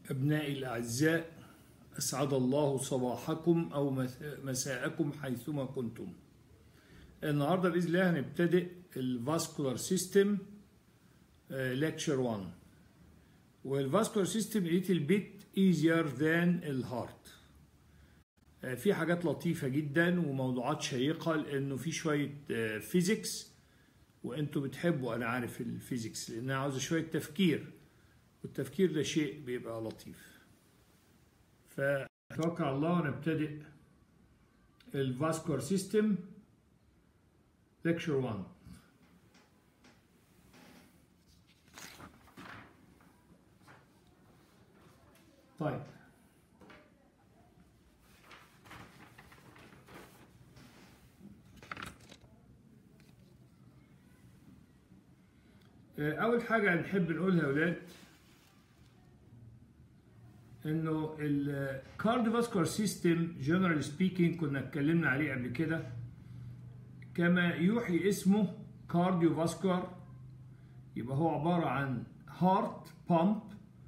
أبنائي الأعزاء أسعد الله صباحكم أو مساءكم حيثما كنتم النهاردة بإذن الله هنبتدئ الفاسكولار سيستم ليكتشر 1 والفاسكولار سيستم little bit easier than الهارت في حاجات لطيفة جدا وموضوعات شيقة لأنه في شوية فيزيكس وانتوا بتحبوا أنا عارف الفيزيكس لأنها عاوزة شوية تفكير والتفكير ده شيء بيبقى لطيف فتوكل على الله ونبتدئ الفاسكولار سيستم ليكتشر 1 طيب أول حاجة نحب نقولها يا ولاد انه الكارديوفاسكولار سيستم جنرال سبيكينج كنا اتكلمنا عليه قبل كده كما يوحي اسمه كارديوفاسكولار يبقى هو عباره عن هارت بامب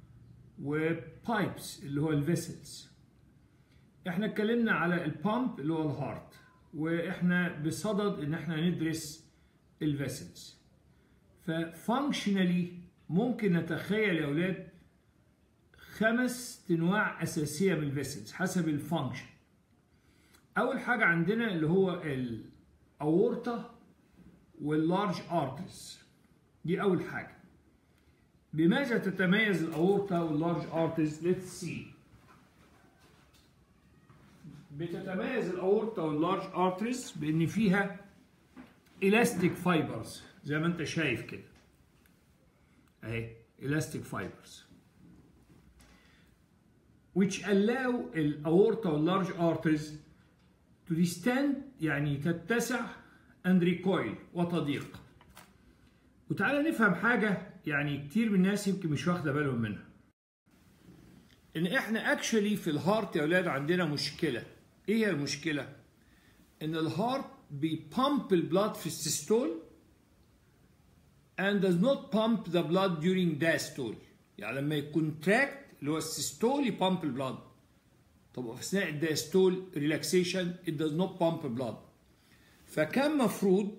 وبايبس اللي هو الفيسلز احنا اتكلمنا على البامب اللي هو الهارت واحنا بصدد ان احنا ندرس الفيسلز ففانكشنالي ممكن نتخيل يا اولاد خمس انواع اساسيه من الفيسلز حسب الفانكشن اول حاجه عندنا اللي هو الاورطه واللارج ارترز دي اول حاجه بماذا تتميز الاورطه واللارج ارترز ليتس سي بتتميز الاورطه واللارج ارترز بان فيها elastic فايبرز زي ما انت شايف كده اهي elastic fibers which allow الاورطة واللارج arteries to distend يعني تتسع and recoil وتضيق وتعالى نفهم حاجة يعني كتير من الناس يمكن مش واخدة بالهم منها ان احنا اكشلي في الهارت يا اولاد عندنا مشكلة ايه هي المشكلة ان الهارت بيبامب البلاد في السيستول and does not pump the blood during diastole يعني لما يكونتراكت اللي هو السيستول يبامب البلاد طب في اثناء الدايستول ريلاكسيشن it does not pump blood فكان مفروض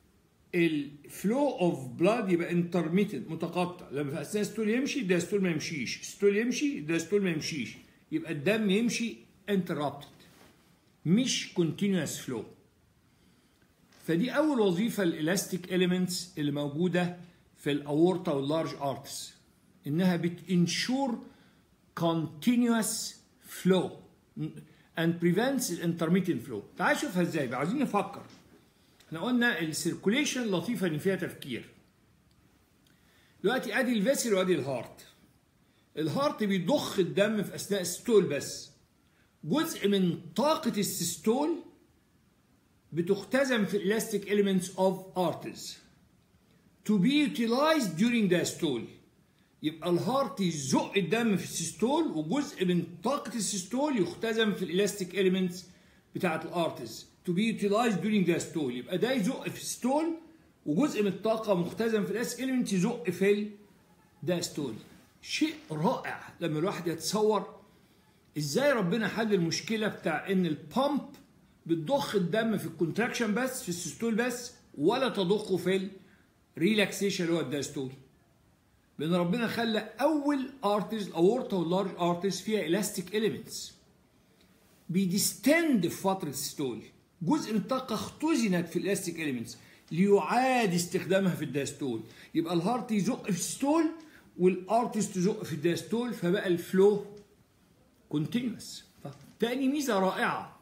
الفلو اوف بلاد يبقى انترميتنت متقطع لما في اثناء الستول يمشي الدايستول ما يمشيش الستول يمشي الدايستول ما يمشيش يبقى الدم يمشي انتربتد مش كونتينوس فلو فدي اول وظيفه الالاستيك اليمنتس اللي موجوده في الاورطه واللارج ارتس انها بتنشور continuous flow and prevents intermittent flow تعال شوفها ازاي بقى عايزين نفكر احنا قلنا السيركوليشن لطيفه ان فيها تفكير دلوقتي ادي الفيسل وادي الهارت الهارت بيضخ الدم في اثناء الستول بس جزء من طاقه السيستول بتختزن في elastic elements of arteries to be utilized during diastole يبقى الهارت يزق الدم في السيستول وجزء من طاقة السيستول يختزن في الالاستيك اليمنتس بتاعة الارتز to be utilized during diastole يبقى ده يزق في السيستول وجزء من الطاقة مختزن في الالاستيك اليمنتس يزق في الداستول شيء رائع لما الواحد يتصور ازاي ربنا حل المشكلة بتاع ان البامب بتضخ الدم في الكونتراكشن بس في السيستول بس ولا تضخه في الريلاكسيشن اللي هو الداستول لان ربنا خلى اول ارترز الاورطه واللارج ارترز فيها الاستيك اليمنتس بيديستند في فتره الستول جزء من الطاقه اختزنت في الاستيك اليمنتس ليعاد استخدامها في الداستول يبقى الهارت يزق في الستول والارترز تزق في الداستول فبقى الفلو كونتينوس تاني ميزه رائعه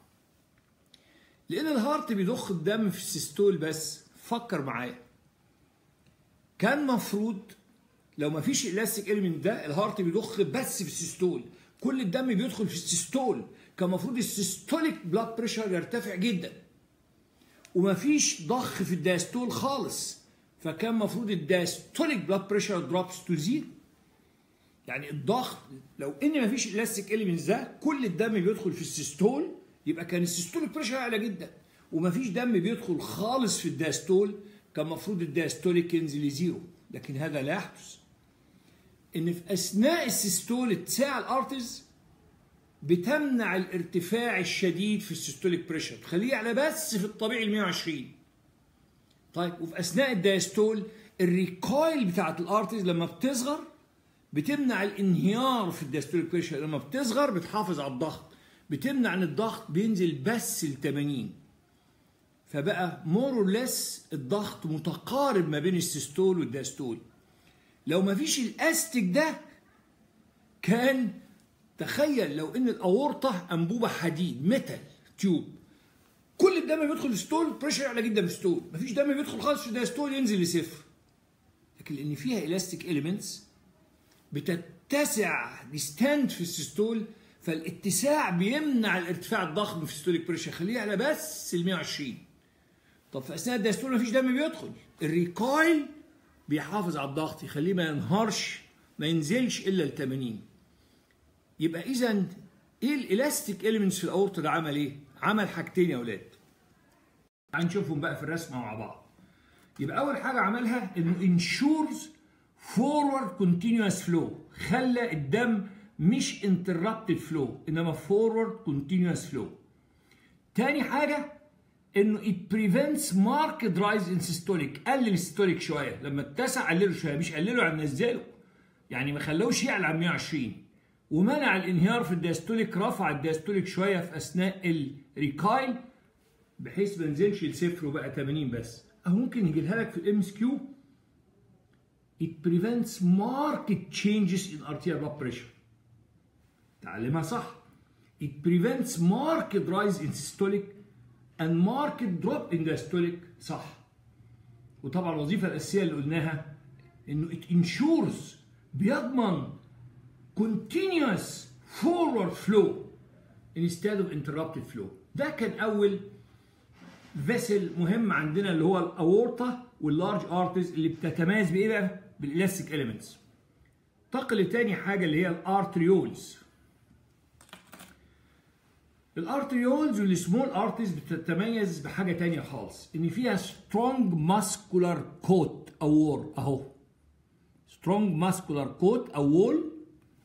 لان الهارت بيضخ الدم في السيستول بس فكر معايا كان مفروض لو ما فيش الاستيك اليمنت ده الهارت بيضخ بس في السيستول كل الدم بيدخل في السيستول كان المفروض السيستوليك بلاد بريشر يرتفع جدا وما فيش ضخ في الداستول خالص فكان المفروض الداستوليك بلاد بريشر دروبس تو زيرو يعني الضغط لو ان ما فيش الاستيك اليمنت ده كل الدم بيدخل في السيستول يبقى كان السيستوليك بريشر اعلى جدا وما فيش دم بيدخل خالص في الداستول كان المفروض الداستوليك ينزل لزيرو لكن هذا لا يحدث ان في اثناء السيستول اتساع الارتز بتمنع الارتفاع الشديد في السيستوليك بريشر تخليه على بس في الطبيعي ال 120 طيب وفي اثناء الدايستول الريكويل بتاعت الارتز لما بتصغر بتمنع الانهيار في الدايستوليك بريشر لما بتصغر بتحافظ على الضغط بتمنع ان الضغط بينزل بس ل 80 فبقى مور اور ليس الضغط متقارب ما بين السيستول والدايستول لو ما فيش الاستك ده كان تخيل لو ان الاورطه انبوبه حديد ميتال تيوب كل الدم بيدخل ستول بريشر اعلى جدا في ستول مفيش دم بيدخل خالص في الدايستول ينزل لصفر لكن لان فيها الاستيك اليمنتس بتتسع ديستاند في السيستول فالاتساع بيمنع الارتفاع الضخم في الستوليك بريشر يخليه على بس ال 120 طب في اثناء الدايستول مفيش دم بيدخل الريكويل بيحافظ على الضغط يخليه ما ينهارش ما ينزلش الا ل 80 يبقى اذا ايه الالاستيك اليمنتس في الاورطه ده عمل ايه؟ عمل حاجتين يا اولاد. تعال نشوفهم بقى في الرسمه مع بعض. يبقى اول حاجه عملها انه انشورز فورورد كونتينوس فلو خلى الدم مش انتربتد فلو انما فورورد كونتينوس فلو. تاني حاجه انه it prevents marked rise in systolic قلل السيستوليك شويه لما اتسع قلله شويه مش قلله عن نزله يعني ما خلوش يعلى عن 120 ومنع الانهيار في الدايستوليك رفع الدايستوليك شويه في اثناء الريكايل بحيث ما ينزلش لصفر وبقى 80 بس اهو ممكن يجيبها لك في الام اس كيو it prevents marked changes in arterial blood pressure تعلمها صح it prevents marked rise in systolic and marked drop in diastolic صح وطبعا الوظيفه الاساسيه اللي قلناها انه it ensures بيضمن continuous forward flow instead of interrupted flow ده كان اول فيسل مهم عندنا اللي هو الاورطه واللارج ارتز اللي بتتميز بايه بقى بالالاستيك اليمنتس انتقل لتاني حاجه اللي هي الارتريولز الارتريولز والسمول ارتز بتتميز بحاجه تانية خالص ان فيها سترونج ماسكولار كوت او وور اهو سترونج ماسكولار كوت او وول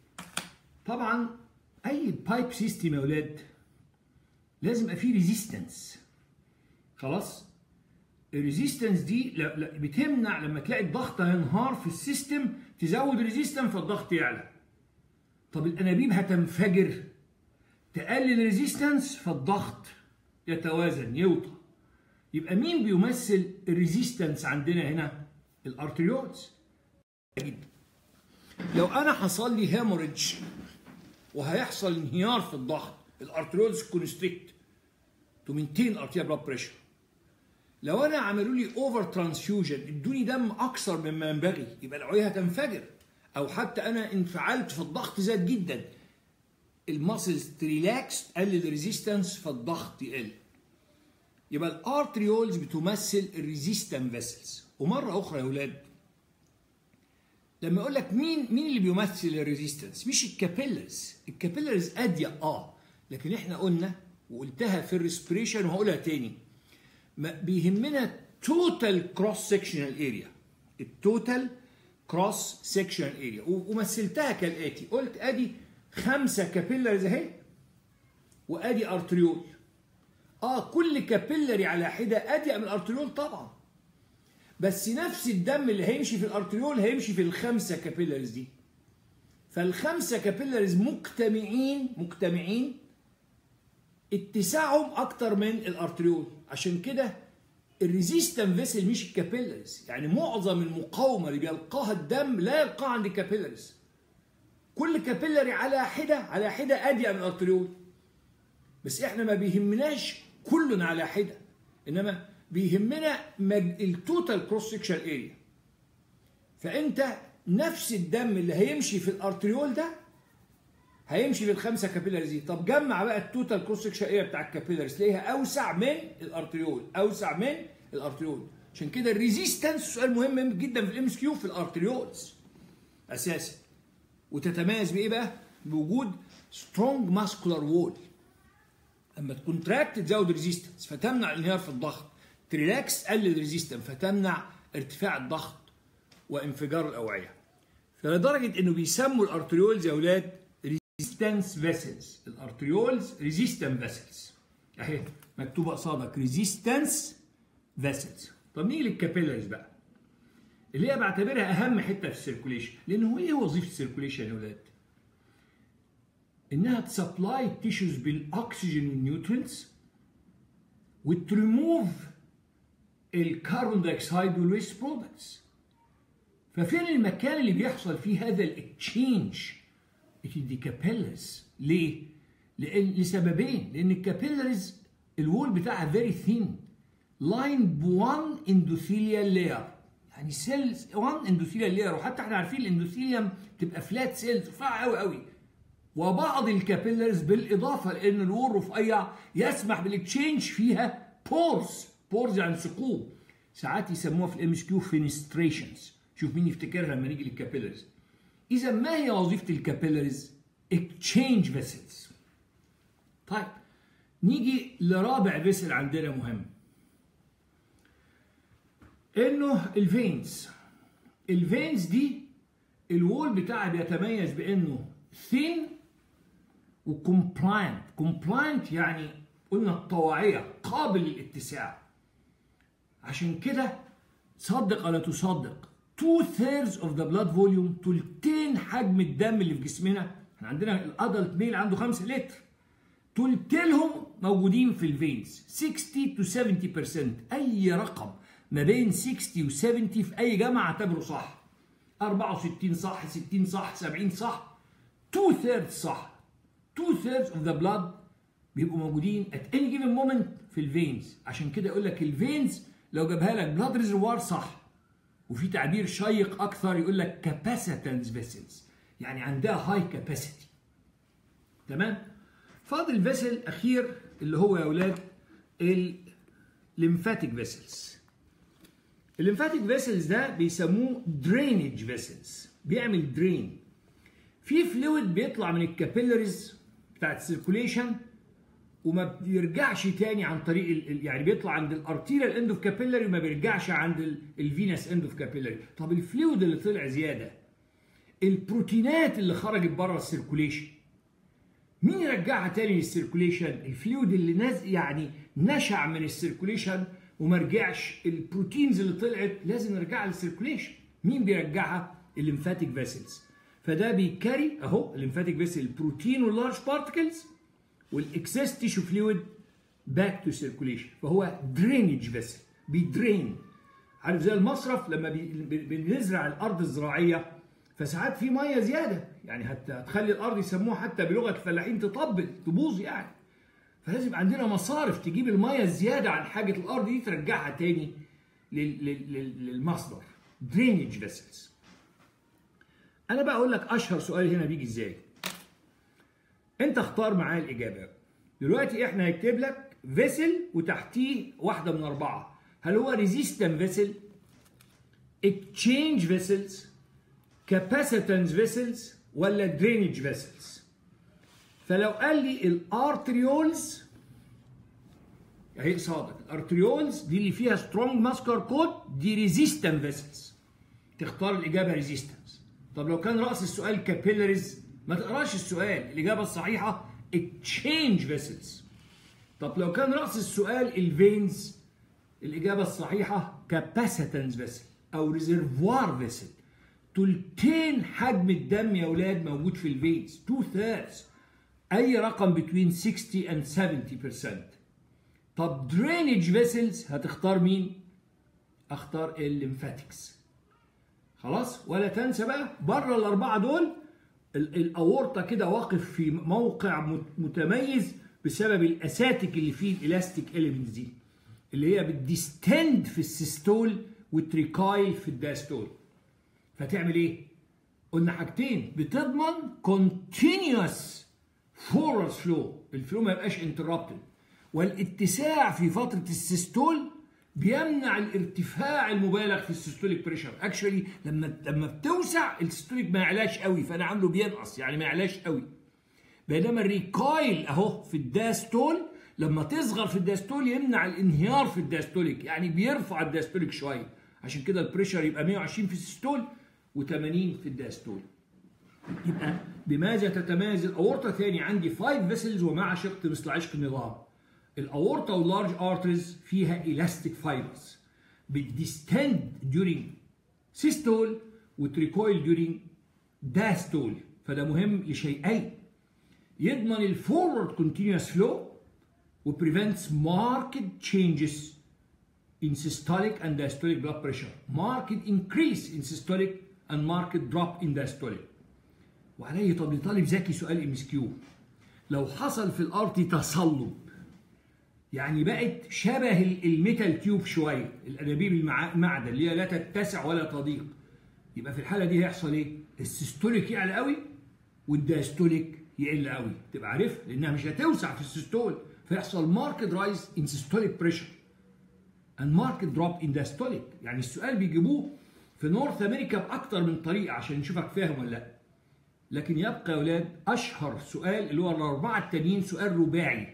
طبعا اي بايب سيستم يا اولاد لازم يبقى فيه ريزيستنس خلاص الريزيستنس دي بتمنع لما تلاقي الضغط هينهار في السيستم تزود ريزيستنس فالضغط يعلى طب الانابيب هتنفجر تقلل ريزيستنس فالضغط يتوازن يوطى يبقى مين بيمثل الريزيستنس عندنا هنا الارتريولز جدا لو انا حصل لي هيموريدج وهيحصل انهيار في الضغط الارتريولز كونستريكت تو مينتين ارتيريال بلاد بريشر لو انا عملوا لي اوفر ترانسفيوجن ادوني دم اكثر مما ينبغي يبقى العية هتنفجر او حتى انا انفعلت فالضغط زاد جدا الماسلز تريلاكس تقلل الريزيستنس فالضغط يقل يبقى الارتريولز بتمثل الريزيستنت فيسلز ومره اخرى يا اولاد لما اقول لك مين مين اللي بيمثل الريزيستنس مش الكابيلرز الكابيلرز اضيق اه لكن احنا قلنا وقلتها في الريسبريشن وهقولها تاني ما بيهمنا توتال كروس سكشنال اريا التوتال كروس سكشنال اريا ومثلتها كالاتي قلت ادي خمسه كابيلرز اهي وادي ارتريول اه كل كابيلري على حده اضيق من الارتريول طبعا بس نفس الدم اللي هيمشي في الارتريول هيمشي في الخمسه كابيلرز دي فالخمسه كابيلرز مجتمعين مجتمعين اتساعهم اكتر من الارتريول عشان كده الريزيستنت فيسل مش الكابيلرز يعني معظم المقاومه اللي بيلقاها الدم لا يلقاها عند الكابيلرز كل كابيلري على حده على حده اضيق من الارتريول بس احنا ما بيهمناش كلنا على حده انما بيهمنا التوتال كروس سكشن اريا فانت نفس الدم اللي هيمشي في الارتريول ده هيمشي في الخمسه كابيلاريز دي طب جمع بقى التوتال كروس سكشن اريا بتاع الكابيلاريز تلاقيها اوسع من الارتريول اوسع من الارتريول عشان كده الريزيستنس سؤال مهم جدا في الام اس كيو في الارتريولز اساسا وتتميز بايه بقى بوجود سترونج ماسكولار وول اما تكونتراكت تزود ريزيستنس فتمنع الانهيار في الضغط تريلاكس تقلل ريزيستنس فتمنع ارتفاع الضغط وانفجار الاوعيه ف فلدرجه انه بيسموا الارتريولز يا اولاد ريزيستنس فيسلز الارتريولز ريزيستنت فيسلز اهي مكتوبه قصادك ريزيستنس فيسلز طب نيجي للكابيلاريز بقى اللي هي بعتبرها اهم حته في السيركوليشن لان هو ايه وظيفه السيركوليشن يا اولاد انها تسبلاي التيشوز بالاكسجين والنيوترينز وتريموف الكربون دايوكسيد والويست برودكتس ففين المكان اللي بيحصل فيه هذا الاكتشينج دي كابيلرز ليه؟ لأن لسببين لأن الكابيلرز الوول بتاعها فيري ثين لاين بوان اندوثيليال لاير يعني سيلز وان اندوثيليال لاير وحتى احنا عارفين الاندوثيليوم تبقى فلات سيلز رفيعه قوي قوي وبعض الكابيلرز بالاضافه لان الوول رفيع يسمح بالاكتشينج فيها بورز بورز يعني ثقوب ساعات يسموها في الام اس كيو فينستريشنز شوف مين يفتكرها لما نيجي للكابيلرز اذا ما هي وظيفه الكابيلرز اكتشينج فيسلز طيب نيجي لرابع فيسل عندنا مهم انه الفينز الفينز دي الوول بتاعها بيتميز بانه ثين وكومبلاينت كومبلاينت يعني قلنا الطواعية قابل للاتساع عشان كده صدق ولا تصدق 2 thirds of the blood volume تلتين حجم الدم اللي في جسمنا احنا عندنا الادلت ميل عنده 5 لتر تلتينهم موجودين في الفينز 60 to 70% اي رقم ما بين 60 و 70 في اي جامعه اعتبره صح 64 صح 60 صح 70 صح 2 thirds صح 2 thirds of the blood بيبقوا موجودين at any given moment في الفينز عشان كده يقول لك الفينز لو جابها لك بلاد ريزرفوار صح وفي تعبير شيق اكثر يقول لك كاباسيتنس فيسلز يعني عندها هاي كاباسيتي تمام فاضل فيسل اخير اللي هو يا اولاد الليمفاتيك فيسلز الليمفاتيك فيسلز ده بيسموه درينج فيسلز بيعمل درين في فلويد بيطلع من الكابيلاريز بتاعت السيركوليشن وما بيرجعش تاني عن طريق يعني بيطلع عند الارتيريال اند اوف كابيلاري وما بيرجعش عند الفينس اند اوف كابيلاري طب الفلويد اللي طلع زياده البروتينات اللي خرجت بره السيركوليشن مين يرجعها تاني للسيركوليشن الفلويد اللي نز يعني نشع من السيركوليشن وما رجعش البروتينز اللي طلعت لازم نرجعها للسيركوليشن مين بيرجعها الليمفاتيك فيسلز فده بيكاري اهو الليمفاتيك فيسل البروتين واللارج بارتكلز والاكسس تيشو فلويد باك تو سيركوليشن فهو درينج فيسل بيدرين عارف زي المصرف لما بنزرع الارض الزراعيه فساعات في ميه زياده يعني هتخلي الارض يسموها حتى بلغه الفلاحين تطبل تبوظ يعني فلازم عندنا مصارف تجيب الميه الزياده عن حاجه الارض دي ترجعها تاني للمصدر درينج فيسلز انا بقى اقول لك اشهر سؤال هنا بيجي ازاي انت اختار معايا الاجابه دلوقتي احنا هيكتب لك فيسل وتحتيه واحده من اربعه هل هو ريزيستنت فيسل اكتشينج فيسلز كاباسيتنس فيسلز ولا درينج فيسلز فلو قال لي الارتريولز اهي صادق الارتريولز دي اللي فيها سترونج ماسكر كود دي ريزيستنت فيسلز تختار الاجابه ريزيستنس طب لو كان راس السؤال كابيلاريز ما تقراش السؤال الاجابه الصحيحه اكتشينج فيسلز طب لو كان راس السؤال الفينز الاجابه الصحيحه كاباسيتنس فيسل او ريزرفوار فيسل تلتين حجم الدم يا اولاد موجود في الفينز 2 ثيردز اي رقم بين 60 and 70% طب درينج فيسلز هتختار مين اختار الليمفاتكس خلاص ولا تنسى بقى بره الاربعه دول الاورطه كده واقف في موقع متميز بسبب الاساتيك اللي فيه الالاستيك اليمنتس دي اللي هي بتديستند في السيستول والتريكايل في الداستول فتعمل ايه قلنا حاجتين بتضمن continuous forward flow الفلو ما يبقاش interrupted والاتساع في فتره السيستول بيمنع الارتفاع المبالغ في السيستوليك بريشر اكشولي لما لما بتوسع السيستوليك ما يعلاش قوي فانا عامله بينقص يعني ما يعلاش قوي بينما الريكايل اهو في الداستول لما تصغر في الداستول يمنع الانهيار في الداستوليك يعني بيرفع الداستوليك شويه عشان كده البريشر يبقى 120 في السيستول و80 في الداستول يبقى بماذا تتميز الاورطه ثاني عندي 5 فيسلز ومع شق مثل عشق النظام الاورطه واللارج ارتريز فيها elastic fibers بتديستند during systole وتريكويل during diastole فده مهم لشيئين يضمن الفورورد كونتينوس فلو وبريفنتس marked changes in systolic and diastolic blood pressure marked increase in systolic and marked drop in diastolic وعليه طب لطالب ذكي سؤال ام اس كيو لو حصل في الارض تصلب يعني بقت شبه الميتال تيوب شويه الانابيب المعدن اللي هي لا تتسع ولا تضيق يبقى في الحاله دي هيحصل ايه؟ السيستوليك يعلى قوي والدايستوليك يقل قوي تبقى عارف لانها مش هتوسع في السيستول فيحصل ماركت رايز ان سيستوليك بريشر and market drop in diastolic يعني السؤال بيجيبوه في نورث امريكا باكتر من طريقه عشان نشوفك فاهم ولا لا لكن يبقى يا اولاد اشهر سؤال اللي هو الاربعه التانيين سؤال رباعي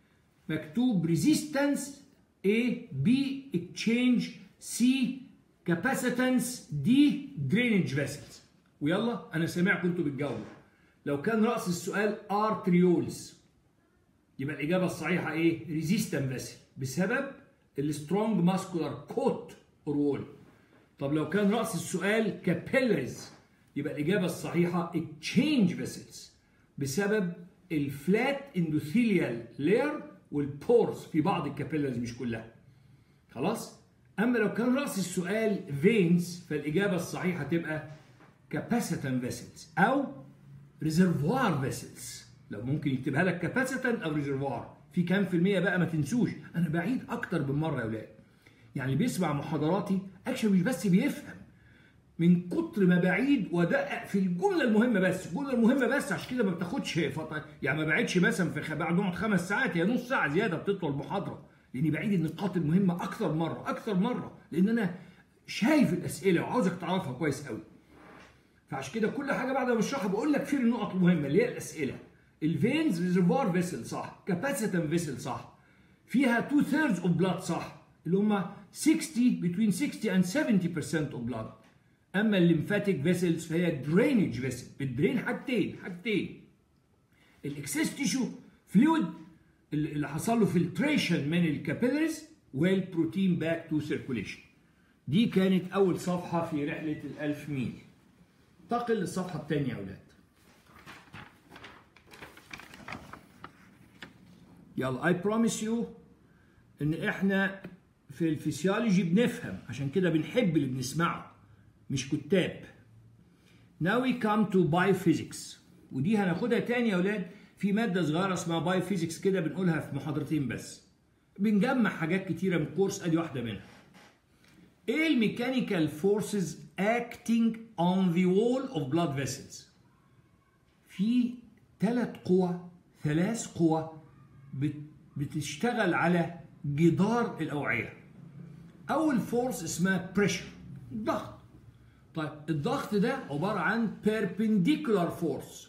مكتوب resistance A B exchange C capacitance D drainage vessels ويلا انا سامعكم انتوا بتجاوبوا لو كان راس السؤال arterioles يبقى الاجابه الصحيحه ايه resistant vessel بسبب السترونج ماسكولار كوت اور وول طب لو كان راس السؤال كابيلرز يبقى الاجابه الصحيحه exchange vessels بسبب الفلات اندوثيليال لاير والبورز في بعض الكابيلرز مش كلها خلاص اما لو كان راس السؤال فينز فالاجابه الصحيحه تبقى كاباسيتان فيسلز او ريزرفوار فيسلز لو ممكن يكتبها لك كاباسيتان او ريزرفوار في كام في المية بقى ما تنسوش انا بعيد اكتر من مره يا اولاد يعني بيسمع محاضراتي اكشن مش بس بيفهم من كتر ما بعيد ودقق في الجمله المهمه بس الجمله المهمه بس عشان كده ما بتاخدش فتره يعني ما بعدش مثلا في خ... بعد نقعد خمس ساعات هي نص ساعه زياده بتطول المحاضره لاني بعيد النقاط المهمه اكثر مره اكثر مره لان انا شايف الاسئله وعاوزك تعرفها كويس قوي فعشان كده كل حاجه بعد ما اشرحها بقول لك فين النقط المهمه اللي هي الاسئله الفينز ريزرفوار فيسل صح كاباسيتن فيسل صح فيها 2 ثيردز اوف بلاد صح اللي هم 60 between 60 and 70% اوف بلاد اما الليمفاتيك فيسلز فهي درينج فيسل بتدرين حاجتين حاجتين الاكسس تيشو فلويد اللي حصل له فلتريشن من الكابيلاريز والبروتين باك تو سيركوليشن دي كانت اول صفحه في رحله الألف ميل انتقل للصفحه الثانيه يا اولاد يلا اي بروميس يو ان احنا في الفسيولوجي بنفهم عشان كده بنحب اللي بنسمعه مش كتاب Now we come to biophysics ودي هناخدها تاني يا اولاد في ماده صغيره اسمها بايوفيزيكس كده بنقولها في محاضرتين بس بنجمع حاجات كتيره من الكورس ادي واحده منها ايه الميكانيكال فورسز acting on the wall of blood vessels في ثلاث قوى ثلاث قوى بتشتغل على جدار الاوعيه اول فورس اسمها بريشر ضغط طيب الضغط ده عباره عن perpendicular force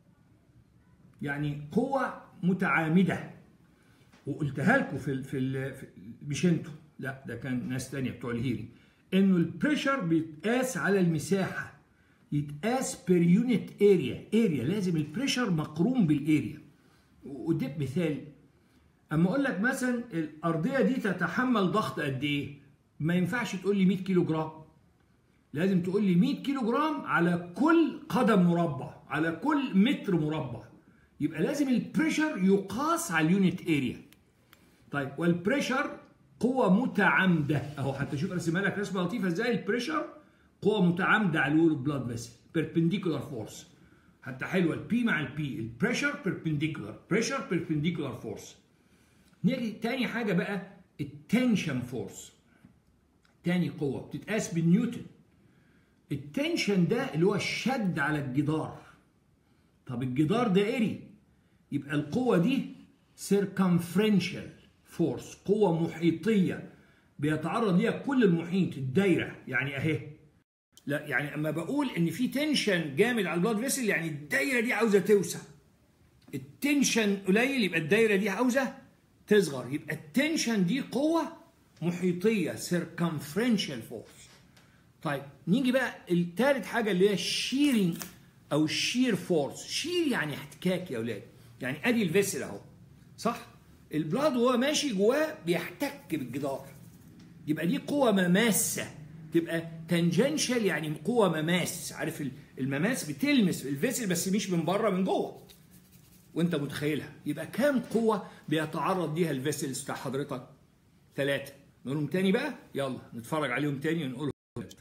يعني قوة متعامدة وقلتها لكم في ال في, ال في مش انتوا لا ده كان ناس تانية بتوع الهيري انه البريشر بيتقاس على المساحة يتقاس بير يونت اريا اريا لازم البريشر مقرون بالاريا واديك مثال اما اقول لك مثلا الارضيه دي تتحمل ضغط قد ايه ما ينفعش تقول لي 100 كيلو جرام لازم تقول لي 100 كيلو جرام على كل قدم مربع على كل متر مربع يبقى لازم البريشر يقاس على اليونت اريا طيب والبريشر قوة متعامدة اهو حتى شوف ارسمها لك رسمة لطيفة ازاي البريشر قوة متعامدة على الوول بلاد فيسل بيربنديكولار فورس حتى حلوة البي مع البي البريشر بيربنديكولار بريشر بيربنديكولار فورس نيجي تاني حاجة بقى التنشن فورس تاني قوة بتتقاس بالنيوتن التنشن ده اللي هو الشد على الجدار طب الجدار دائري يبقى القوة دي circumferential فورس قوة محيطية بيتعرض ليها كل المحيط الدايرة يعني اهي لا يعني اما بقول ان في تنشن جامد على البلاد فيسل يعني الدايرة دي عاوزة توسع التنشن قليل يبقى الدايرة دي عاوزة تصغر يبقى التنشن دي قوة محيطية circumferential force طيب نيجي بقى التالت حاجه اللي هي الشيرنج او الشير فورس شير يعني احتكاك يا اولاد يعني ادي الفيسل اهو صح البلاد وهو ماشي جواه بيحتك بالجدار يبقى دي قوه مماسه تبقى تنجنشال يعني قوه مماس عارف المماس بتلمس الفيسل بس مش من بره من جوه وانت متخيلها يبقى كام قوه بيتعرض ليها الفيسلز بتاع حضرتك ثلاثه نقولهم تاني بقى يلا نتفرج عليهم تاني ونقولهم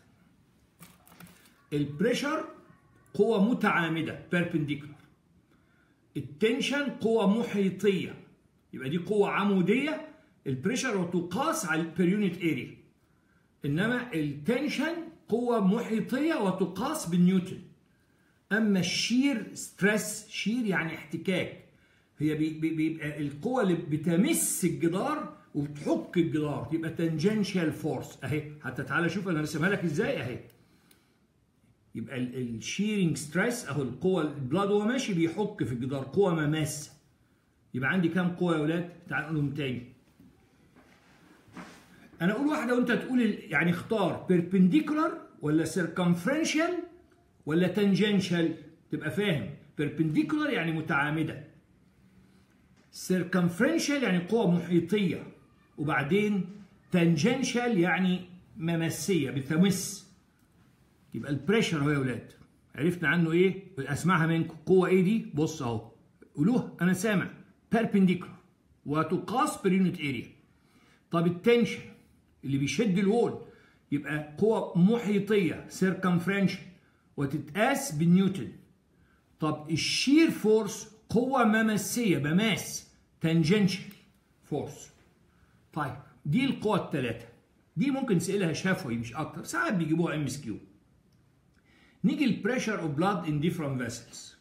البريشر قوة متعامدة perpendicular التنشن قوة محيطية يبقى دي قوة عمودية البريشر وتقاس على البير يونت اريا انما التنشن قوة محيطية وتقاس بالنيوتن اما الشير ستريس شير يعني احتكاك هي بيبقى القوة اللي بتمس الجدار وبتحك الجدار يبقى تنجنشال فورس اهي حتى تعالى شوف انا رسمها لك ازاي اهي يبقى الشيرنج ستريس اهو القوه البلاد وهو ماشي بيحك في الجدار قوه مماسه يبقى عندي كام قوه يا اولاد تعالوا نقولهم تاني انا اقول واحده وانت تقول يعني اختار بيربنديكولار ولا سيركمفرنشال ولا تانجنشال تبقى فاهم بيربنديكولار يعني متعامده سيركمفرنشال يعني قوه محيطيه وبعدين تانجنشال يعني ممسيه بتمس يبقى البريشر اهو يا ولاد عرفنا عنه ايه اسمعها منكم قوه ايه دي بص اهو قولوها انا سامع بيربنديكولار وتقاس بير يونت اريا طب التنشن اللي بيشد الوول يبقى قوه محيطيه سيركمفرنشال وتتقاس بالنيوتن طب الشير فورس قوه ممسيه بماس تانجنشال فورس طيب دي القوى الثلاثه دي ممكن نسالها شفوي مش اكتر ساعات بيجيبوها ام اس كيو نيجي البريشر اوف بلاد ان ديفرنت فيسلز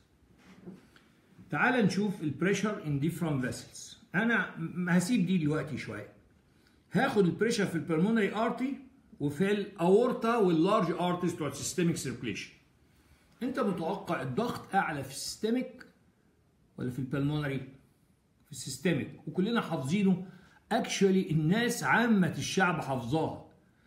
تعال نشوف البريشر ان ديفرنت فيسلز انا هسيب دي دلوقتي شويه هاخد البريشر في البلمونري ارتي وفي الاورتا واللارج ارتيز بتوع السيستميك سيركليشن انت متوقع الضغط اعلى في السيستميك ولا في البلمونري في السيستميك وكلنا حافظينه اكشولي الناس عامه الشعب حافظاها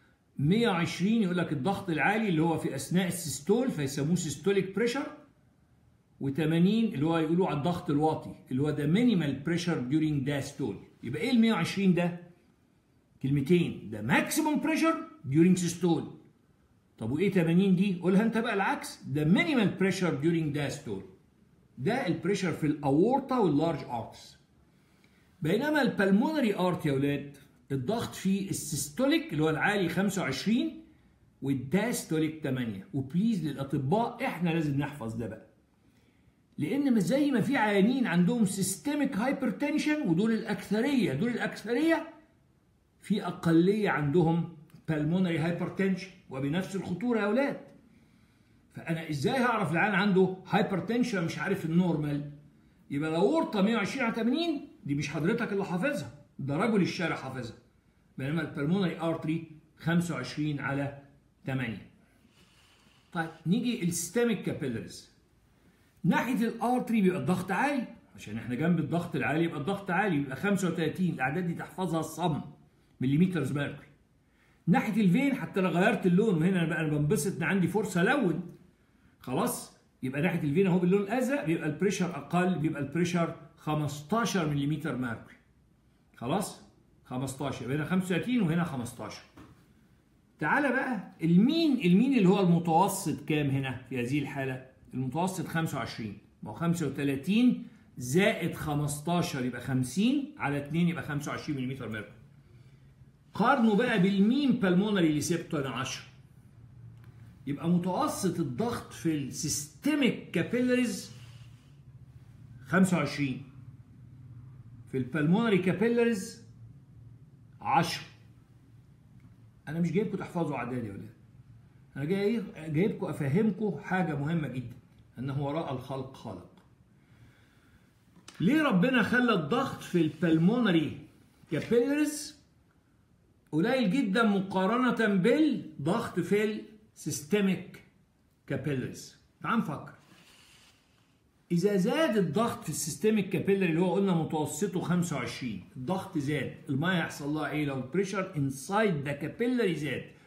120 يقول لك الضغط العالي اللي هو في اثناء السيستول فيسموه سيستوليك بريشر و80 اللي هو يقولوا على الضغط الواطي اللي هو ده مينيمال بريشر ديورينج داستول يبقى ايه ال 120 ده؟ كلمتين ده ماكسيموم بريشر ديورينج سيستول طب وايه 80 دي؟ قولها انت بقى العكس ده مينيمال بريشر ديورينج داستول ده البريشر في الاورتا واللارج ارتس بينما البلمونري ارت يا ولاد الضغط في السيستوليك اللي هو العالي 25 والداستوليك 8 وبليز للاطباء احنا لازم نحفظ ده بقى لان زي ما في عيانين عندهم سيستميك هايبرتنشن ودول الاكثريه دول الاكثريه في اقليه عندهم بالمونري هايبرتنشن وبنفس الخطوره يا اولاد فانا ازاي هعرف العيان عنده هايبرتنشن مش عارف النورمال يبقى لو ورطه 120 على 80 دي مش حضرتك اللي حافظها ده رجل الشارع حافظها بينما البلمونري ارتري 25 على 8 طيب نيجي السيستميك كابيلاريز ناحيه الارتري بيبقى الضغط عالي عشان احنا جنب الضغط العالي يبقى الضغط عالي يبقى 35 الاعداد دي تحفظها الصم مليمترز ميركوري ناحيه الفين حتى لو غيرت اللون وهنا بقى انا بنبسط ان عندي فرصه الون خلاص يبقى ناحيه الفين اهو باللون الازرق بيبقى البريشر اقل بيبقى البريشر 15 ملم ميركوري خلاص 15 يبقى هنا 35 وهنا 15 تعالى بقى المين المين اللي هو المتوسط كام هنا في هذه الحاله المتوسط 25 ما هو 35 زائد 15 يبقى 50 على 2 يبقى 25 ملم ميركوري قارنوا بقى بالمين بالمونري اللي سبته انا 10 يبقى متوسط الضغط في السيستميك كابيلاريز 25 في البلمونري كابيلاريز 10 انا مش جايبكم تحفظوا اعداد يا ولاد انا جاي جايبكم افهمكم حاجه مهمه جدا انه وراء الخلق خالق ليه ربنا خلى الضغط في البلمونري كابيلاريز قليل جدا مقارنه بالضغط في السيستميك كابيلاريز تعال نفكر إذا زاد الضغط في السيستميك كابيلاري اللي هو قلنا متوسطه 25 الضغط زاد الميه هيحصل لها ايه لو البريشر انسايد ذا كابيلاري زاد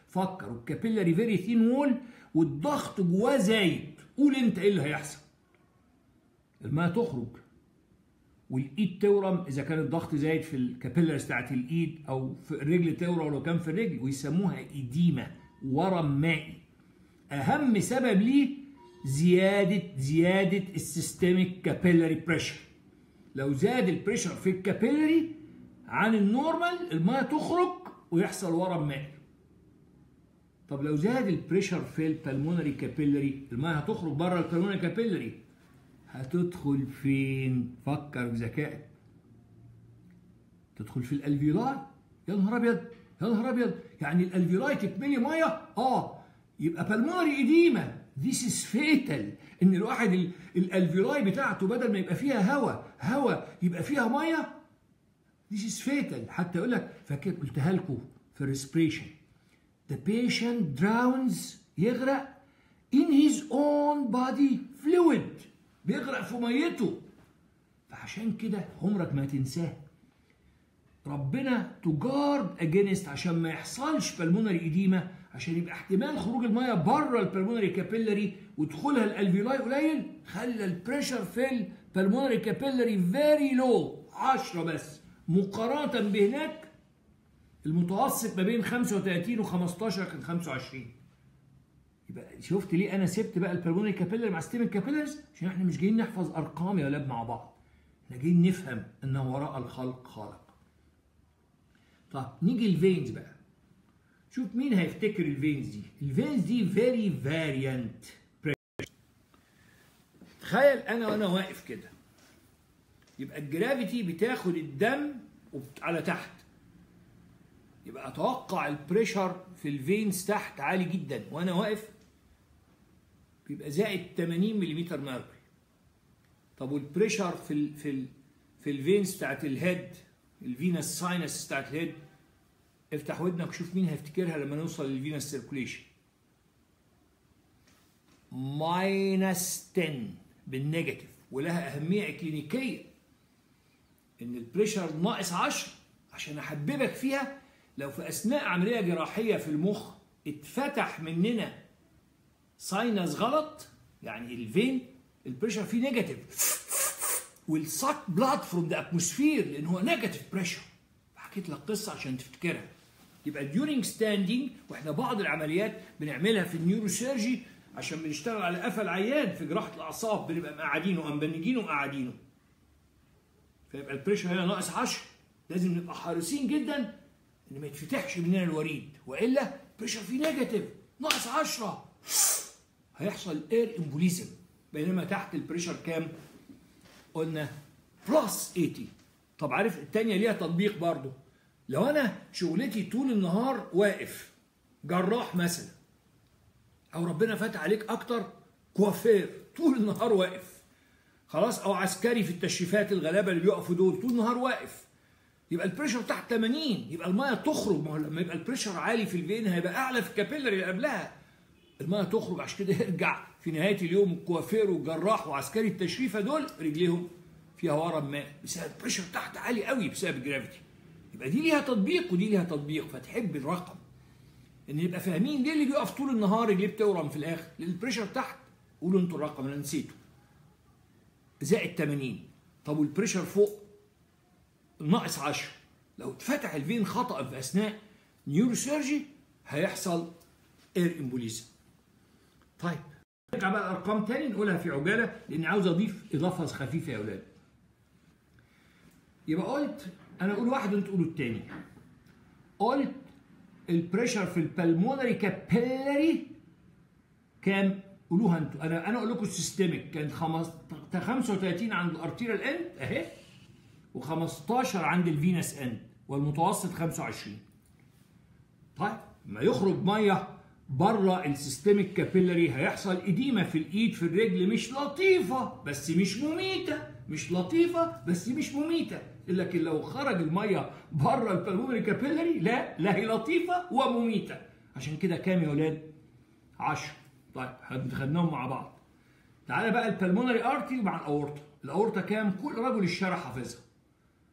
فكر والكابيلاري فيري ثين وول والضغط جواه زايد قول انت ايه اللي هيحصل الماء تخرج والايد تورم اذا كان الضغط زايد في الكابيلارز بتاعت الايد او في الرجل تورم لو كان في الرجل ويسموها ايديما ورم مائي اهم سبب ليه زياده زياده السيستميك كابيلاري بريشر لو زاد البريشر في الكابيلاري عن النورمال الميه تخرج ويحصل ورم مائي طب لو زاد البريشر في البلمونري كابيلاري الميه هتخرج بره البلمونري كابيلاري هتدخل فين فكر بذكائك تدخل في الالفيولاي يا نهار ابيض يا نهار ابيض يعني الالفيولاي تتملي ميه اه يبقى بالمونري اديما ذيس از فيتال ان الواحد الالفيولاي بتاعته بدل ما يبقى فيها هواء هواء يبقى فيها ميه ذيس از فيتال حتى يقول لك فاكر قلتها لكم في الريسبريشن the patient drowns يغرق in his own body fluid بيغرق في ميته فعشان كده عمرك ما تنساه ربنا تجارد اجينست عشان ما يحصلش بالمونري اديمه عشان يبقى احتمال خروج الميه بره البلمونري كابيلاري ودخولها الالفيولاي قليل خلى البريشر في البلمونري كابيلاري فيري لو 10 بس مقارنه بهناك المتوسط ما بين 35 و 15 كان 25 يبقى شفت ليه انا سبت بقى البلمونري كابيلر مع ستيمن كابيلرز عشان احنا مش جايين نحفظ ارقام يا ولاد مع بعض احنا جايين نفهم ان وراء الخلق خالق طب نيجي الفينز بقى شوف مين هيفتكر الفينز دي الفينز دي فيري فاريانت تخيل انا وانا واقف كده يبقى الجرافيتي بتاخد الدم على تحت يبقى اتوقع البريشر في الفينز تحت عالي جدا وانا واقف بيبقى زائد 80 ملم ميركوري طب والبريشر في ال في ال في الفينز بتاعت الهيد الفينس ساينس بتاعت الهيد افتح ودنك وشوف مين هيفتكرها لما نوصل للفينس سيركوليشن ماينس 10 بالنيجاتيف ولها اهميه اكلينيكيه ان البريشر ناقص 10 عشان احببك فيها لو في اثناء عمليه جراحيه في المخ اتفتح مننا ساينس غلط يعني الفين البريشر فيه نيجاتيف والساك بلاد فروم ذا اتموسفير لان هو نيجاتيف بريشر حكيت لك قصه عشان تفتكرها يبقى ديورنج ستاندينج واحنا بعض العمليات بنعملها في النيوروسيرجي عشان بنشتغل على قفا العيان في جراحه الاعصاب بنبقى مقعدينه ومبنجينه ومقعدينه فيبقى البريشر هنا ناقص 10 لازم نبقى حريصين جدا ان ما يتفتحش مننا الوريد والا بريشر فيه نيجاتيف ناقص 10 هيحصل اير امبوليزم بينما تحت البريشر كام؟ قلنا بلس 80 طب عارف الثانيه ليها تطبيق برضه لو انا شغلتي طول النهار واقف جراح مثلا او ربنا فتح عليك اكتر كوافير طول النهار واقف خلاص او عسكري في التشريفات الغلابه اللي بيقفوا دول طول النهار واقف يبقى البريشر تحت 80 يبقى الميه تخرج ما هو لما يبقى البريشر عالي في الفين هيبقى اعلى في الكابيلري اللي قبلها الميه تخرج عشان كده يرجع في نهايه اليوم الكوافير والجراح وعسكري التشريفه دول رجليهم فيها ورم ماء بسبب البريشر تحت عالي قوي بسبب الجرافيتي يبقى دي ليها تطبيق ودي ليها تطبيق فتحب الرقم ان يبقى فاهمين ليه اللي بيقف طول النهار رجليه بتورم في الاخر لان البريشر تحت قولوا انتوا الرقم انا نسيته زائد 80 طب والبريشر فوق ناقص 10 لو اتفتح الفين خطا في اثناء نيوروسيرجي هيحصل اير امبوليزم طيب نرجع بقى الارقام تاني نقولها في عجاله لاني عاوز اضيف اضافه خفيفه يا اولاد يبقى قلت انا اقول واحد وانت تقولوا التاني قلت البريشر في البلمونري كابيلاري كام قولوها انتوا انا انا اقول لكم السيستميك كان 35 عند الارتيريال اند اهي و15 عند الفينس اند والمتوسط 25 طيب ما يخرج ميه بره السيستميك كابيلاري هيحصل اديمه في الايد في الرجل مش لطيفه بس مش مميته مش لطيفه بس مش مميته لكن لو خرج الميه بره البلمونري كابيلاري لا لا هي لطيفه ومميته عشان كده كام يا ولاد 10 طيب خدناهم مع بعض تعالى بقى البلمونري ارتي مع الاورطه الاورطه كام كل رجل الشارع حافظها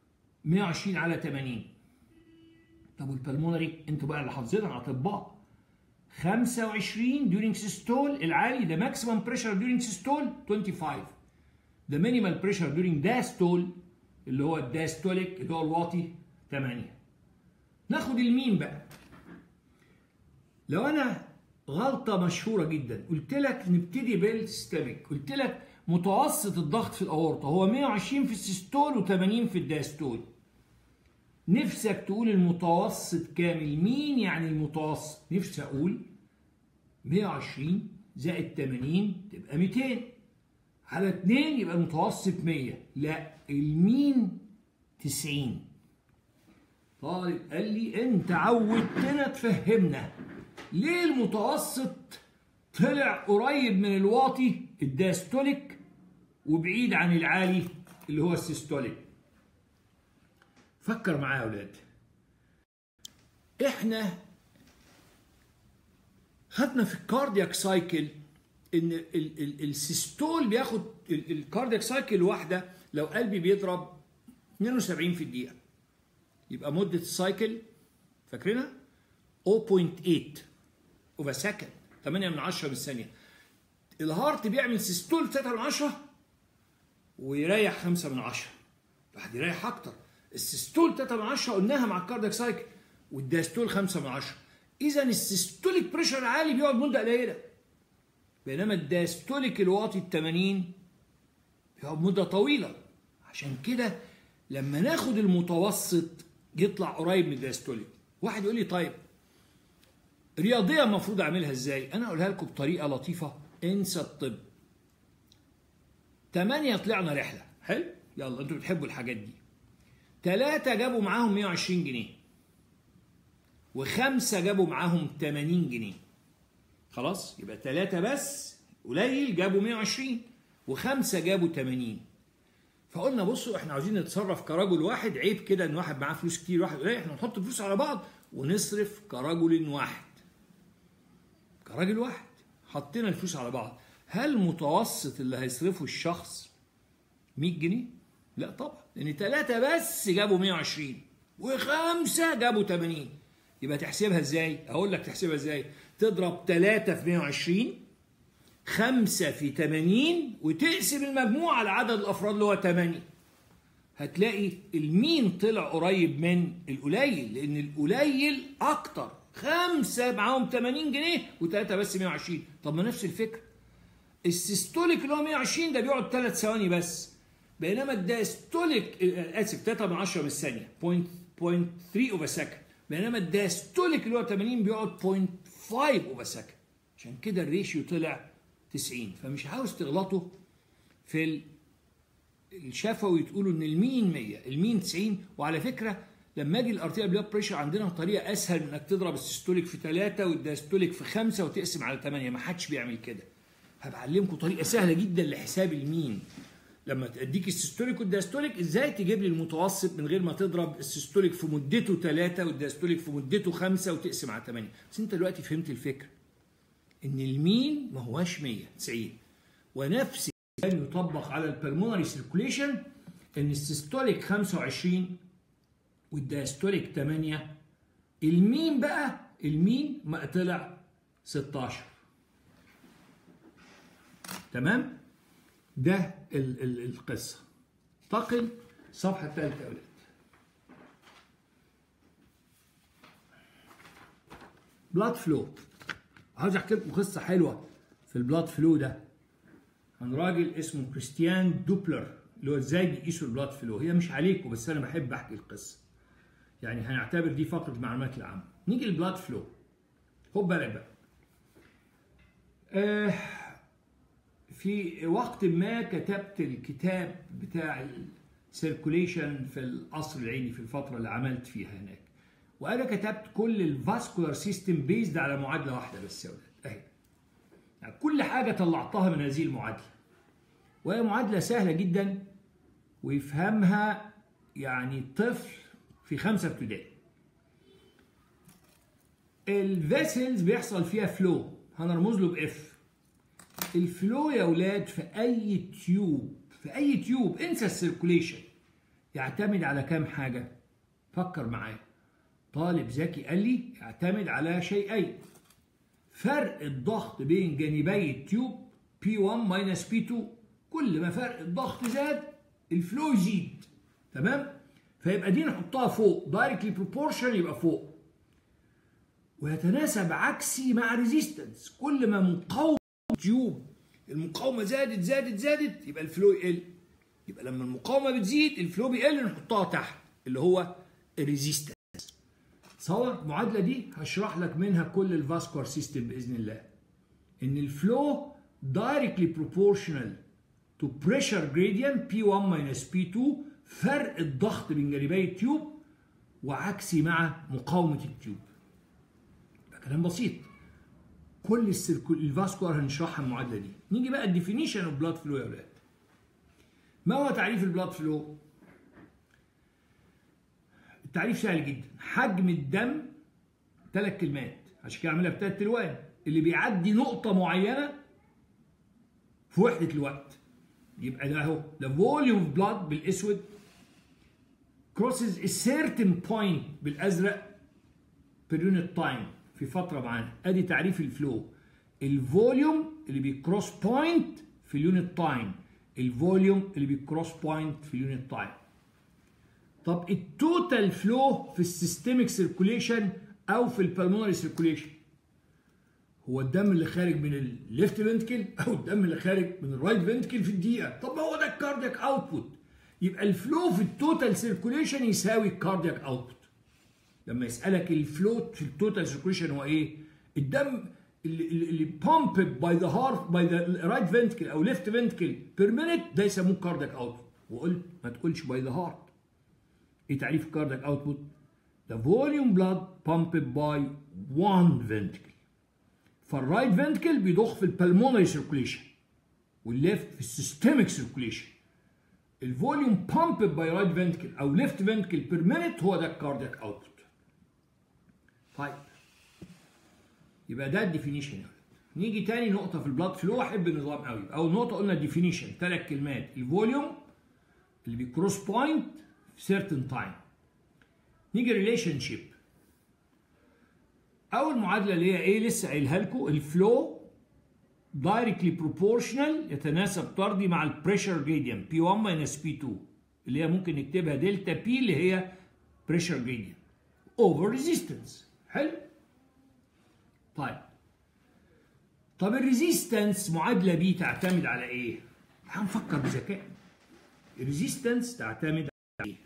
120 على 80 طب والبلمونري انتوا بقى اللي حافظينها اطباء 25 during systole العالي ده maximum pressure during systole 25 ده minimal pressure during diastole اللي هو الداستوليك اللي هو الواطي 8 ناخد المين بقى لو انا غلطة مشهورة جدا قلت لك نبتدي بالسيستميك قلت لك متوسط الضغط في الأورطة هو 120 في السيستول و80 في الداستول نفسك تقول المتوسط كامل مين يعني المتوسط نفسي أقول 120 زائد 80 تبقى 200 على 2 يبقى المتوسط 100 لا المين 90 طالب قال لي انت عودتنا تفهمنا ليه المتوسط طلع قريب من الواطي الداستوليك وبعيد عن العالي اللي هو السيستوليك فكر معايا يا اولاد احنا خدنا في الكاردياك سايكل ان ال- ال- السيستول بياخد ال- الكاردياك سايكل واحده لو قلبي بيضرب 72 في الدقيقه يبقى مده السايكل فاكرينها 0.8 اوفر سكند 8 من 10 بالثانيه الهارت بيعمل سيستول 3 من 10 ويريح 5 من 10 بعد يريح اكتر السيستول 3 من 10 قلناها مع الكاردياك سايكل والداستول 5 من 10 اذا السيستوليك بريشر عالي بيقعد مده قليله بينما الداستوليك الواطي ال 80 بيقعد مده طويله عشان كده لما ناخد المتوسط يطلع قريب من الداستوليك واحد يقول لي طيب رياضيه المفروض اعملها ازاي انا اقولها لكم بطريقه لطيفه انسى الطب 8 طلعنا رحله حلو يلا انتوا بتحبوا الحاجات دي ثلاثة جابوا معاهم 120 جنيه وخمسة جابوا معاهم 80 جنيه خلاص يبقى ثلاثة بس قليل جابوا 120 وخمسة جابوا 80 فقلنا بصوا احنا عاوزين نتصرف كرجل واحد عيب كده ان واحد معاه فلوس كتير واحد قليل احنا نحط فلوس على بعض ونصرف كرجل واحد كراجل واحد حطينا الفلوس على بعض هل متوسط اللي هيصرفه الشخص 100 جنيه؟ لا طبعا لان ثلاثة بس جابوا 120 وخمسة جابوا 80 يبقى تحسبها ازاي؟ اقول لك تحسبها ازاي؟ تضرب 3 في 120 خمسة في 80 وتقسم المجموع على عدد الافراد اللي هو 8 هتلاقي المين طلع قريب من القليل لان القليل اكتر خمسة معاهم 80 جنيه وثلاثة بس 120 طب ما نفس الفكرة السيستوليك اللي هو 120 ده بيقعد ثلاث ثواني بس بينما الداستوليك آه، اسف 3 من 10 من الثانية 0.3 اوفر سكند بينما الداستوليك اللي هو 80 بيقعد 0.5 اوفر سكند عشان كده الريشيو طلع 90 فمش عاوز تغلطوا في ال- الشفوي تقولوا ان المين 100 المين 90 وعلى فكره لما اجي الارتيال بلاد بريشر عندنا طريقه اسهل من انك تضرب السيستوليك في 3 والداستوليك في 5 وتقسم على 8 ما حدش بيعمل كده هبعلمكم طريقه سهله جدا لحساب المين لما تديك السيستوليك والداستوليك ازاي تجيب لي المتوسط من غير ما تضرب السيستوليك في مدته 3 والداستوليك في مدته 5 وتقسم على 8 بس انت دلوقتي فهمت الفكره ان المين ما هواش 100 90 ونفس كان يطبق على البلمونري سيركوليشن ان السيستوليك 25 والدايستوليك 8 المين بقى المين ما طلع 16 تمام ده ال ال القصه انتقل الصفحه الثالثه يا اولاد بلاد فلو عاوز احكي لكم قصه حلوه في البلاد فلو ده عن راجل اسمه كريستيان دوبلر اللي هو ازاي بيقيسوا البلاد فلو هي مش عليكم بس انا بحب احكي القصه يعني هنعتبر دي فقره معلومات العامه نيجي البلاد فلو خد بالك بقى آه في وقت ما كتبت الكتاب بتاع السيركوليشن في القصر العيني في الفتره اللي عملت فيها هناك وانا كتبت كل الفاسكولار سيستم بيزد على معادله واحده بس يا ولاد اهي يعني كل حاجه طلعتها من هذه المعادله وهي معادله سهله جدا ويفهمها يعني طفل في خمسه ابتدائي الفيسلز بيحصل فيها فلو هنرمز له باف الفلو يا اولاد في اي تيوب في اي تيوب انسى السيركوليشن يعتمد على كام حاجه فكر معايا طالب ذكي قال لي يعتمد على شيئين فرق الضغط بين جانبي التيوب P1 ماينس P2 كل ما فرق الضغط زاد الفلو يزيد تمام فيبقى دي نحطها فوق دايركتلي بروبورشن يبقى فوق ويتناسب عكسي مع ريزيستنس كل ما مقاومه التيوب المقاومه زادت زادت زادت يبقى الفلو يقل يبقى لما المقاومه بتزيد الفلو بيقل نحطها تحت اللي هو الريزيستنس تصور المعادله دي هشرح لك منها كل الفاسكولار سيستم باذن الله ان الفلو directly proportional to pressure gradient P1 minus P2 فرق الضغط بين جانبي التيوب وعكسي مع مقاومه التيوب ده كلام بسيط كل السيركل الفاسكولار هنشرحها المعادله دي نيجي بقى الديفينيشن اوف بلاد فلو يا اولاد ما هو تعريف البلاد فلو التعريف سهل جدا حجم الدم ثلاث كلمات عشان كده اعملها بثلاث الوان اللي بيعدي نقطه معينه في وحده الوقت يبقى ده اهو ده فوليوم بلاد بالاسود crosses a certain point بالازرق per unit time في فتره معانا ادي تعريف الفلو الفوليوم اللي بيكروس بوينت في اليونت تايم الفوليوم اللي بيكروس بوينت في اليونت تايم طب التوتال فلو في السيستميك سيركوليشن او في البلمونري سيركوليشن هو الدم اللي خارج من الليفت فنتكل او الدم اللي خارج من الرايت فنتكل في الدقيقه طب ما هو ده الكاردياك اوتبوت يبقى الفلو في التوتال سيركوليشن يساوي الكاردياك اوتبوت لما يسالك الفلو في التوتال سيركوليشن هو ايه الدم اللي اللي بامب باي ذا هارت باي ذا رايت فنتكل او ليفت فنتكل بير مينيت ده يسموه كاردياك اوتبوت وقلت ما تقولش باي ذا هارت ايه تعريف الكاردياك اوتبوت the volume blood pumped by one ventricle فالرايت فنتكل بيضخ في البلمونري سيركوليشن والليفت في السيستميك سيركوليشن الفوليوم بامبد باي رايت فنتكل او ليفت فنتكل بير مينيت هو ده الكاردياك اوتبوت طيب يبقى ده الديفينيشن يعني. نيجي تاني نقطه في البلاد فلو احب النظام قوي اول نقطه قلنا الديفينيشن ثلاث كلمات الفوليوم اللي بيكروس بوينت في سيرتن تايم نيجي ريليشن شيب اول معادله اللي هي ايه لسه قايلها لكم الفلو دايركتلي بروبورشنال يتناسب طردي مع البريشر جريدينت بي 1 ماينس بي 2 اللي هي ممكن نكتبها دلتا بي اللي هي بريشر جريدينت اوفر ريزيستنس حلو طيب طب الريزيستنس معادله بي تعتمد على ايه هنفكر بذكاء الريزيستنس تعتمد على ايه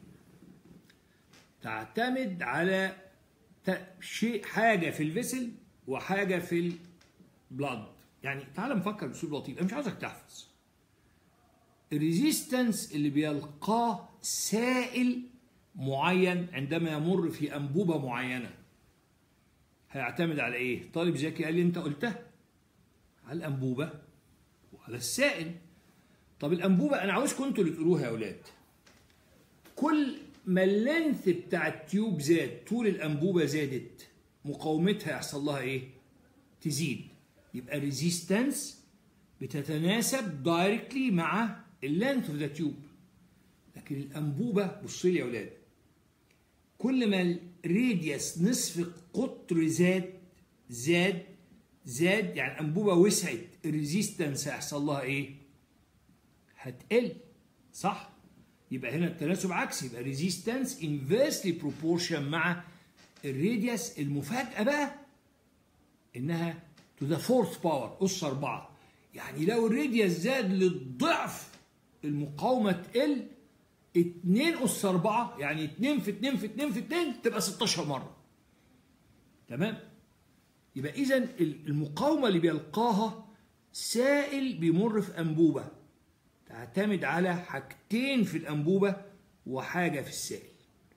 تعتمد على شيء حاجه في الفيسل وحاجه في البلاد يعني تعال نفكر باسلوب لطيف انا مش عاوزك تحفظ الريزيستنس اللي بيلقاه سائل معين عندما يمر في انبوبه معينه هيعتمد على ايه طالب ذكي قال لي انت قلتها على الانبوبه وعلى السائل طب الانبوبه انا عاوزكم انتوا اللي تقولوها يا اولاد كل ما اللينث بتاع التيوب زاد طول الانبوبه زادت مقاومتها يحصل لها ايه تزيد يبقى ريزيستنس بتتناسب دايركتلي مع اللينث اوف ذا تيوب لكن الانبوبه بص لي يا اولاد كل ما الراديوس نصف القطر زاد زاد زاد يعني الانبوبه وسعت الريزيستنس هيحصل لها ايه هتقل صح يبقى هنا التناسب عكسي يبقى ريزيستنس انفيرسلي بروبورشن مع الراديوس المفاجاه بقى انها تو ذا فورث باور اس 4 يعني لو الراديوس زاد للضعف المقاومه تقل 2 اس 4 يعني 2 في 2 في 2 في 2 تبقى 16 مره تمام يبقى اذا المقاومه اللي بيلقاها سائل بيمر في انبوبه تعتمد على حاجتين في الانبوبه وحاجه في السائل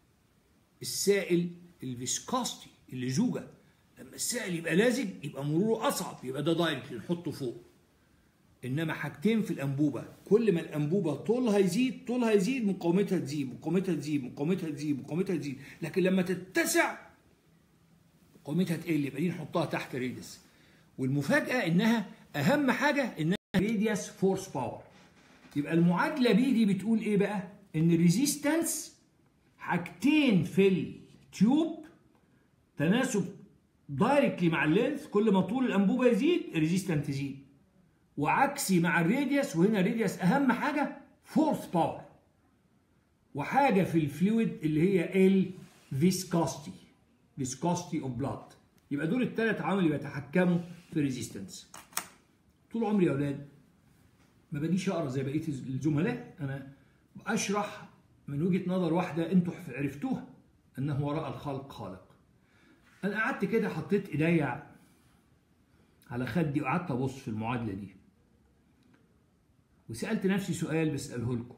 السائل الفيسكاستي اللزوجه لما السائل يبقى لازج يبقى مروره اصعب يبقى ده دايركت نحطه فوق انما حاجتين في الانبوبه كل ما الانبوبه طولها يزيد طولها يزيد مقاومتها تزيد مقاومتها تزيد مقاومتها تزيد مقاومتها تزيد لكن لما تتسع مقاومتها تقل يبقى دي نحطها تحت ريديوس والمفاجاه انها اهم حاجه انها ريديوس فورس باور يبقى المعادله بي دي بتقول ايه بقى ان الريزيستنس حاجتين في التيوب تناسب دايركتلي مع اللينث كل ما طول الانبوبه يزيد الريزيستنت يزيد وعكسي مع الراديوس وهنا الراديوس اهم حاجه فورس باور وحاجه في الفلويد اللي هي الفيسكوستي فيسكوستي اوف بلاد يبقى دول الثلاث عوامل اللي بيتحكموا في الريزيستنس طول عمري يا اولاد ما بديش اقرا زي بقيه الزملاء انا اشرح من وجهه نظر واحده انتوا عرفتوها انه وراء الخلق خالق انا قعدت كده حطيت ايديا على خدي وقعدت ابص في المعادله دي وسالت نفسي سؤال بساله لكم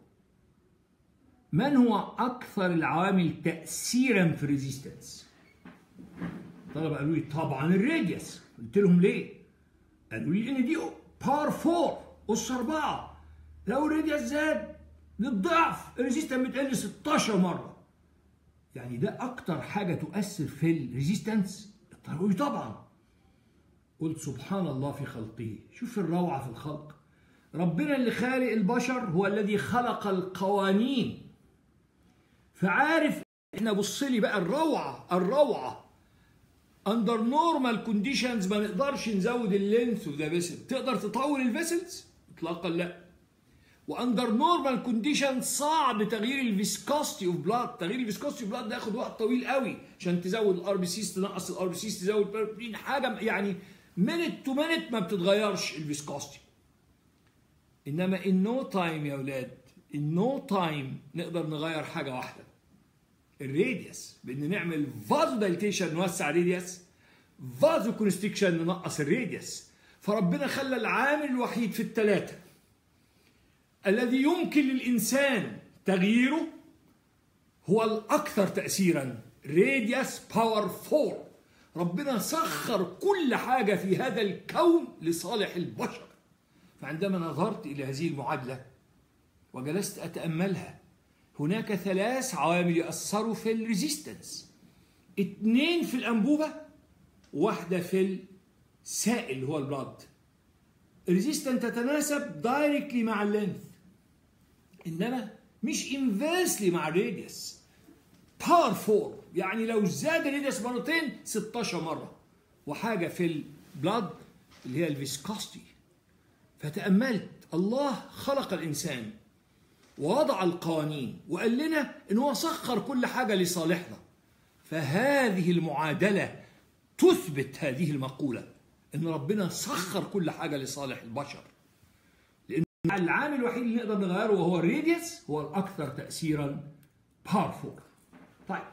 من هو اكثر العوامل تاثيرا في الريزيستنس الطلبه قالوا لي طبعا الراديوس قلت لهم ليه قالوا لي ان دي باور 4 اس 4 لو الراديوس زاد للضعف الريزيستنس بتقل 16 مره يعني ده اكتر حاجه تؤثر في الريزيستنس قالوا لي طبعا قلت سبحان الله في خلقه شوف الروعه في الخلق ربنا اللي خالق البشر هو الذي خلق القوانين فعارف احنا بص لي بقى الروعه الروعه اندر نورمال كونديشنز ما نقدرش نزود اللينث اوف ذا فيسل تقدر تطول الفيسلز اطلاقا لا واندر نورمال كونديشن صعب تغيير الفيسكوستي اوف بلاد تغيير الفيسكوستي اوف بلاد ده ياخد وقت طويل قوي عشان تزود الار بي سيز تنقص الار بي سيز تزود حاجه يعني مينت تو مينت ما بتتغيرش الفيسكوستي انما ان نو تايم يا اولاد ان نو تايم نقدر نغير حاجه واحده الراديوس بان نعمل فازو دايليتيشن نوسع الراديوس فازو كونستريكشن ننقص الراديوس فربنا خلى العامل الوحيد في الثلاثه الذي يمكن للانسان تغييره هو الاكثر تاثيرا راديوس باور 4 ربنا سخر كل حاجه في هذا الكون لصالح البشر فعندما نظرت الى هذه المعادله وجلست اتاملها هناك ثلاث عوامل يأثروا في الريزيستنس اثنين في الأنبوبة واحدة في السائل اللي هو البلاد الريزيستنت تتناسب دايركتلي مع اللينث انما مش انفيرسلي مع الراديوس باور 4 يعني لو زاد الراديوس مرتين 16 مره وحاجه في البلاد اللي هي الفيسكوستي فتاملت الله خلق الانسان ووضع القوانين وقال لنا ان هو سخر كل حاجه لصالحنا فهذه المعادله تثبت هذه المقوله ان ربنا سخر كل حاجه لصالح البشر لان العامل الوحيد اللي نقدر نغيره وهو الراديوس هو الاكثر تاثيرا بارفور طيب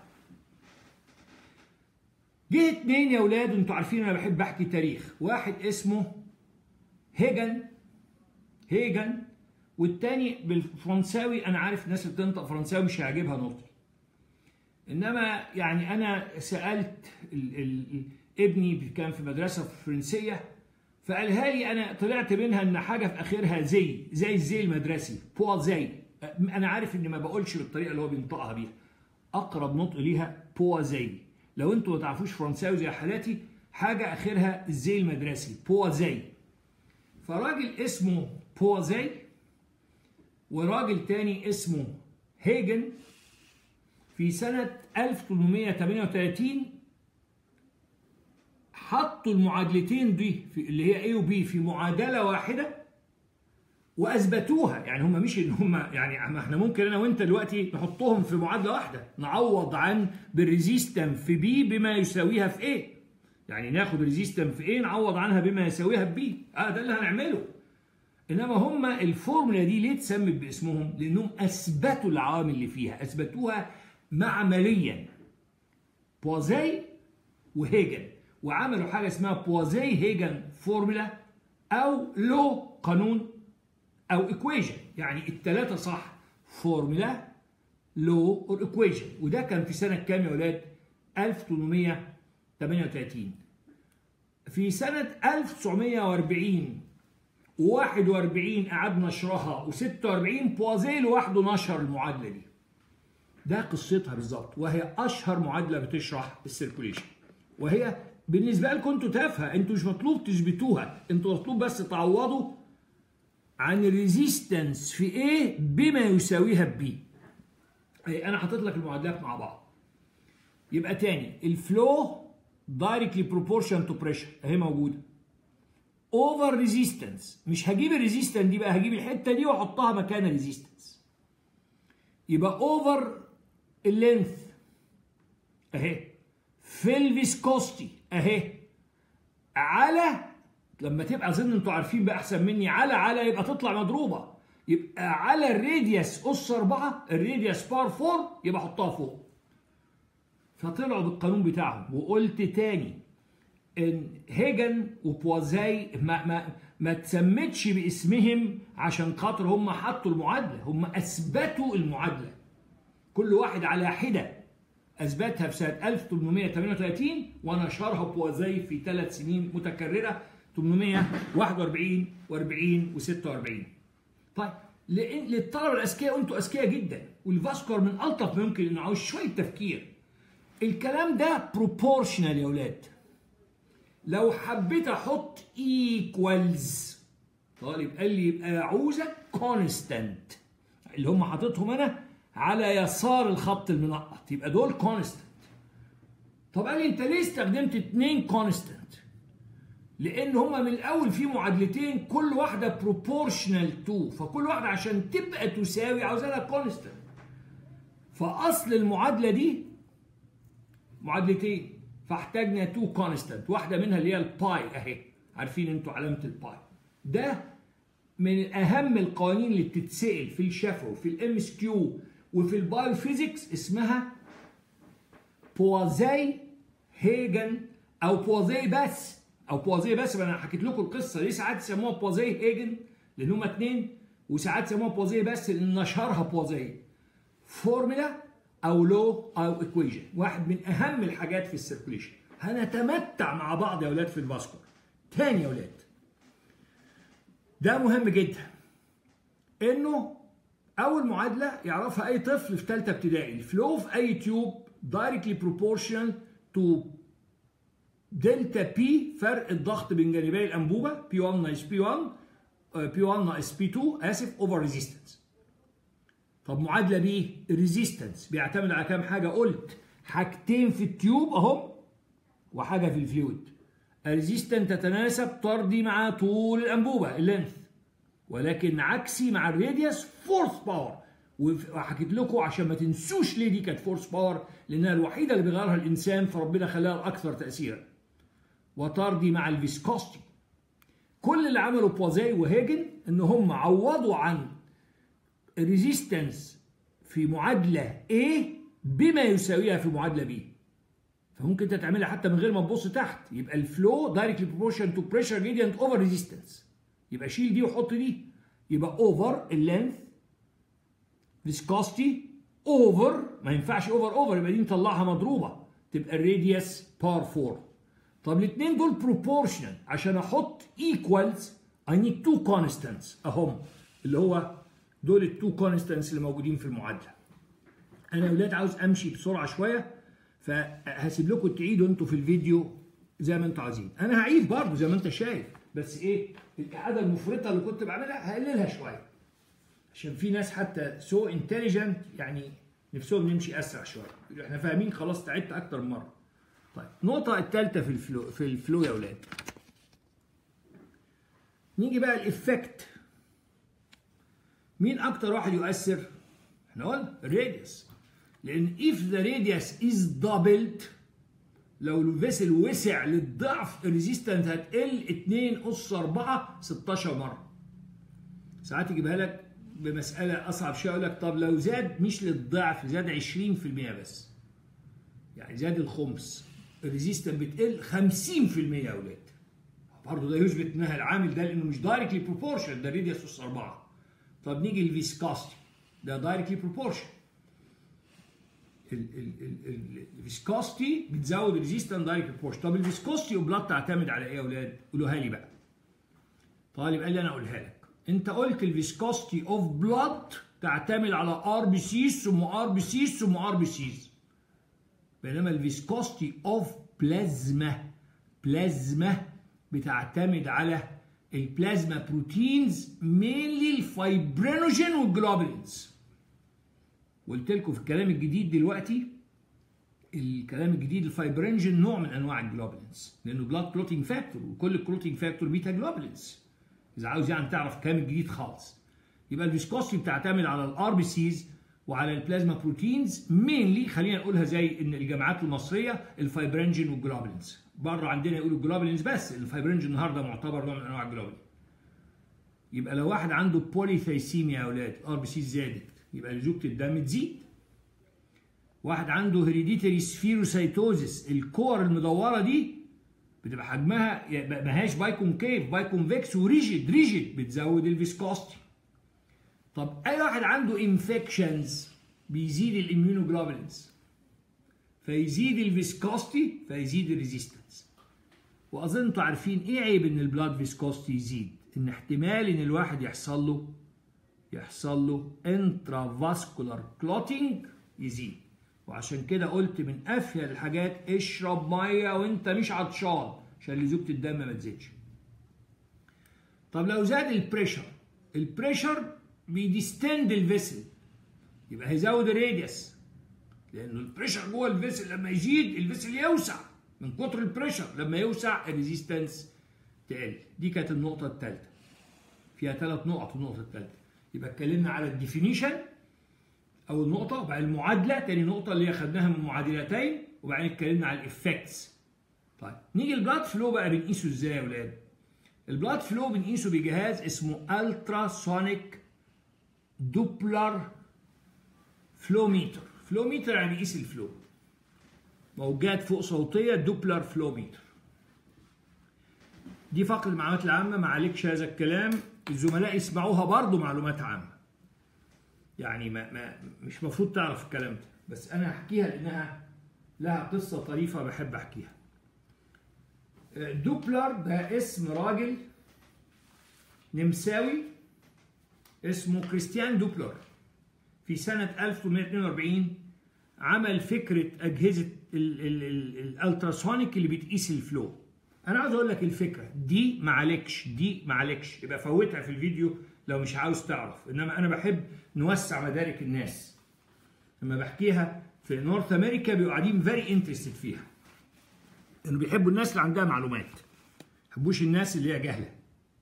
جه اتنين يا اولاد انتوا عارفين انا بحب احكي تاريخ واحد اسمه هيجن هيجن والتاني بالفرنساوي انا عارف الناس اللي بتنطق فرنساوي مش هيعجبها نطقي انما يعني انا سالت ال ال ابني كان في مدرسه فرنسيه فقالها لي انا طلعت منها ان حاجه في اخرها زي زي الزي المدرسي بوا زي انا عارف اني ما بقولش بالطريقه اللي هو بينطقها بيها اقرب نطق ليها بوا زي لو انتوا ما تعرفوش فرنساوي زي حالاتي حاجه اخرها الزي المدرسي بوا زي فراجل اسمه بوا زي وراجل تاني اسمه هيجن في سنة 1838 حطوا المعادلتين دي في اللي هي A و B في معادلة واحدة وأثبتوها يعني هم مش إن هم يعني ما احنا ممكن أنا وأنت دلوقتي نحطهم في معادلة واحدة نعوض عن بالريزيستم في B بما يساويها في A يعني ناخد ريزيستم في A نعوض عنها بما يساويها في B اه ده اللي هنعمله انما هم الفورمولا دي ليه اتسمت باسمهم؟ لانهم اثبتوا العوامل اللي فيها، اثبتوها معمليا. بوازي وهيجن وعملوا حاجه اسمها بوازي هيجن فورمولا او لو قانون او ايكويشن يعني الثلاثه صح فورمولا لو اور ايكويشن وده كان في سنه كام يا ولاد؟ 1838 في سنه 1940 و41 قعدنا نشرها و46 بوازي لوحده نشر المعادله دي. ده قصتها بالظبط وهي اشهر معادله بتشرح السيركوليشن. وهي بالنسبه لكم انتوا تافهه انتوا مش مطلوب تثبتوها انتوا مطلوب بس تعوضوا عن الريزيستنس في ايه بما يساويها بي. انا حاطط لك المعادلات مع بعض. يبقى تاني الفلو دايركتلي بروبورشن تو بريشر اهي موجوده اوفر ريزيستنس مش هجيب الريزيستنس دي بقى هجيب الحته دي واحطها مكان الريزيستنس يبقى اوفر اللينث اهي في الفيسكوستي اهي على لما تبقى اظن انتوا عارفين بقى احسن مني على على يبقى تطلع مضروبه يبقى على الراديوس اس 4 الراديوس بار 4 يبقى احطها فوق فطلعوا بالقانون بتاعهم وقلت تاني ان هيجن وبوازاي ما ما ما تسمتش باسمهم عشان خاطر هم حطوا المعادله هم اثبتوا المعادله كل واحد على حده اثبتها في سنه 1838 ونشرها بوازاي في ثلاث سنين متكرره 841 و40 و46 طيب لان للطلبه الاذكياء وانتوا اذكياء جدا والفاسكور من الطف ما يمكن انه عاوز شويه تفكير الكلام ده بروبورشنال يا اولاد لو حبيت احط ايكوالز طالب قال لي يبقى عاوزك كونستانت اللي هم حاططهم انا على يسار الخط المنقط يبقى دول كونستانت طب قال لي انت ليه استخدمت اتنين كونستانت لان هما من الاول في معادلتين كل واحده بروبورشنال تو فكل واحده عشان تبقى تساوي عاوزة لها كونستانت فاصل المعادله دي معادلتين فاحتاجنا تو كونستانت واحده منها اللي هي الباي اهي عارفين انتوا علامه الباي ده من اهم القوانين اللي بتتسال في الشفوي في الام اس كيو وفي البايو فيزيكس اسمها بوازي هيجن او بوازي بس او بوازي بس انا حكيت لكم القصه ليه ساعات يسموها بوازي هيجن لان هما اتنين وساعات يسموها بوازي بس لان نشرها بوازي فورمولا او لو او ايكويجن واحد من اهم الحاجات في السيركوليشن هنتمتع مع بعض يا اولاد في الباسكور تاني يا اولاد ده مهم جدا انه اول معادله يعرفها اي طفل في ثالثه ابتدائي الفلو في اي تيوب دايركتلي بروبورشنال تو دلتا بي فرق الضغط بين جانبي الانبوبه بي 1 ناقص بي 1 بي 1 ناقص بي 2 اسف اوفر ريزيستنس طب معادله بي الريزيستنس بيعتمد على كام حاجه قلت حاجتين في التيوب اهم وحاجه في الفلويد الريزيستنت تتناسب طردي مع طول الانبوبه اللينث ولكن عكسي مع الراديوس فورس باور وحكيت لكم عشان ما تنسوش ليه دي كانت فورس باور لانها الوحيده اللي بيغيرها الانسان فربنا خلاها الاكثر تاثيرا وطردي مع الفيسكوستي كل اللي عمله بوازاي وهيجن ان هم عوضوا عن الريزيستنس في معادله A بما يساويها في معادله B فممكن انت تعملها حتى من غير ما تبص تحت يبقى الفلو دايركتلي بروبورشن تو بريشر جريدينت اوفر ريزيستنس يبقى شيل دي وحط دي يبقى اوفر اللينث فيسكوستي اوفر ما ينفعش اوفر اوفر يبقى دي نطلعها مضروبه تبقى الراديوس بار 4 طب الاثنين دول بروبورشنال عشان احط ايكوالز اي نيد تو كونستانتس اهم اللي هو دول التو كونستانتس اللي موجودين في المعادله انا يا اولاد عاوز امشي بسرعه شويه فهسيب لكم تعيدوا انتوا في الفيديو زي ما انتوا عايزين انا هعيد برضه زي ما انت شايف بس ايه الاعاده المفرطه اللي كنت بعملها هقللها شويه عشان في ناس حتى سو انتليجنت يعني نفسهم نمشي اسرع شويه احنا فاهمين خلاص تعبت اكتر من مره طيب النقطه الثالثه في الفلو في الفلو يا اولاد نيجي بقى الافكت مين اكتر واحد يؤثر احنا قلنا الراديوس لان if the radius is doubled لو الفيسل وسع للضعف الريزيستنت هتقل 2 اس 4 16 مره ساعات يجيبها لك بمساله اصعب شويه يقول لك طب لو زاد مش للضعف زاد 20% بس يعني زاد الخمس الريزيستنت بتقل 50% يا اولاد برضه ده يثبت انها العامل ده لانه مش دايركتلي بروبورشن ده ريديوس اس 4 طب نيجي للفيسكاستي ده دايركتلي بروبورشن الفيسكوستي بتزود الريزيستنس دايركت بروبورشن طب الفيسكوستي وبلاد تعتمد على ايه يا اولاد؟ قولوها لي بقى. طالب قال لي انا اقولها لك. انت قلت الفيسكوستي اوف بلاد تعتمد على ار بي سيز ثم ار بي سيز ثم ار بي سيز. بينما الفيسكوستي اوف بلازما بلازما بتعتمد على البلازما بروتينز مينلي الفايبرينوجين والجلوبولينز. قلت لكم في الكلام الجديد دلوقتي الكلام الجديد الفايبرينجين نوع من انواع الجلوبولينز لانه بلاد كلوتينج فاكتور وكل الكلوتينج فاكتور بيتا جلوبولينز اذا عاوز يعني تعرف الكلام الجديد خالص يبقى الفيسكوستي بتعتمد على الار بي سيز وعلى البلازما بروتينز مينلي خلينا نقولها زي ان الجامعات المصريه الفايبرينجين والجلوبولينز بره عندنا يقولوا الجلوبولينز بس الفايبرينجين النهارده معتبر نوع من انواع الجلوبولين يبقى لو واحد عنده بوليثايسيميا يا اولاد ار بي سي زادت يبقى لزوجة الدم تزيد واحد عنده هيريديتري سفيروسايتوزيس الكور المدوره دي بتبقى حجمها ما هياش بايكونكيف بايكونفكس وريجيد ريجيد بتزود الفيسكوستي طب اي واحد عنده انفكشنز بيزيد الاميونوجلوبولينز فيزيد الفيسكوستي فيزيد الريزيستنس واظن انتوا عارفين ايه عيب ان البلاد فيسكوستي يزيد ان احتمال ان الواحد يحصل له يحصل له انترافاسكولار كلوتينج يزيد وعشان كده قلت من افيد الحاجات اشرب ميه وانت مش عطشان عشان لزوجة الدم ما تزيدش طب لو زاد البريشر البريشر بيديستند الفيسل يبقى هيزود الراديوس لانه البريشر جوه الفيسل لما يزيد الفيسل يوسع من كتر البريشر لما يوسع الريزيستنس تقل دي كانت النقطه الثالثه فيها ثلاث نقط النقطه الثالثه يبقى اتكلمنا على الديفينيشن اول نقطه وبعدين المعادله تاني نقطه اللي هي خدناها من معادلتين وبعدين اتكلمنا على الافكتس طيب نيجي البلاد فلو بقى بنقيسه ازاي يا اولاد البلاد فلو بنقيسه بجهاز اسمه الترا سونيك دوبلر فلوميتر فلوميتر يعني بيقيس الفلو موجات فوق صوتيه دوبلر فلوميتر دي فقره المعلومات العامه ما عليكش هذا الكلام الزملاء يسمعوها برضه معلومات عامه يعني ما, ما مش مفروض تعرف الكلام ده بس انا هحكيها لانها لها قصه طريفه بحب احكيها دوبلر ده اسم راجل نمساوي اسمه كريستيان دوبلر في سنة 1842 عمل فكرة أجهزة الالتراسونيك اللي بتقيس الفلو أنا عاوز أقول لك الفكرة دي معلكش دي معلكش يبقى فوتها في الفيديو لو مش عاوز تعرف إنما أنا بحب نوسع مدارك الناس لما بحكيها في نورث أمريكا بيبقوا قاعدين فيري انترستد فيها إنه بيحبوا الناس اللي عندها معلومات ما بيحبوش الناس اللي هي جاهله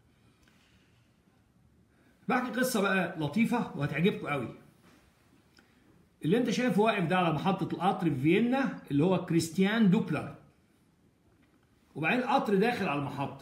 بحكي قصة بقى لطيفة وهتعجبكم قوي اللي انت شايفه واقف ده على محطة القطر في فيينا اللي هو كريستيان دوبلر وبعدين القطر داخل على المحطة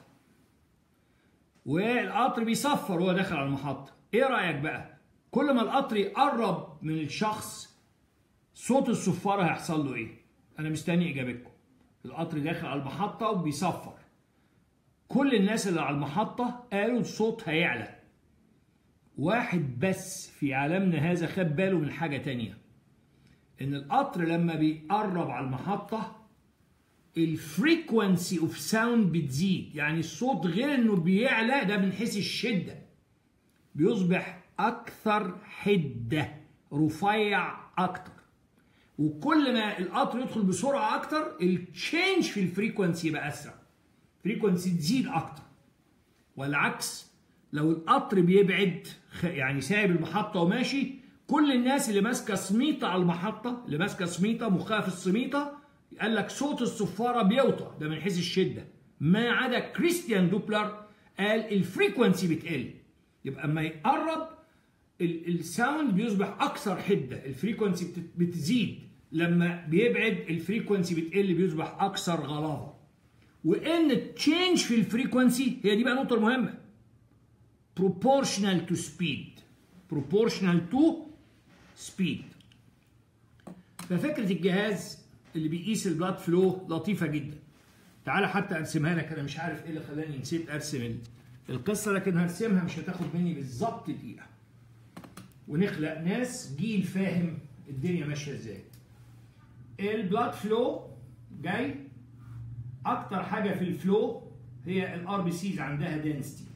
والقطر بيصفر وهو داخل على المحطة ايه رأيك بقى كل ما القطر يقرب من الشخص صوت الصفارة هيحصل له ايه انا مستني اجابتكم القطر داخل على المحطة وبيصفر كل الناس اللي على المحطة قالوا الصوت هيعلى واحد بس في عالمنا هذا خد باله من حاجة تانية ان القطر لما بيقرب على المحطة الفريكونسي اوف ساوند بتزيد يعني الصوت غير انه بيعلى ده من حيث الشدة بيصبح اكثر حدة رفيع اكتر وكل ما القطر يدخل بسرعة اكتر التشينج في الفريكونسي يبقى اسرع فريكونسي تزيد اكتر والعكس لو القطر بيبعد يعني سايب المحطة وماشي كل الناس اللي ماسكة سميطة على المحطة اللي ماسكة سميطة مخها في السميطة قال لك صوت الصفارة بيوطى ده من حيث الشدة ما عدا كريستيان دوبلر قال الفريكونسي بتقل يبقى اما يقرب الساوند بيصبح اكثر حدة الفريكونسي بتزيد لما بيبعد الفريكونسي بتقل بيصبح اكثر غلاظة وان التشينج في الفريكونسي هي دي بقى النقطة المهمة proportional to speed proportional to speed ففكرة الجهاز اللي بيقيس البلاد فلو لطيفة جدا تعالى حتى ارسمها لك انا مش عارف ايه اللي خلاني نسيت ارسم القصة لكن هرسمها مش هتاخد مني بالظبط دقيقة ونخلق ناس جيل فاهم الدنيا ماشية ازاي البلاد فلو جاي اكتر حاجة في الفلو هي الار بي سيز عندها دنسيتي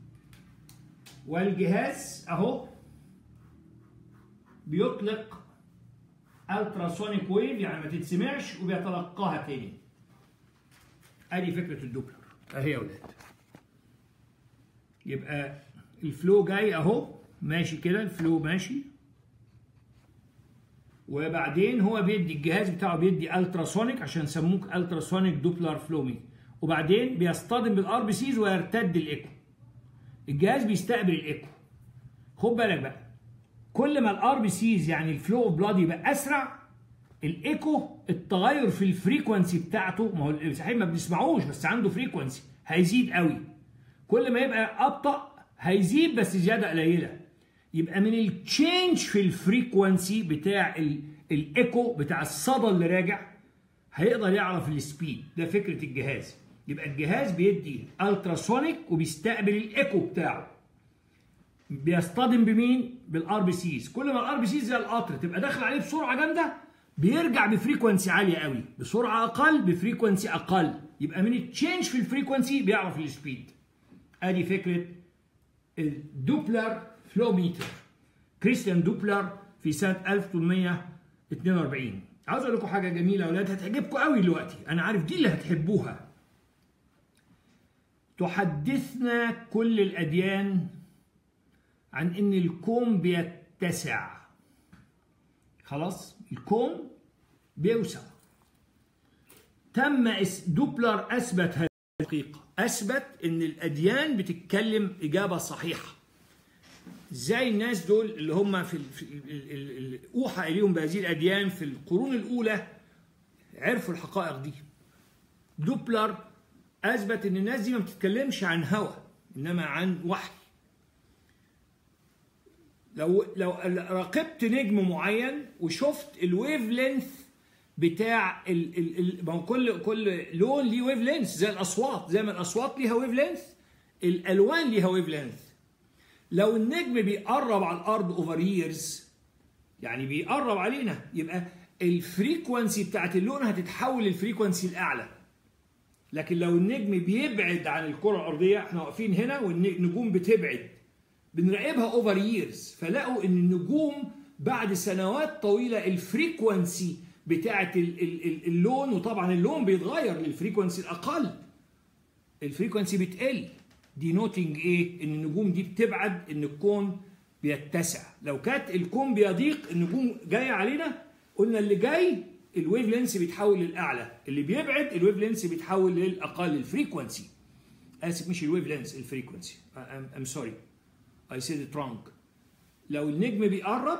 والجهاز اهو بيطلق التراسونيك ويف يعني ما تتسمعش وبيتلقاها تاني ادي فكره الدوبلر اهي يا ولاد يبقى الفلو جاي اهو ماشي كده الفلو ماشي وبعدين هو بيدي الجهاز بتاعه بيدي التراسونيك عشان سموك التراسونيك دوبلر فلومي وبعدين بيصطدم بالار بي سيز ويرتد الايكو الجهاز بيستقبل الايكو خد بالك بقى كل ما الار بي سيز يعني الفلو اوف بلاد يبقى اسرع الايكو التغير في الفريكونسي بتاعته ما هو صحيح ما بنسمعوش بس عنده فريكونسي هيزيد قوي كل ما يبقى ابطا هيزيد بس زياده قليله يبقى من التشينج في الفريكونسي بتاع الايكو بتاع الصدى اللي راجع هيقدر يعرف السبيد ده فكره الجهاز يبقى الجهاز بيدي التراسونيك وبيستقبل الايكو بتاعه بيصطدم بمين بالار بي سيز كل ما الار بي سيز زي القطر تبقى داخل عليه بسرعه جامده بيرجع بفريكونسي عاليه قوي بسرعه اقل بفريكونسي اقل يبقى من التشينج في الفريكونسي بيعرف السبيد ادي فكره الدوبلر فلوميتر كريستيان دوبلر في سنه 1842 عاوز اقول لكم حاجه جميله يا اولاد هتعجبكم قوي دلوقتي انا عارف دي اللي هتحبوها تحدثنا كل الاديان عن ان الكون بيتسع خلاص الكون بيوسع تم دوبلر اثبت هذه الحقيقه اثبت ان الاديان بتتكلم اجابه صحيحه ازاي الناس دول اللي هم في, في اوحى اليهم بهذه الاديان في القرون الاولى عرفوا الحقائق دي دوبلر اثبت ان الناس دي ما بتتكلمش عن هوى انما عن وحي لو لو راقبت نجم معين وشفت الويف لينث بتاع ال ال ال ما هو كل كل لون ليه ويف لينث زي الاصوات زي ما الاصوات ليها ويف لينث الالوان ليها ويف لينث لو النجم بيقرب على الارض اوفر ييرز يعني بيقرب علينا يبقى الفريكونسي بتاعت اللون هتتحول للفريكونسي الاعلى لكن لو النجم بيبعد عن الكره الارضيه احنا واقفين هنا والنجوم بتبعد بنراقبها اوفر ييرز فلقوا ان النجوم بعد سنوات طويله الفريكونسي بتاعه اللون وطبعا اللون بيتغير للفريكونسي الاقل الفريكونسي بتقل دي نوتنج ايه ان النجوم دي بتبعد ان الكون بيتسع لو كانت الكون بيضيق النجوم جايه علينا قلنا اللي جاي الويف لينس بيتحول للاعلى اللي بيبعد الويف لينس بيتحول للاقل الفريكونسي اسف مش الويف لينس الفريكونسي ام سوري اي سيد ترانك لو النجم بيقرب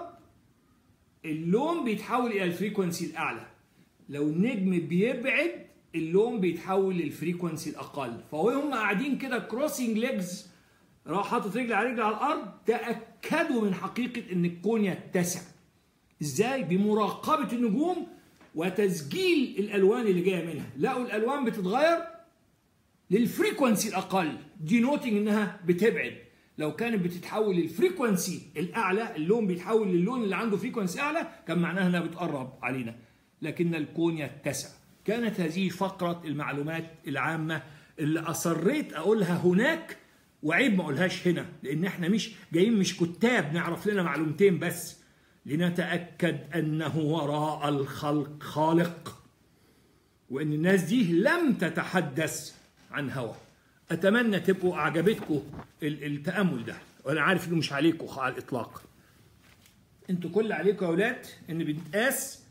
اللون بيتحول الى الفريكونسي الاعلى لو النجم بيبعد اللون بيتحول للفريكونسي الاقل فهم قاعدين كده كروسنج ليجز راح حاطط رجل على رجل على الارض تاكدوا من حقيقه ان الكون يتسع ازاي بمراقبه النجوم وتسجيل الالوان اللي جايه منها لقوا الالوان بتتغير للفريكونسي الاقل دي نوتنج انها بتبعد لو كانت بتتحول للفريكونسي الاعلى اللون بيتحول للون اللي عنده فريكونسي اعلى كان معناها انها بتقرب علينا لكن الكون يتسع كانت هذه فقره المعلومات العامه اللي اصريت اقولها هناك وعيب ما اقولهاش هنا لان احنا مش جايين مش كتاب نعرف لنا معلومتين بس لنتاكد انه وراء الخلق خالق وان الناس دي لم تتحدث عن هوى اتمنى تبقوا اعجبتكم التامل ده وانا عارف انه مش عليكم على الاطلاق انتوا كل عليكم يا اولاد ان بنتقاس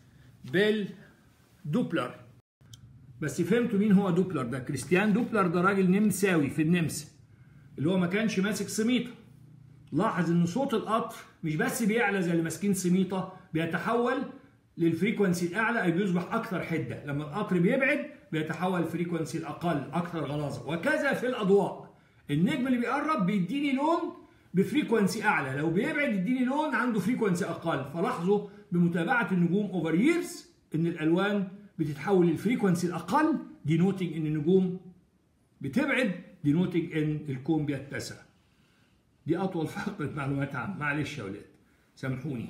بالدوبلر بس فهمتوا مين هو دوبلر ده كريستيان دوبلر ده راجل نمساوي في النمسا اللي هو ما كانش ماسك سميطه لاحظ ان صوت القطر مش بس بيعلى زي اللي ماسكين سميطه بيتحول للفريكونسي الاعلى اي بيصبح اكثر حده لما القطر بيبعد بيتحول الفريكونسي الاقل اكثر غلاظه وكذا في الاضواء النجم اللي بيقرب بيديني لون بفريكونسي اعلى لو بيبعد يديني لون عنده فريكونسي اقل فلاحظوا بمتابعه النجوم اوفر ييرز ان الالوان بتتحول للفريكونسي الاقل دينوتنج ان النجوم بتبعد دينوتنج ان الكون بيتسع دي اطول فقره معلومات عامه معلش يا اولاد سامحوني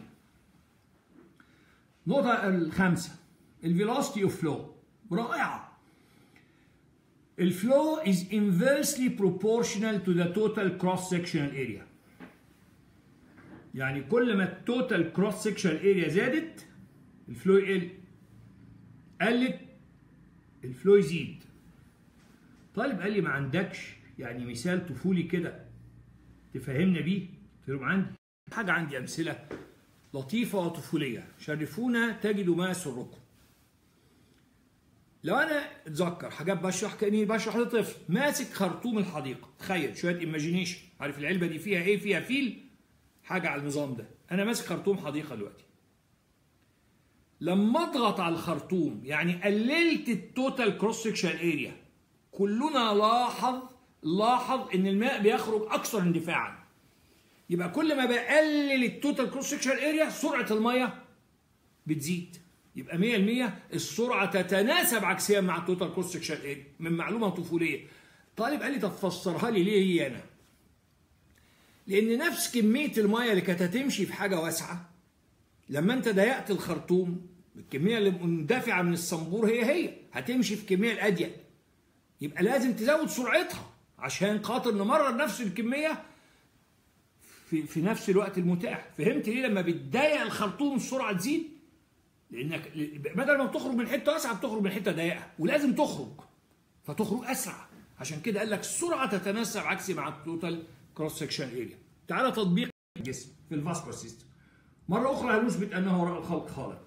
النقطه الخامسه الفيلوسيتي اوف فلو رائعه الفلو is inversely proportional to the total cross sectional area يعني كل ما التوتال كروس سكشن اريا زادت الفلو يقل قلت الفلو يزيد طالب قال لي ما عندكش يعني مثال طفولي كده تفهمنا بيه قلت له عندي حاجه عندي امثله لطيفة وطفولية شرفونا تجدوا ما يسركم لو انا اتذكر حاجات بشرح كاني بشرح لطفل ماسك خرطوم الحديقه تخيل شويه ايماجينيشن عارف العلبه دي فيها ايه فيها فيل حاجه على النظام ده انا ماسك خرطوم حديقه دلوقتي لما اضغط على الخرطوم يعني قللت التوتال كروس سكشن اريا كلنا لاحظ لاحظ ان الماء بيخرج اكثر اندفاعا يبقى كل ما بقلل التوتال كروس سكشن اريا سرعه الميه بتزيد يبقى 100% السرعه تتناسب عكسيا مع التوتال كروس سكشن اريا من معلومه طفوليه طالب قال لي طب فسرها لي ليه هي انا لان نفس كميه الميه اللي كانت هتمشي في حاجه واسعه لما انت ضيقت الخرطوم الكميه اللي مندفعه من الصنبور هي هي هتمشي في الكميه الاضيق يبقى لازم تزود سرعتها عشان خاطر نمرر نفس الكميه في في نفس الوقت المتاح فهمت ليه لما بتضيق الخرطوم السرعه تزيد لانك بدل ما بتخرج من حته واسعه بتخرج من حته ضيقه ولازم تخرج فتخرج اسرع عشان كده قال لك السرعه تتناسب عكسي مع التوتال كروس سكشن اريا تعالى تطبيق الجسم في الفاسكولار سيستم مره اخرى هنثبت انه وراء الخلق خالق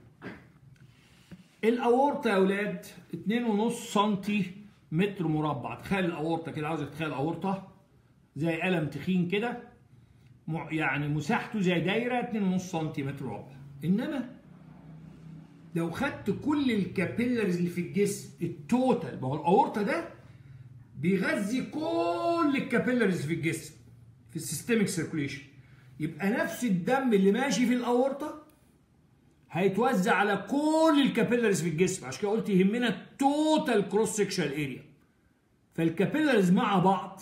الاورطه يا اولاد 2.5 سم متر مربع تخيل الاورطه كده عاوزك تتخيل الاورطه زي قلم تخين كده يعني مساحته زي دايره 2.5 سم متر مربع انما لو خدت كل الكابيلرز اللي في الجسم التوتال ما هو الاورطه ده بيغذي كل الكابيلرز في الجسم في السيستميك سيركوليشن يبقى نفس الدم اللي ماشي في الاورطه هيتوزع على كل الكابيلرز في الجسم عشان كده قلت يهمنا التوتال كروس سكشن اريا فالكابيلرز مع بعض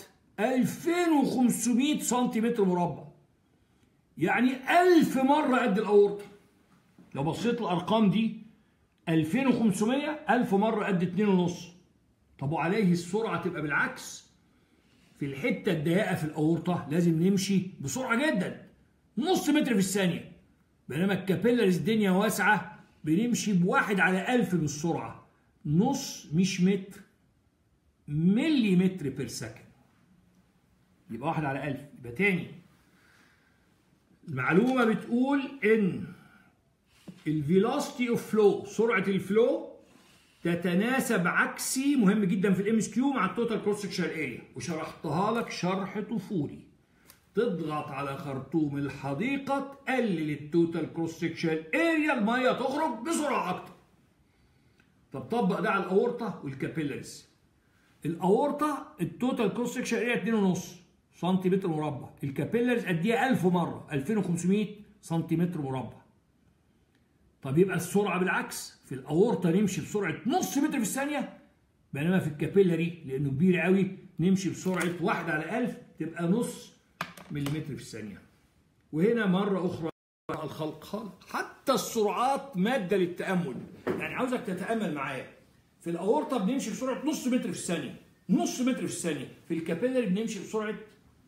2500 سنتيمتر مربع يعني 1000 مره قد الاورطه لو بصيت الارقام دي 2500 1000 مره قد 2.5 طب وعليه السرعه تبقى بالعكس في الحته الضيقه في الاورطه لازم نمشي بسرعه جدا نص متر في الثانيه بينما الكابيلرز الدنيا واسعه بنمشي بواحد على ألف من السرعه نص مش متر ملي متر بير سكند يبقى واحد على ألف يبقى تاني المعلومه بتقول ان الفيلوسيتي اوف فلو سرعه الفلو تتناسب عكسي مهم جدا في الام اس كيو مع التوتال كروس سكشن اريا وشرحتها لك شرح طفولي تضغط على خرطوم الحديقه تقلل التوتال كروس سكشن اريا الميه تخرج بسرعه اكتر طب طبق ده على الاورطه والكابيلاريز الاورطه التوتال كروس سكشن اريا 2.5 سنتيمتر مربع الكابيلاريز قديها 1000 مره 2500 سنتيمتر مربع طب يبقى السرعه بالعكس في الاورطه نمشي بسرعه نص متر في الثانيه بينما في الكابيلاري لانه كبير قوي نمشي بسرعه 1 على 1000 تبقى نص مليمتر في الثانيه وهنا مره اخرى الخلق خالق حتى السرعات ماده للتامل يعني عاوزك تتامل معايا في الاورطه بنمشي بسرعه نص متر في الثانيه نص متر في الثانيه في الكابيلاري بنمشي بسرعه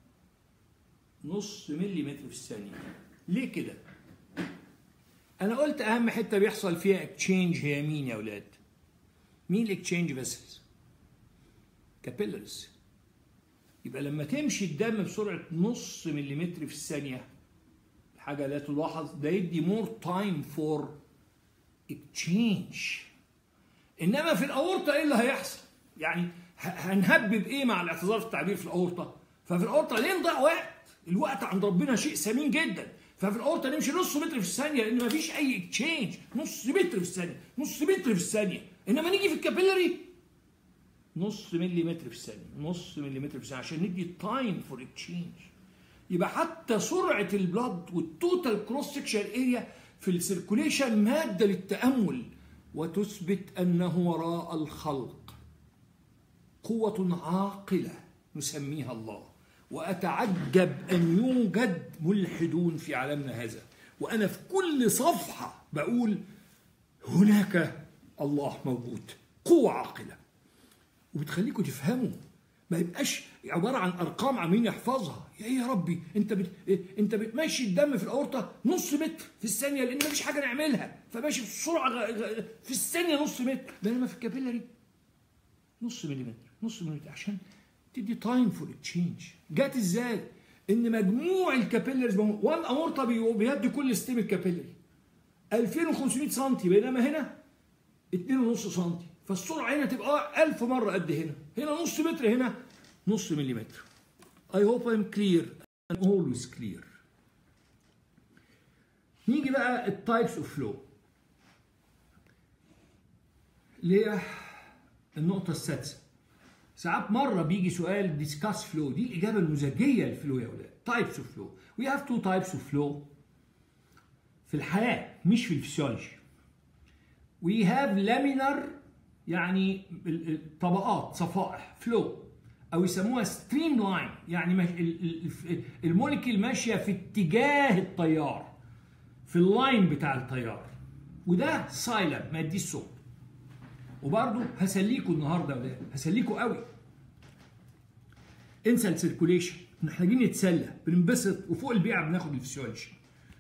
نص مليمتر في الثانيه ليه كده انا قلت اهم حته بيحصل فيها اكتشينج هي مين يا اولاد مين الاكتشينج فيسلز كابيلرز يبقى لما تمشي الدم بسرعه نص مليمتر في الثانيه حاجه لا تلاحظ ده يدي مور تايم فور اكتشينج انما في الاورطه ايه اللي هيحصل يعني هنهبب ايه مع الاعتذار في التعبير في الاورطه ففي الاورطه ليه نضيع وقت الوقت عند ربنا شيء ثمين جدا ففي الاورطه نمشي نص متر في الثانيه لان مفيش اي اكتشينج نص متر في الثانيه نص متر في الثانيه انما نيجي في الكابيلاري نص ملي متر في الثانيه نص ملي متر في الثانيه عشان ندي تايم فور اكتشينج يبقى حتى سرعه البلاد والتوتال كروس سكشن اريا في السيركوليشن ماده للتامل وتثبت انه وراء الخلق قوه عاقله نسميها الله وأتعجب أن يوجد ملحدون في عالمنا هذا وأنا في كل صفحة بقول هناك الله موجود قوة عاقلة وبتخليكم تفهموا ما يبقاش عبارة عن أرقام عمالين يحفظها يا إيه يا ربي أنت بت... أنت بتمشي الدم في الأورطة نص متر في الثانية لأن مفيش حاجة نعملها فماشي بسرعة في الثانية نص متر بينما في الكابيلاري نص مليمتر نص مليمتر عشان تدي تايم فور تشينج جت ازاي ان مجموع الكابيلرز وان امورتا بيدي كل ستيم الكابيلري 2500 سم بينما هنا 2.5 سم فالسرعه هنا تبقى 1000 مره قد هنا هنا نص متر هنا نص مليمتر I hope I'm clear I'm always clear نيجي بقى التايبس اوف فلو اللي هي النقطة السادسة ساعات مرة بيجي سؤال ديسكاس فلو دي الإجابة المزاجية للفلو يا أولاد تايبس اوف فلو وي هاف تو تايبس اوف فلو في الحياة مش في الفسيولوجي وي هاف لامينر يعني طبقات صفائح فلو او يسموها ستريم لاين يعني الموليكيول ماشيه في اتجاه التيار في اللاين بتاع التيار وده سايلنت ما يديش صوت وبرضه هسليكوا النهارده يا ولاد هسليكوا قوي انسى السيركوليشن محتاجين نتسلى بننبسط وفوق البيعه بناخد الفسيولوجي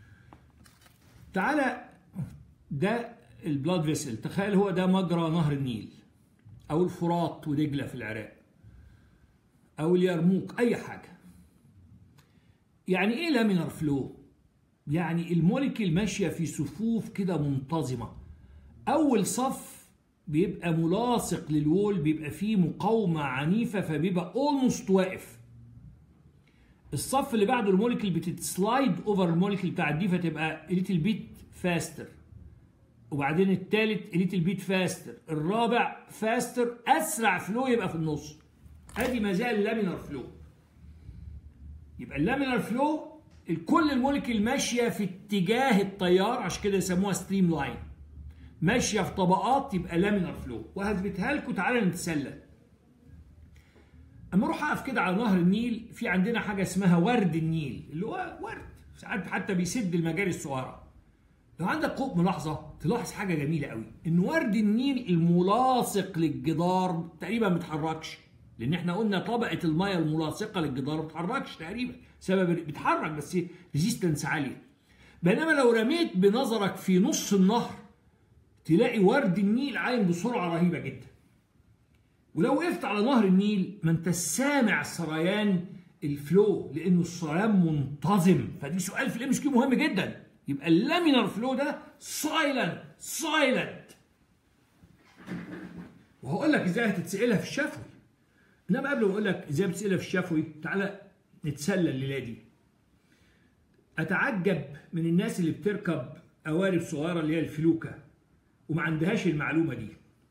تعالى ده البلاد فيسل تخيل هو ده مجرى نهر النيل او الفرات ودجله في العراق او اليرموك اي حاجه يعني ايه لامينر فلو يعني الموليكيول ماشيه في صفوف كده منتظمه اول صف بيبقى ملاصق للوول بيبقى فيه مقاومه عنيفه فبيبقى اولموست واقف الصف اللي بعده الموليكيول بتتسلايد اوفر الموليكيول بتاع دي فتبقى ليتل بيت فاستر وبعدين الثالث ليتل بيت فاستر الرابع فاستر اسرع فلو يبقى في النص ادي ما زال اللامينر فلو يبقى اللامينر فلو كل الموليكيول ماشيه في اتجاه التيار عشان كده يسموها ستريم لاين ماشيه في طبقات يبقى لامينر فلو وهثبتها لكم تعالى نتسلى اما اروح اقف كده على نهر النيل في عندنا حاجه اسمها ورد النيل اللي هو ورد ساعات حتى بيسد المجاري الصغيره لو عندك قوة ملاحظة تلاحظ حاجة جميلة قوي إن ورد النيل الملاصق للجدار تقريبا ما بيتحركش لأن احنا قلنا طبقة المية الملاصقة للجدار ما بتتحركش تقريبا سبب بيتحرك بس ريزيستنس عالية بينما لو رميت بنظرك في نص النهر تلاقي ورد النيل عايم بسرعة رهيبة جدا ولو وقفت على نهر النيل ما انت سامع سريان الفلو لانه السريان منتظم فدي سؤال في الام اس كيو مهم جدا يبقى اللامينر فلو ده سايلنت سايلنت وهقول لك ازاي هتتسالها في الشفوي انما قبل ما اقول لك ازاي بتسالها في الشفوي تعالى نتسلى الليله دي اتعجب من الناس اللي بتركب قوارب صغيره اللي هي الفلوكه وما عندهاش المعلومه دي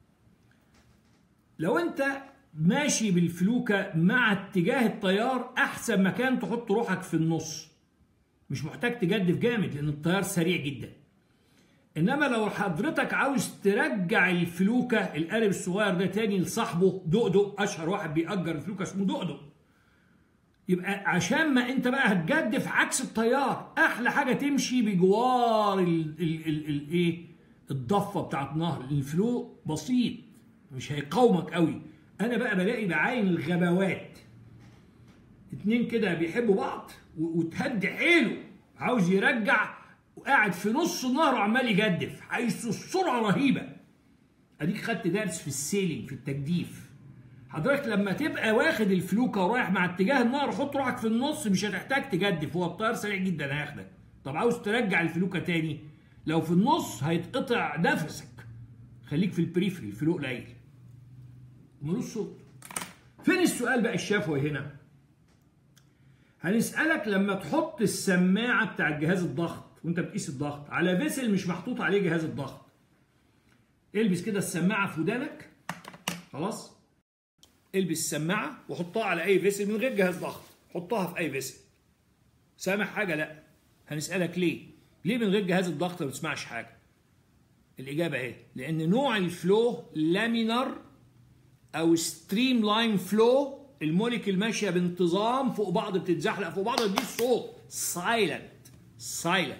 لو انت ماشي بالفلوكه مع اتجاه التيار احسن مكان تحط روحك في النص مش محتاج تجدف جامد لان التيار سريع جدا انما لو حضرتك عاوز ترجع الفلوكه القارب الصغير ده تاني لصاحبه دقدق اشهر واحد بيأجر الفلوكه اسمه دقدق يبقى عشان ما انت بقى هتجدف عكس التيار احلى حاجه تمشي بجوار الايه الضفه بتاعت النهر الفلو بسيط مش هيقاومك قوي انا بقى بلاقي بعاين الغباوات اتنين كده بيحبوا بعض وتهدي حيله عاوز يرجع وقاعد في نص النهر وعمال يجدف حيث السرعه رهيبه اديك خدت درس في السيلينج في التجديف حضرتك لما تبقى واخد الفلوكه ورايح مع اتجاه النهر حط روحك في النص مش هتحتاج تجدف هو الطيار سريع جدا هياخدك طب عاوز ترجع الفلوكه تاني لو في النص هيتقطع نفسك خليك في البريفري الفلو قليل ملوش صوت فين السؤال بقى الشفوي هنا هنسألك لما تحط السماعة بتاع جهاز الضغط وانت بتقيس الضغط على فيسل مش محطوط عليه جهاز الضغط البس كده السماعة في ودانك خلاص البس السماعة وحطها على أي فيسل من غير جهاز ضغط حطها في أي فيسل سامع حاجة لا هنسألك ليه ليه من غير جهاز الضغط ما بتسمعش حاجة الإجابة اهي لأن نوع الفلو لامينر أو ستريم لاين فلو الموليكيول ماشيه بانتظام فوق بعض بتتزحلق فوق بعض دي صوت سايلنت سايلنت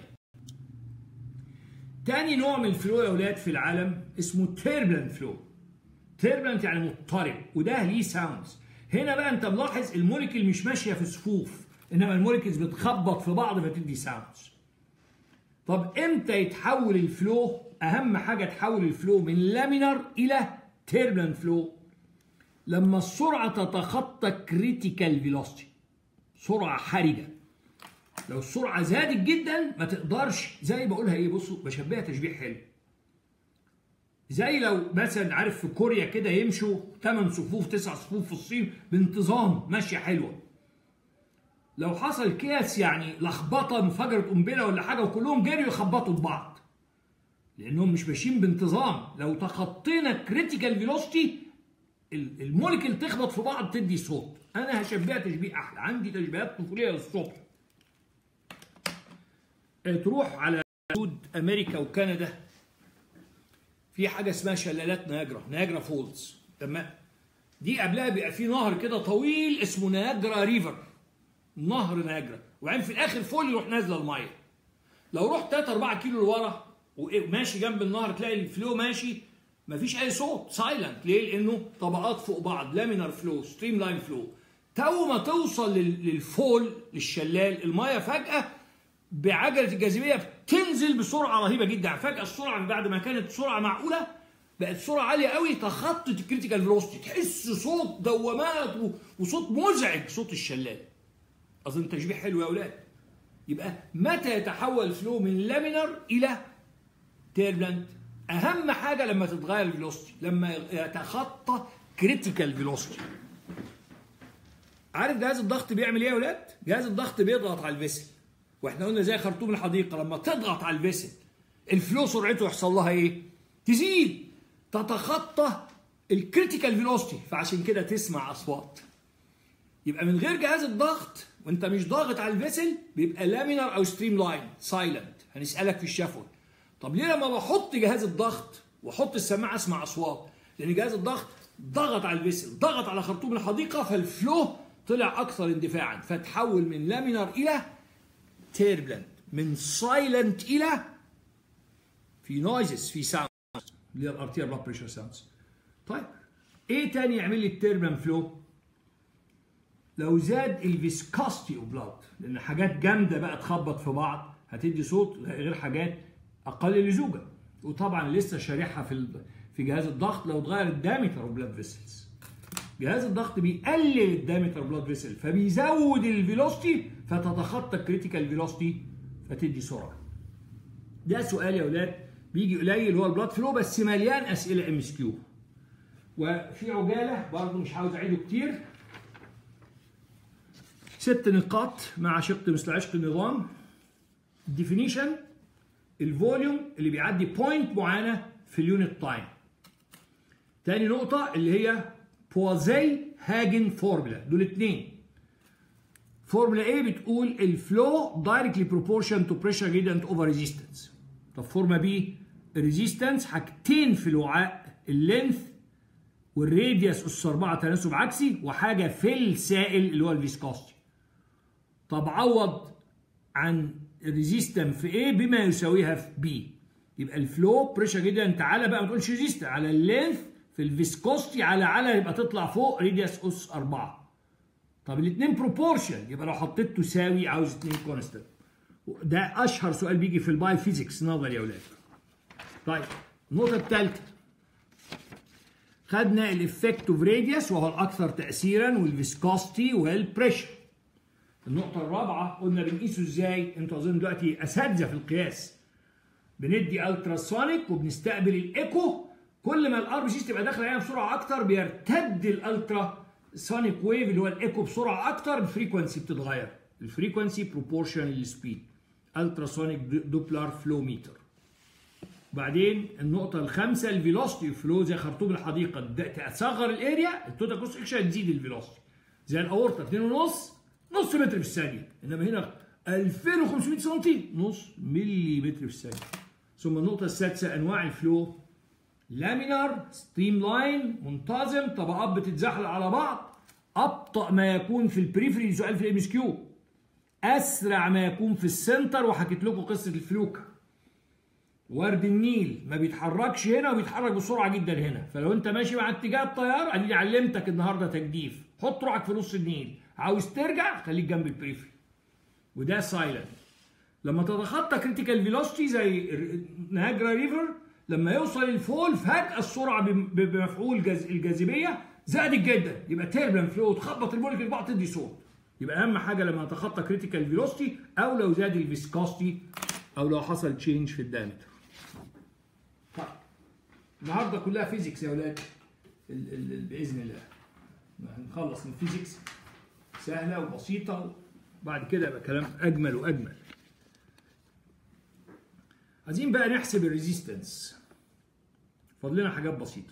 تاني نوع من الفلو يا اولاد في العالم اسمه تيربلنت فلو تيربلنت يعني مضطرب وده ليه ساوندز هنا بقى انت ملاحظ الموليكيول مش ماشيه في صفوف انما الموليكيولز بتخبط في بعض فتدي ساوندز طب امتى يتحول الفلو اهم حاجه تحول الفلو من لامينر الى تيربلنت فلو لما السرعة تتخطى كريتيكال فيلوسيتي سرعة حرجة لو السرعه زادت جدا ما تقدرش زي بقولها ايه بصوا بشبهها تشبيه حلو زي لو مثلا عارف في كوريا كده يمشوا 8 صفوف 9 صفوف في الصين بانتظام ماشيه حلوه لو حصل كاس يعني لخبطه انفجرت قنبله ولا حاجه وكلهم جريوا يخبطوا في بعض لانهم مش ماشيين بانتظام لو تخطينا كريتيكال فيلوسيتي الموليكيول تخبط في بعض تدي صوت انا هشبهها تشبيه احلى عندي تشبيهات طفوليه للصبح تروح على حدود امريكا وكندا في حاجه اسمها شلالات نياجرا نياجرا فولز تمام دي قبلها بيبقى في نهر كده طويل اسمه نياجرا ريفر نهر نياجرا وبعدين في الاخر فوق يروح نازله الميه لو رحت 3 4 كيلو لورا وماشي جنب النهر تلاقي الفلو ماشي مفيش اي صوت سايلنت ليه؟ لانه طبقات فوق بعض لامينار فلو ستريم لاين فلو تو ما توصل للفول للشلال الميه فجاه بعجله الجاذبيه بتنزل بسرعه رهيبه جدا فجاه السرعه من بعد ما كانت سرعه معقوله بقت سرعه عاليه قوي تخطت الكريتيكال فيلوسيتي تحس صوت دوامات وصوت مزعج صوت الشلال اظن تشبيه حلو يا اولاد يبقى متى يتحول الفلو من لامينر الى تيربلنت اهم حاجه لما تتغير الفيلوسيتي لما يتخطى كريتيكال فيلوسيتي عارف جهاز الضغط بيعمل ايه يا اولاد جهاز الضغط بيضغط على الفيسل واحنا قلنا زي خرطوم الحديقه لما تضغط على الفيسل الفلو سرعته يحصل لها ايه تزيد تتخطى الكريتيكال فيلوسيتي فعشان كده تسمع اصوات يبقى من غير جهاز الضغط وانت مش ضاغط على الفيسل بيبقى لامينر او ستريم لاين سايلنت هنسالك في الشفوي طب ليه لما بحط جهاز الضغط واحط السماعه اسمع اصوات لان جهاز الضغط ضغط على الفيسل ضغط على خرطوم الحديقه فالفلو طلع اكثر اندفاعا فتحول من لامينر الى تيربلنت من سايلنت الى في نويزز في ساوند اللي هي الارتير بلاد بريشر ساوندز طيب ايه تاني يعمل لي التيربلنت فلو لو زاد الفيسكاستي اوف بلاد لان حاجات جامده بقى تخبط في بعض هتدي صوت غير حاجات اقل لزوجه وطبعا لسه شارحها في في جهاز الضغط لو اتغير الدايمتر اوف بلاد فيسلز جهاز الضغط بيقلل الدايمتر بلاد فيسل فبيزود الفيلوسيتي فتتخطى الكريتيكال فيلوسيتي فتدي سرعه ده سؤال يا اولاد بيجي قليل هو البلاد فلو بس مليان اسئله ام اس كيو وفي عجاله برضه مش عاوز اعيده كتير ست نقاط مع شق مثل عشق النظام الديفينيشن الفوليوم اللي بيعدي بوينت معينه في اليونت تايم تاني نقطة اللي هي بوازي هاجن فورمولا دول اتنين فورمولا ايه بتقول الفلو دايركتلي بروبورشن تو بريشر جريدينت اوفر ريزيستنس طب فورمولا بي الريزيستنس حاجتين في الوعاء اللينث والراديوس اس 4 تناسب عكسي وحاجه في السائل اللي هو الفيسكوستي طب عوض عن الريزيستنس في ايه بما يساويها في بي يبقى الفلو بريشر جريدينت على بقى ما تقولش ريزيست على اللينث في الفيسكوستي على على يبقى تطلع فوق راديوس اس 4 طب الاثنين بروبورشن يبقى لو حطيت تساوي عاوز اثنين كونستنت ده اشهر سؤال بيجي في الباي فيزيكس نظري يا اولاد طيب النقطه الثالثه خدنا الافكت اوف راديوس وهو الاكثر تاثيرا والفيسكوستي والبريشر النقطه الرابعه قلنا بنقيسه ازاي انتوا اظن دلوقتي اساتذه في القياس بندي التراسونيك وبنستقبل الايكو كل ما الار بي سي تبقى داخله عليها بسرعه اكتر بيرتد الالترا سونيك ويف اللي هو الايكو بسرعه اكتر الفريكونسي بتتغير الفريكونسي بروبورشن للسبيد التراسونيك دوبلر فلو ميتر بعدين النقطة الخامسة الفيلوسيتي فلو زي خرطوم الحديقة تصغر الاريا التوتال كروس سكشن تزيد الفيلوسيتي زي الاورطة 2.5 نص متر في الثانية انما هنا 2500 سم نص ملي متر في الثانية ثم النقطة السادسة أنواع الفلو لامينار ستريم لاين منتظم طبقات بتتزحلق على بعض أبطأ ما يكون في البريفري سؤال في الام اس كيو أسرع ما يكون في السنتر وحكيت لكم قصة الفلوكة ورد النيل ما بيتحركش هنا وبيتحرك بسرعة جدا هنا فلو أنت ماشي مع اتجاه التيار أديني علمتك النهاردة تجديف حط روحك في نص النيل عاوز ترجع خليك جنب البريفري وده سايلنت لما تتخطى كريتيكال فيلوسيتي زي نياجرا ريفر لما يوصل الفول فجأة السرعة بمفعول الجاذبية زادت جدا يبقى تيربلن فلو تخبط المولكيول بعض تدي صوت يبقى اهم حاجه لما اتخطى كريتيكال فيلوسيتي او لو زاد الفيسكوستي او لو حصل تشينج في الدايمتر طيب النهارده كلها فيزيكس يا ولاد ال- ال- ال- باذن الله هنخلص من الفيزيكس سهله وبسيطه وبعد كده يبقى كلام اجمل واجمل عايزين بقى نحسب الريزيستنس فاضلنا حاجات بسيطه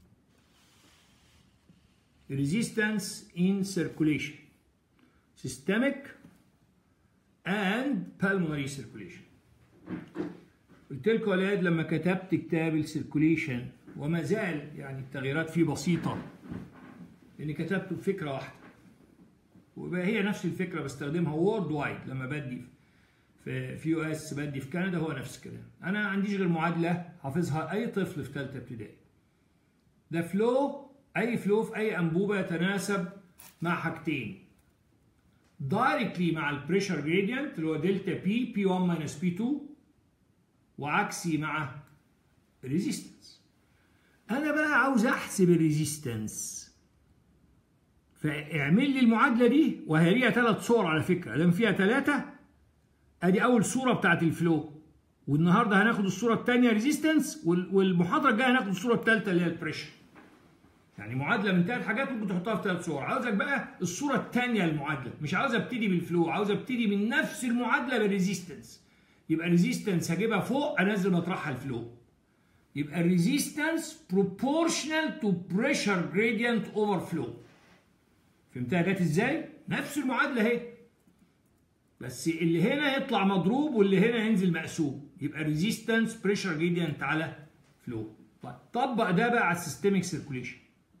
resistance in circulation systemic and pulmonary circulation قلت لكم يا ولاد لما كتبت كتاب السيركوليشن وما زال يعني التغييرات فيه بسيطه لاني كتبته بفكره واحده وبقى هي نفس الفكره بستخدمها وورد وايد لما بدي في في يو اس بدي في كندا هو نفس الكلام انا ما عنديش غير معادله حافظها اي طفل في ثالثه ابتدائي ده فلو اي فلو في اي انبوبه يتناسب مع حاجتين دايركتلي مع البريشر جريدينت اللي هو دلتا بي بي 1 ماينس بي 2 وعكسي مع الريزيستنس انا بقى عاوز احسب الريزيستنس فاعمل لي المعادله دي وهي ليها ثلاث صور على فكره لما فيها ثلاثه ادي اول صوره بتاعت الفلو والنهارده هناخد الصوره الثانيه ريزيستنس والمحاضره الجايه هناخد الصوره الثالثه اللي هي البريشر يعني معادله من ثلاث حاجات ممكن تحطها في ثلاث صور عاوزك بقى الصوره الثانيه للمعادله مش عاوز ابتدي بالفلو عاوز ابتدي من نفس المعادله بالريزيستنس يبقى ريزيستنس هجيبها فوق انزل مطرحها الفلو يبقى الريزيستنس proportional to pressure gradient over flow فهمتها جت ازاي؟ نفس المعادله اهي بس اللي هنا يطلع مضروب واللي هنا ينزل مقسوم يبقى ريزيستنس بريشر جريدينت على فلو طيب طبق ده بقى على السيستميك سيركوليشن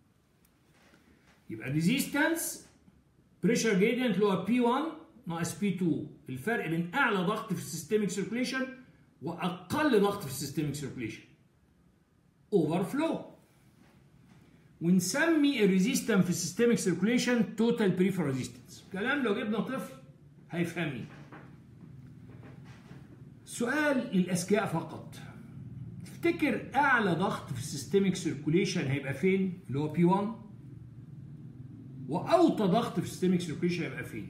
يبقى ريزيستنس بريشر جريدينت اللي هو بي 1 ناقص بي 2 الفرق بين اعلى ضغط في السيستميك سيركوليشن واقل ضغط في السيستميك سيركوليشن اوفر فلو ونسمي الريزيستنس في السيستميك سيركوليشن توتال بريفر ريزيستنس كلام لو جبنا طفل هيفهمني سؤال للاذكياء فقط تفتكر اعلى ضغط في السيستميك سيركوليشن هيبقى فين اللي هو بي 1 واوطى ضغط في السيستميك سيركوليشن هيبقى فين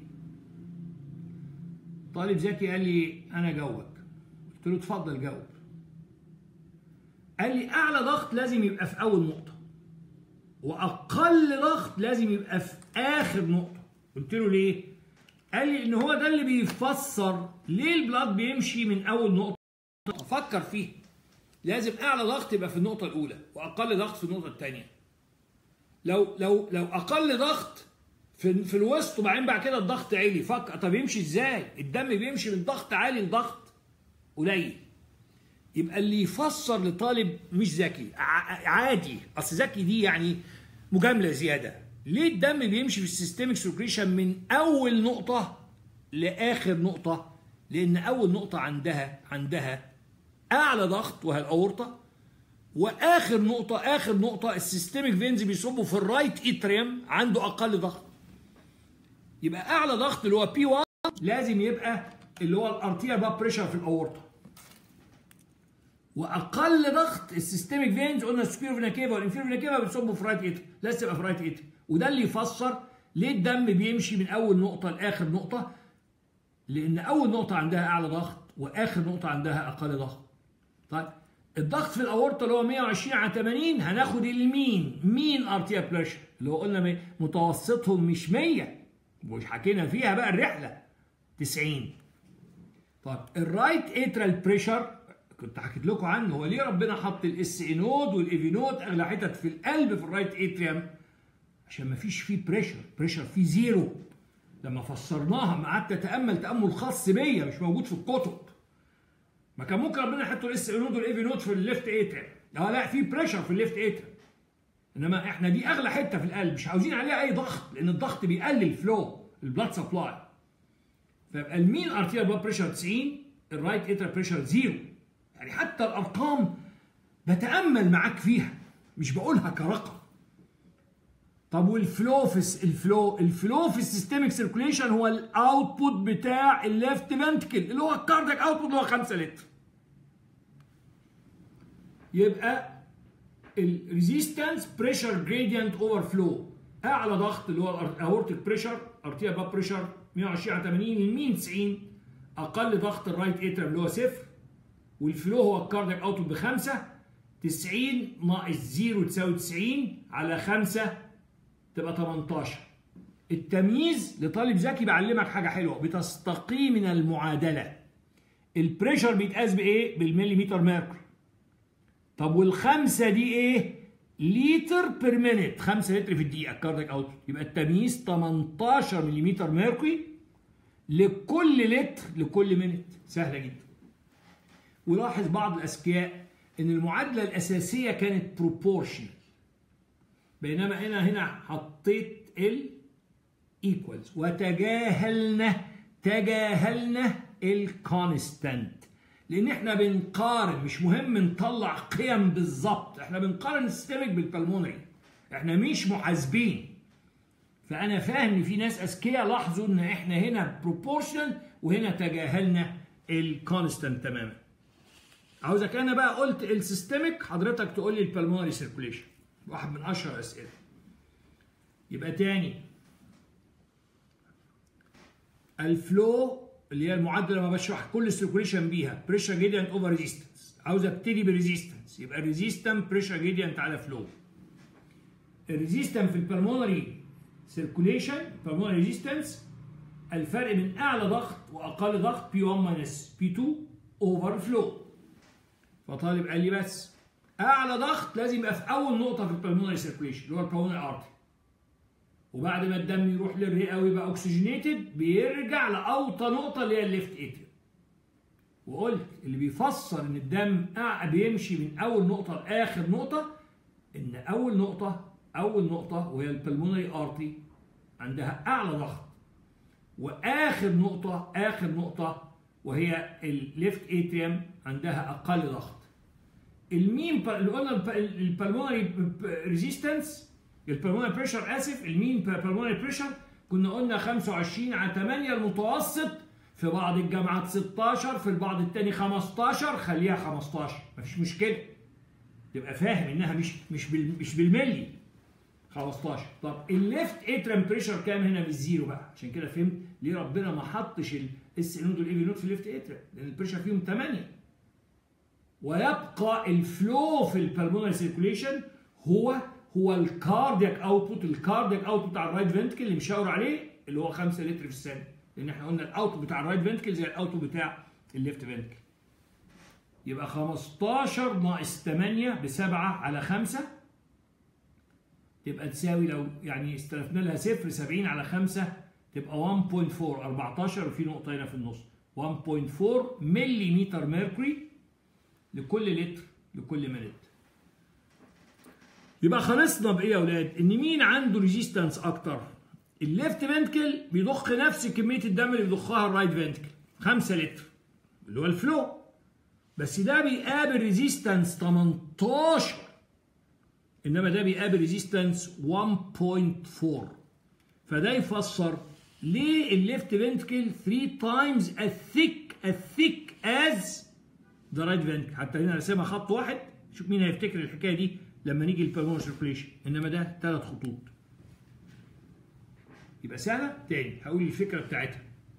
طالب ذكي قال لي انا جاوبك قلت له اتفضل جاوب قال لي اعلى ضغط لازم يبقى في اول نقطه واقل ضغط لازم يبقى في اخر نقطه قلت له ليه قال لي ان هو ده اللي بيفسر ليه البلاد بيمشي من اول نقطه فكر فيه لازم اعلى ضغط يبقى في النقطه الاولى واقل ضغط في النقطه الثانيه لو لو لو اقل ضغط في في الوسط وبعدين بعد كده الضغط عالي فكر طب يمشي ازاي الدم بيمشي من ضغط عالي لضغط قليل يبقى اللي يفسر لطالب مش ذكي ع- عادي اصل ذكي دي يعني مجامله زياده ليه الدم بيمشي في السيستميك سيركريشن من اول نقطه لاخر نقطه لان اول نقطه عندها عندها اعلى ضغط وهي الاورطه واخر نقطه اخر نقطه السيستميك فينز بيصبوا في الرايت اتريم عنده اقل ضغط يبقى اعلى ضغط اللي هو بي 1 لازم يبقى اللي هو الارتيال باب بريشر في الاورطه واقل ضغط السيستميك فينز قلنا السبيرو فينا كيفا والانفيرو فينا كيفا بيصبوا في رايت اتر لازم تبقى في رايت اتر وده اللي يفسر ليه الدم بيمشي من اول نقطه لاخر نقطه لان اول نقطه عندها اعلى ضغط واخر نقطه عندها اقل ضغط طيب الضغط في الاورطه اللي هو 120 على 80 هناخد المين مين ارتيا بريشر اللي هو قلنا متوسطهم مش 100 مش حكينا فيها بقى الرحله 90 طيب الرايت اترال بريشر كنت حكيت لكم عنه هو ليه ربنا حط الاس اي نود والايفي نود اغلى حتت في القلب في الرايت اتريم عشان ما فيش فيه بريشر بريشر فيه زيرو لما فسرناها ما قعدت اتامل تامل خاص بيا مش موجود في الكتب ما كان ممكن ربنا يحط الاس اي نود والايفي نود في الليفت اتريم اه لا في بريشر في الليفت اتريم انما احنا دي اغلى حته في القلب مش عاوزين عليها اي ضغط لان الضغط بيقلل فلو البلاد سبلاي فيبقى المين ارتيال بلاد بريشر 90 الرايت اتريال بريشر زيرو يعني حتى الارقام بتامل معاك فيها مش بقولها كرقم طب والفلو في الفلو الفلو في السيستميك سيركوليشن هو الاوتبوت بتاع الليفت فنتكل اللي هو الكاردياك اوتبوت اللي هو 5 لتر يبقى الريزيستنس بريشر جريدينت اوفر فلو اعلى ضغط اللي هو الاورتيك بريشر ارتيال بلاد بريشر 120 على 80 المين 90 اقل ضغط الرايت اترم اللي هو صفر والفلو هو الكاردياك اوتبوت بخمسه 90 ناقص 0 تساوي 90 على 5 تبقى 18 التمييز لطالب ذكي بعلمك حاجه حلوه بتستقي من المعادله البريشر بيتقاس بايه بالمليمتر ميركوري طب والخمسه دي ايه لتر بير مينيت 5 لتر في الدقيقه الكاردياك اوت يبقى التمييز 18 ملم ميركوري لكل لتر لكل مينيت سهله جدا ولاحظ بعض الاذكياء ان المعادله الاساسيه كانت بروبورشنال بينما انا هنا حطيت ال ايكوالز وتجاهلنا تجاهلنا الكونستانت لان احنا بنقارن مش مهم نطلع قيم بالظبط احنا بنقارن السيستميك بالبلمونري احنا مش محاسبين فانا فاهم ان في ناس اذكياء لاحظوا ان احنا هنا بروبورشنال وهنا تجاهلنا الكونستانت تماما عاوزك انا بقى قلت السيستميك حضرتك تقول لي البلمونري سيركوليشن واحد من اشهر اسئله يبقى تاني الفلو اللي هي المعادله لما بشرح كل السيركوليشن بيها بريشر جريدينت اوفر ريزيستنس عاوز ابتدي بريزيستنس يبقى ريزيستنت بريشر جريدينت على فلو الريزيستنت في البلمونري سيركوليشن البلمونري ريزيستنس الفرق من اعلى ضغط واقل ضغط بي 1 ماينس بي 2 اوفر فلو فطالب قال لي بس اعلى ضغط لازم يبقى في اول نقطه في البلمونري سيركوليشن اللي هو البلمونري ارتري وبعد ما الدم يروح للرئه ويبقى اوكسجينيتد بيرجع لاوطى نقطه اللي هي الليفت اتريوم وقلت اللي بيفسر ان الدم بيمشي من اول نقطه لاخر نقطه ان اول نقطه اول نقطه وهي البلمونري ارتي عندها اعلى ضغط واخر نقطه اخر نقطه وهي الليفت اتريوم عندها اقل ضغط المين اللي قلنا البلمونري ريزيستنس البلمونري بريشر اسف المين بالمونري بريشر كنا قلنا 25 على 8 المتوسط في بعض الجامعات 16 في البعض الثاني 15 خليها 15 مفيش مشكله تبقى فاهم انها مش مش بال مش بالملي 15 طب الليفت اترم بريشر كام هنا بالزيرو بقى عشان كده فهمت ليه ربنا ما حطش الاس نود والاي نود في الليفت اترم لان البريشر فيهم 8 ويبقى الفلو في البلمونري سيركوليشن هو هو الكاردياك اوتبوت الكاردياك اوتبوت بتاع الرايت فنتكل اللي مشاور عليه اللي هو 5 لتر في الثانيه لان احنا قلنا الاوتبوت بتاع الرايت فنتكل زي الاوتبوت بتاع الليفت فنتكل يبقى 15 ناقص 8 ب 7 على 5 تبقى تساوي لو يعني استلفنا لها صفر 70 على 5 تبقى 1.4 14 وفي نقطه هنا في النص 1.4 ملي متر ميركوري لكل لتر لكل مينيت يبقى خلصنا بايه يا اولاد ان مين عنده ريزيستنس اكتر الليفت فنتكل بيضخ نفس كميه الدم اللي بيضخها الرايت فنتكل 5 لتر اللي هو الفلو بس ده بيقابل ريزيستنس 18 انما ده بيقابل ريزيستنس 1.4 فده يفسر ليه الليفت فنتكل 3 تايمز as thick as thick as the right ventricle حتى هنا رسمها خط واحد شوف مين هيفتكر الحكايه دي لما نيجي للبلمونري سيركوليشن انما ده ثلاث خطوط يبقى سهله تاني هقول الفكره بتاعتها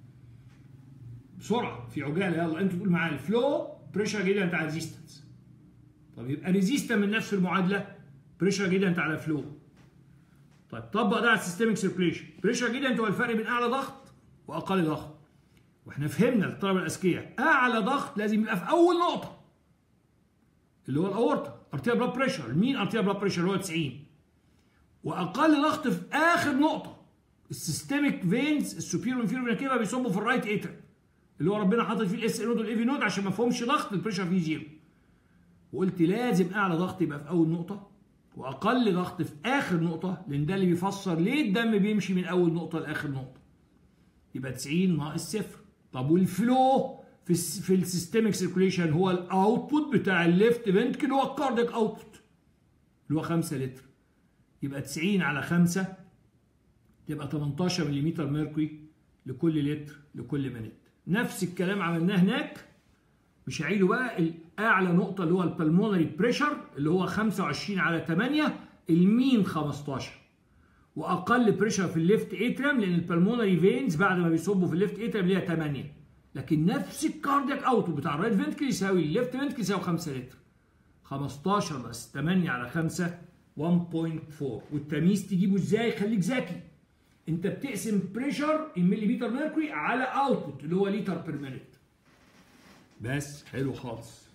بسرعه في عجاله يلا انتوا تقول معايا الفلو بريشر جريدينت على ريزيستنس طب يبقى ريزيستنت من نفس المعادله بريشر جريدينت على فلو طيب طبق ده على السيستميك سيركوليشن بريشر جريدينت هو الفرق بين اعلى ضغط واقل ضغط واحنا فهمنا الطلبه الاذكياء اعلى ضغط لازم يبقى في اول نقطه اللي هو الاورطه ارتيال بلاد بريشر مين ارتيال بلاد بريشر اللي هو 90 واقل ضغط في اخر نقطه السيستميك فينز السوبيرو انفيرو فينا كده بيصبوا في الرايت اتر اللي هو ربنا حاطط فيه الاس نود والاي في نود عشان ما فيهمش ضغط البريشر فيه زيرو وقلت لازم اعلى ضغط يبقى في اول نقطه واقل ضغط في اخر نقطه لان ده اللي بيفسر ليه الدم بيمشي من اول نقطه لاخر نقطه يبقى 90 ناقص صفر طب والفلو في الس في السيستميك سيركوليشن هو الاوتبوت بتاع الليفت فنتكل هو الكاردياك اوتبوت اللي هو 5 لتر يبقى 90 على 5 تبقى 18 ملم ميركوري لكل لتر لكل مينيت نفس الكلام عملناه هناك مش هعيده بقى اعلى نقطه اللي هو البلمونري بريشر اللي هو 25 على 8 المين 15 واقل بريشر في الليفت اتريم لان البلمونري فينز بعد ما بيصبوا في الليفت اتريم ليها 8 لكن نفس الكاردياك اوتو بتاع الرايت فنتكل يساوي الليفت فنتكل يساوي 5 لتر 15 بس 8 على 5 1.4 والتمييز تجيبه ازاي خليك ذكي انت بتقسم بريشر المليمتر ميركوري على اوتبوت اللي هو لتر بير مينيت بس حلو خالص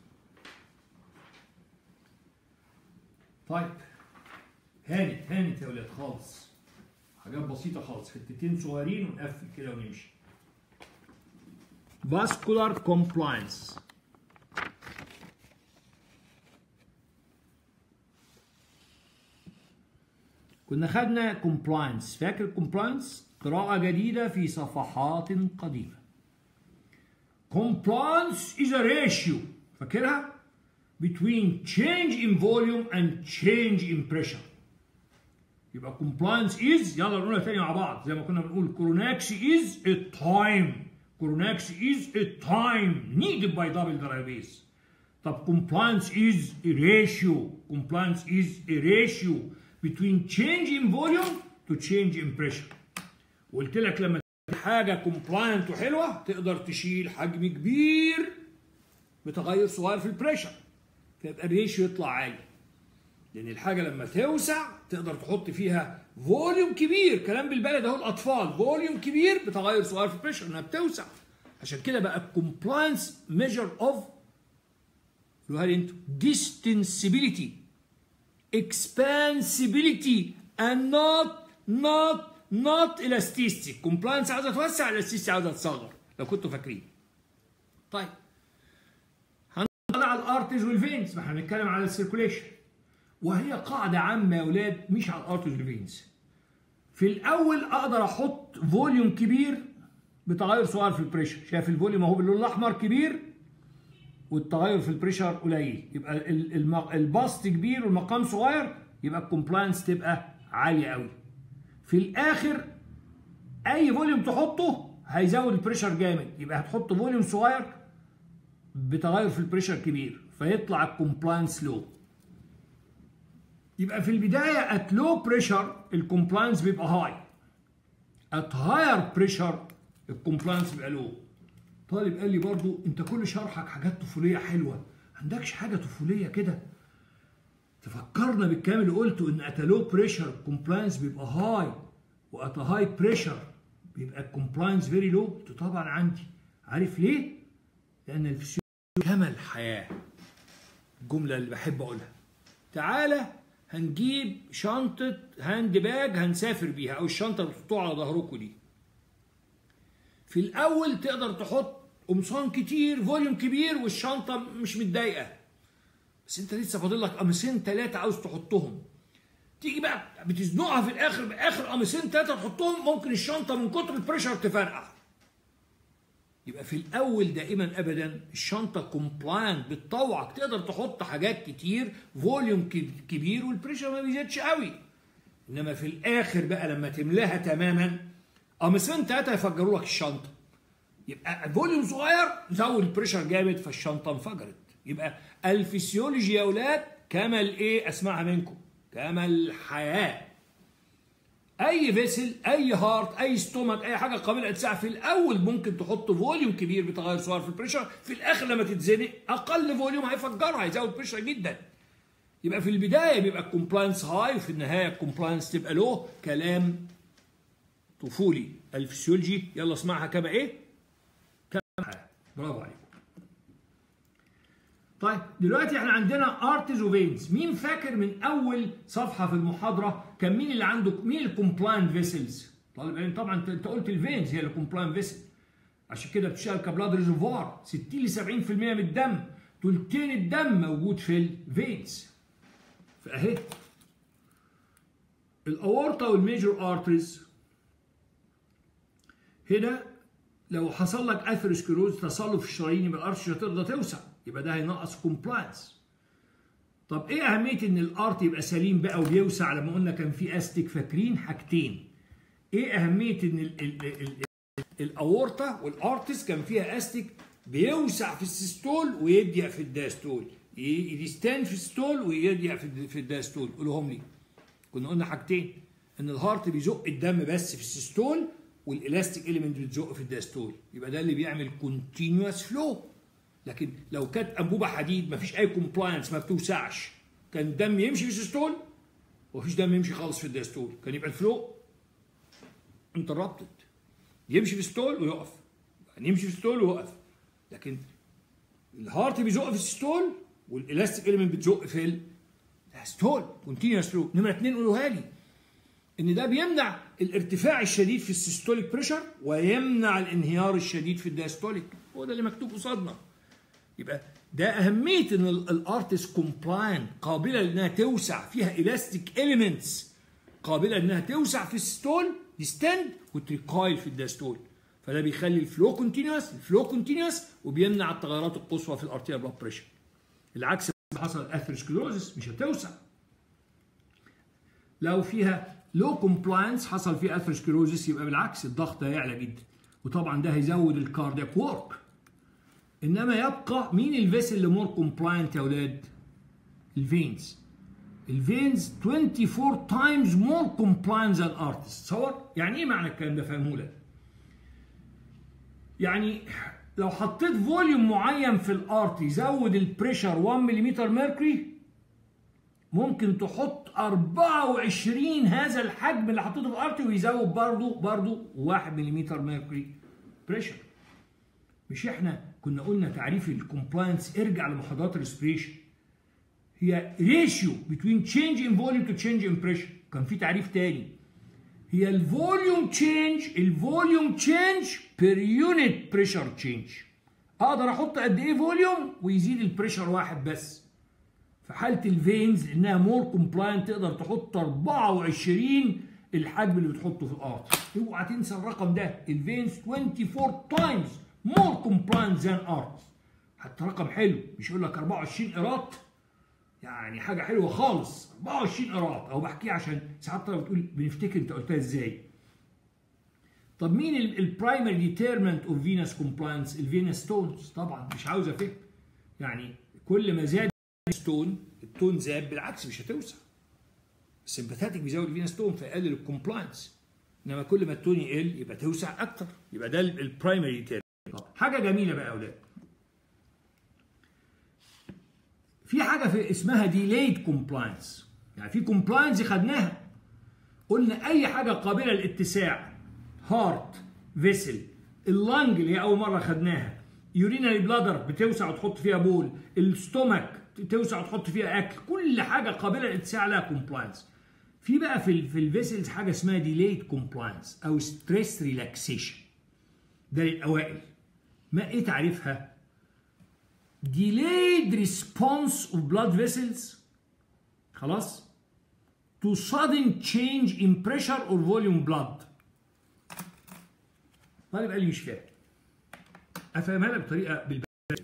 طيب هانت هانت يا ولاد خالص حاجات بسيطة خالص حتتين صغيرين ونقفل كده ونمشي vascular compliance كنا خدنا compliance فاكر compliance قراءة جديدة في صفحات قديمة compliance is a ratio فاكرها between change in volume and change in pressure يبقى compliance is يلا نقولها تاني مع بعض زي ما كنا بنقول كوروناكس is a time كوروناكس is a time needed by double diabetes طب compliance is a ratio compliance is a ratio between change in volume to change in pressure وقلت لك لما حاجة compliant وحلوة تقدر تشيل حجم كبير بتغير صغير في البريشر فيبقى الريشيو يطلع عالي لان الحاجه لما توسع تقدر تحط فيها فوليوم كبير كلام بالبلد اهو الاطفال فوليوم كبير بتغير صغير في البريشر انها بتوسع عشان كده بقى الكومبلاينس ميجر اوف قولوها لي انتوا distensibility expansibility and not not not elasticity compliance عاوزه توسع elasticity عاوزه تصغر لو كنتوا فاكرين طيب هنطلع على الارتز والفينز ما احنا بنتكلم على السيركوليشن وهي قاعدة عامة يا ولاد مش على الارتز والفينز في الأول أقدر أحط فوليوم كبير بتغير صغير في البريشر شايف الفوليوم أهو باللون الأحمر كبير والتغير في البريشر قليل يبقى الباست كبير والمقام صغير يبقى الكومبلاينس تبقى عالية قوي في الآخر أي فوليوم تحطه هيزود البريشر جامد يبقى هتحط فوليوم صغير بتغير في البريشر كبير فيطلع الكومبلاينس لو يبقى في البداية at low pressure الكومبلاينس بيبقى هاي at higher pressure الكومبلاينس بيبقى low طالب قال لي برضو انت كل شرحك حاجات طفولية حلوة عندكش حاجة طفولية كده تفكرنا بالكلام اللي قلته ان at low pressure الكومبلاينس بيبقى هاي وات هاي بريشر بيبقى الكومبلاينس فيري لو قلت طبعا عندي عارف ليه؟ لان الفسيولوجي كما الحياة الجملة اللي بحب اقولها تعالى هنجيب شنطة هاند باج هنسافر بيها أو الشنطة اللي بتحطوها على ظهركم دي. في الأول تقدر تحط قمصان كتير فوليوم كبير والشنطة مش متضايقة. بس أنت لسه فاضل لك قميصين ثلاثة عاوز تحطهم. تيجي بقى بتزنقها في الآخر بآخر قميصين ثلاثة تحطهم ممكن الشنطة من كتر البريشر تفرقع. يبقى في الاول دائما ابدا الشنطه كومبلاينت بتطوعك تقدر تحط حاجات كتير فوليوم كبير والبريشر ما بيزيدش قوي انما في الاخر بقى لما تملاها تماما قميصين ثلاثه يفجروا لك الشنطه يبقى فوليوم صغير زود البريشر جامد فالشنطه انفجرت يبقى الفسيولوجي يا اولاد كما الايه اسمعها منكم كما الحياه اي فيسل اي هارت اي ستومك اي حاجه قابله للاتساع في الاول ممكن تحط فوليوم كبير بتغير صغير في البريشر في الاخر لما تتزنق اقل فوليوم هيفجرها هيزود بريشر جدا يبقى في البدايه بيبقى الكومبلاينس هاي وفي النهايه الكومبلاينس تبقى لو كلام طفولي الفسيولوجي يلا اسمعها كما ايه كما برافو عليكم طيب دلوقتي احنا عندنا ارتز وفينز مين فاكر من اول صفحه في المحاضره كان مين اللي عنده مين الكومبلاينت فيسلز طالب علم طبعا انت قلت الفينز هي الكومبلاينت فيسل عشان كده بتشتغل كبلاد ريزرفوار 60 ل 70% من الدم تلتين الدم موجود في الفينز فاهي الاورطه والميجور ارتريز هنا لو حصل لك اثيروسكلوز تصلب في الشرايين يبقى الارتريز مش هتقدر توسع يبقى ده هينقص كومبلاينس طب ايه اهميه ان الارت يبقى سليم بقى وبيوسع لما قلنا كان في استك فاكرين حاجتين ايه اهميه ان ال ال ال الاورطه والارتس كان فيها استك بيوسع في السيستول ويضيق في الداستول يستان في الستول ويضيق في في الداستول قولهم لي كنا قلنا حاجتين ان الهارت بيزق الدم بس في السيستول والالاستيك اليمنت بتزق في الداستول يبقى ده اللي بيعمل كونتينوس فلو لكن لو كانت انبوبه حديد ما فيش اي كومبلاينس ما بتوسعش كان الدم يمشي في السيستول ومفيش دم يمشي خالص في الداستول كان يبقى الفلو انتربتد يمشي في الستول ويقف يعني يمشي في الستول ويقف لكن الهارت بيزق في الستول والالاستيك اليمنت بتزق في الستول كونتينوس فلو نمره اثنين قولوها لي ان ده بيمنع الارتفاع الشديد في السيستوليك بريشر ويمنع الانهيار الشديد في الدايستوليك هو ده اللي مكتوب قصادنا يبقى ده اهميه ان الارتس كومبلاين قابله لانها توسع فيها الاستيك اليمنتس قابله انها توسع في الستول ديستند وتريكايل في الداستول فده بيخلي الفلو كونتينوس الفلو كونتينوس وبيمنع التغيرات القصوى في الارتيال بلاد بريشر العكس لو حصل اثيروسكلوزس مش هتوسع لو فيها لو كومبلاينس حصل فيه اثيروسكلوزس يبقى بالعكس الضغط هيعلى جدا وطبعا ده هيزود الكاردياك وورك انما يبقى مين الفيسل اللي مور كومبلاينت يا اولاد الفينز الفينز 24 تايمز مور كومبلاينت ذان ارتست تصور يعني ايه معنى الكلام ده فاهمه لك يعني لو حطيت فوليوم معين في الارت يزود البريشر 1 ملم ميركوري ممكن تحط 24 هذا الحجم اللي حطيته في الارت ويزود برضه برضه 1 ملم ميركوري بريشر مش احنا كنا قلنا تعريف الكومبلاينس ارجع لمحاضرات الريسبريشن هي ريشيو بتوين تشينج ان فوليوم تو تشينج ان بريشر كان في تعريف تاني هي الفوليوم تشينج الفوليوم تشينج بير يونت بريشر تشينج اقدر احط قد ايه فوليوم ويزيد البريشر واحد بس في حاله الفينز انها مور كومبلاينت تقدر تحط 24 الحجم اللي بتحطه في الارض اوعى تنسى الرقم ده الفينز 24 تايمز مور كومبلاينت ذان ارت حتى رقم حلو مش يقول لك 24 قيراط يعني حاجه حلوه خالص 24 قيراط او بحكيها عشان ساعات طلبه بتقول بنفتكر انت قلتها ازاي طب مين البرايمري ديترمنت اوف فينس كومبلاينس الفينس ستونز طبعا مش عاوز افهم يعني كل ما زاد ستون التون زاد بالعكس مش هتوسع السمباثاتيك بيزود الفينس ستون فيقلل الكومبلاينس انما كل ما التون يقل يبقى توسع اكتر يبقى ده البرايمري ديترمنت حاجه جميله بقى يا اولاد في حاجه في اسمها ديليد كومبلاينس يعني في كومبلاينس خدناها قلنا اي حاجه قابله للاتساع هارت فيسل اللنج اللي هي اول مره خدناها يورينري بلادر بتوسع وتحط فيها بول الستومك توسع وتحط فيها اكل كل حاجه قابله للاتساع لها كومبلاينس في بقى في في الفيسلز حاجه اسمها ديليد كومبلاينس او ستريس ريلاكسيشن ده للاوائل ما ايه تعريفها delayed response of blood vessels خلاص to sudden change in pressure or volume blood طالب قال لي مش فاهم افهمها لك بطريقه بالبلد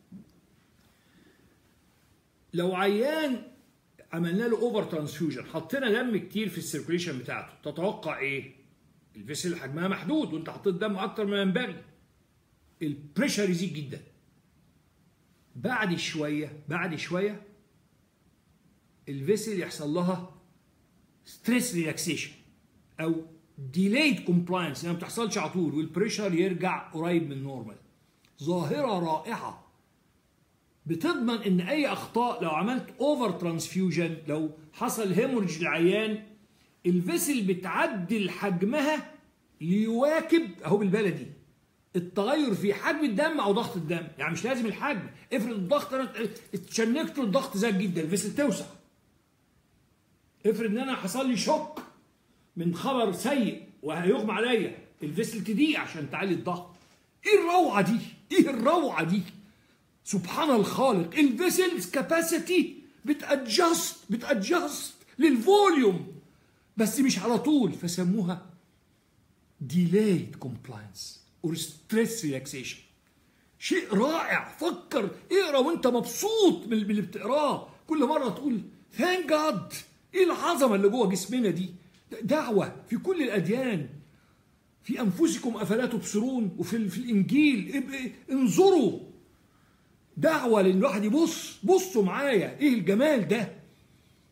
لو عيان عملنا له اوفر ترانسفيوجن حطينا دم كتير في السيركوليشن بتاعته تتوقع ايه الفيسل حجمها محدود وانت حطيت دم اكتر ما ينبغي البريشر يزيد جدا بعد شويه بعد شويه الفيسل يحصل لها ستريس ريلاكسيشن او ديليد كومبلاينس يعني ما بتحصلش على طول والبريشر يرجع قريب من نورمال ظاهره رائعه بتضمن ان اي اخطاء لو عملت اوفر ترانسفيوجن لو حصل هيموريج للعيان الفيسل بتعدل حجمها ليواكب اهو بالبلدي التغير في حجم الدم او ضغط الدم يعني مش لازم الحجم افرض الضغط انا اتشنكت الضغط زاد جدا الفيسل توسع افرض ان انا حصل لي شوك من خبر سيء وهيغمى عليا الفيسل تضيق عشان تعلي الضغط ايه الروعه دي ايه الروعه دي سبحان الخالق الفيسلز كاباسيتي بتادجست بتادجست للفوليوم بس مش على طول فسموها delayed compliance or stress relaxation شيء رائع فكر اقرا وانت مبسوط من اللي بتقراه كل مره تقول ثانك جاد ايه العظمه اللي جوه جسمنا دي دعوه في كل الاديان في انفسكم افلا تبصرون وفي في الانجيل انظروا دعوه لان الواحد يبص بصوا معايا ايه الجمال ده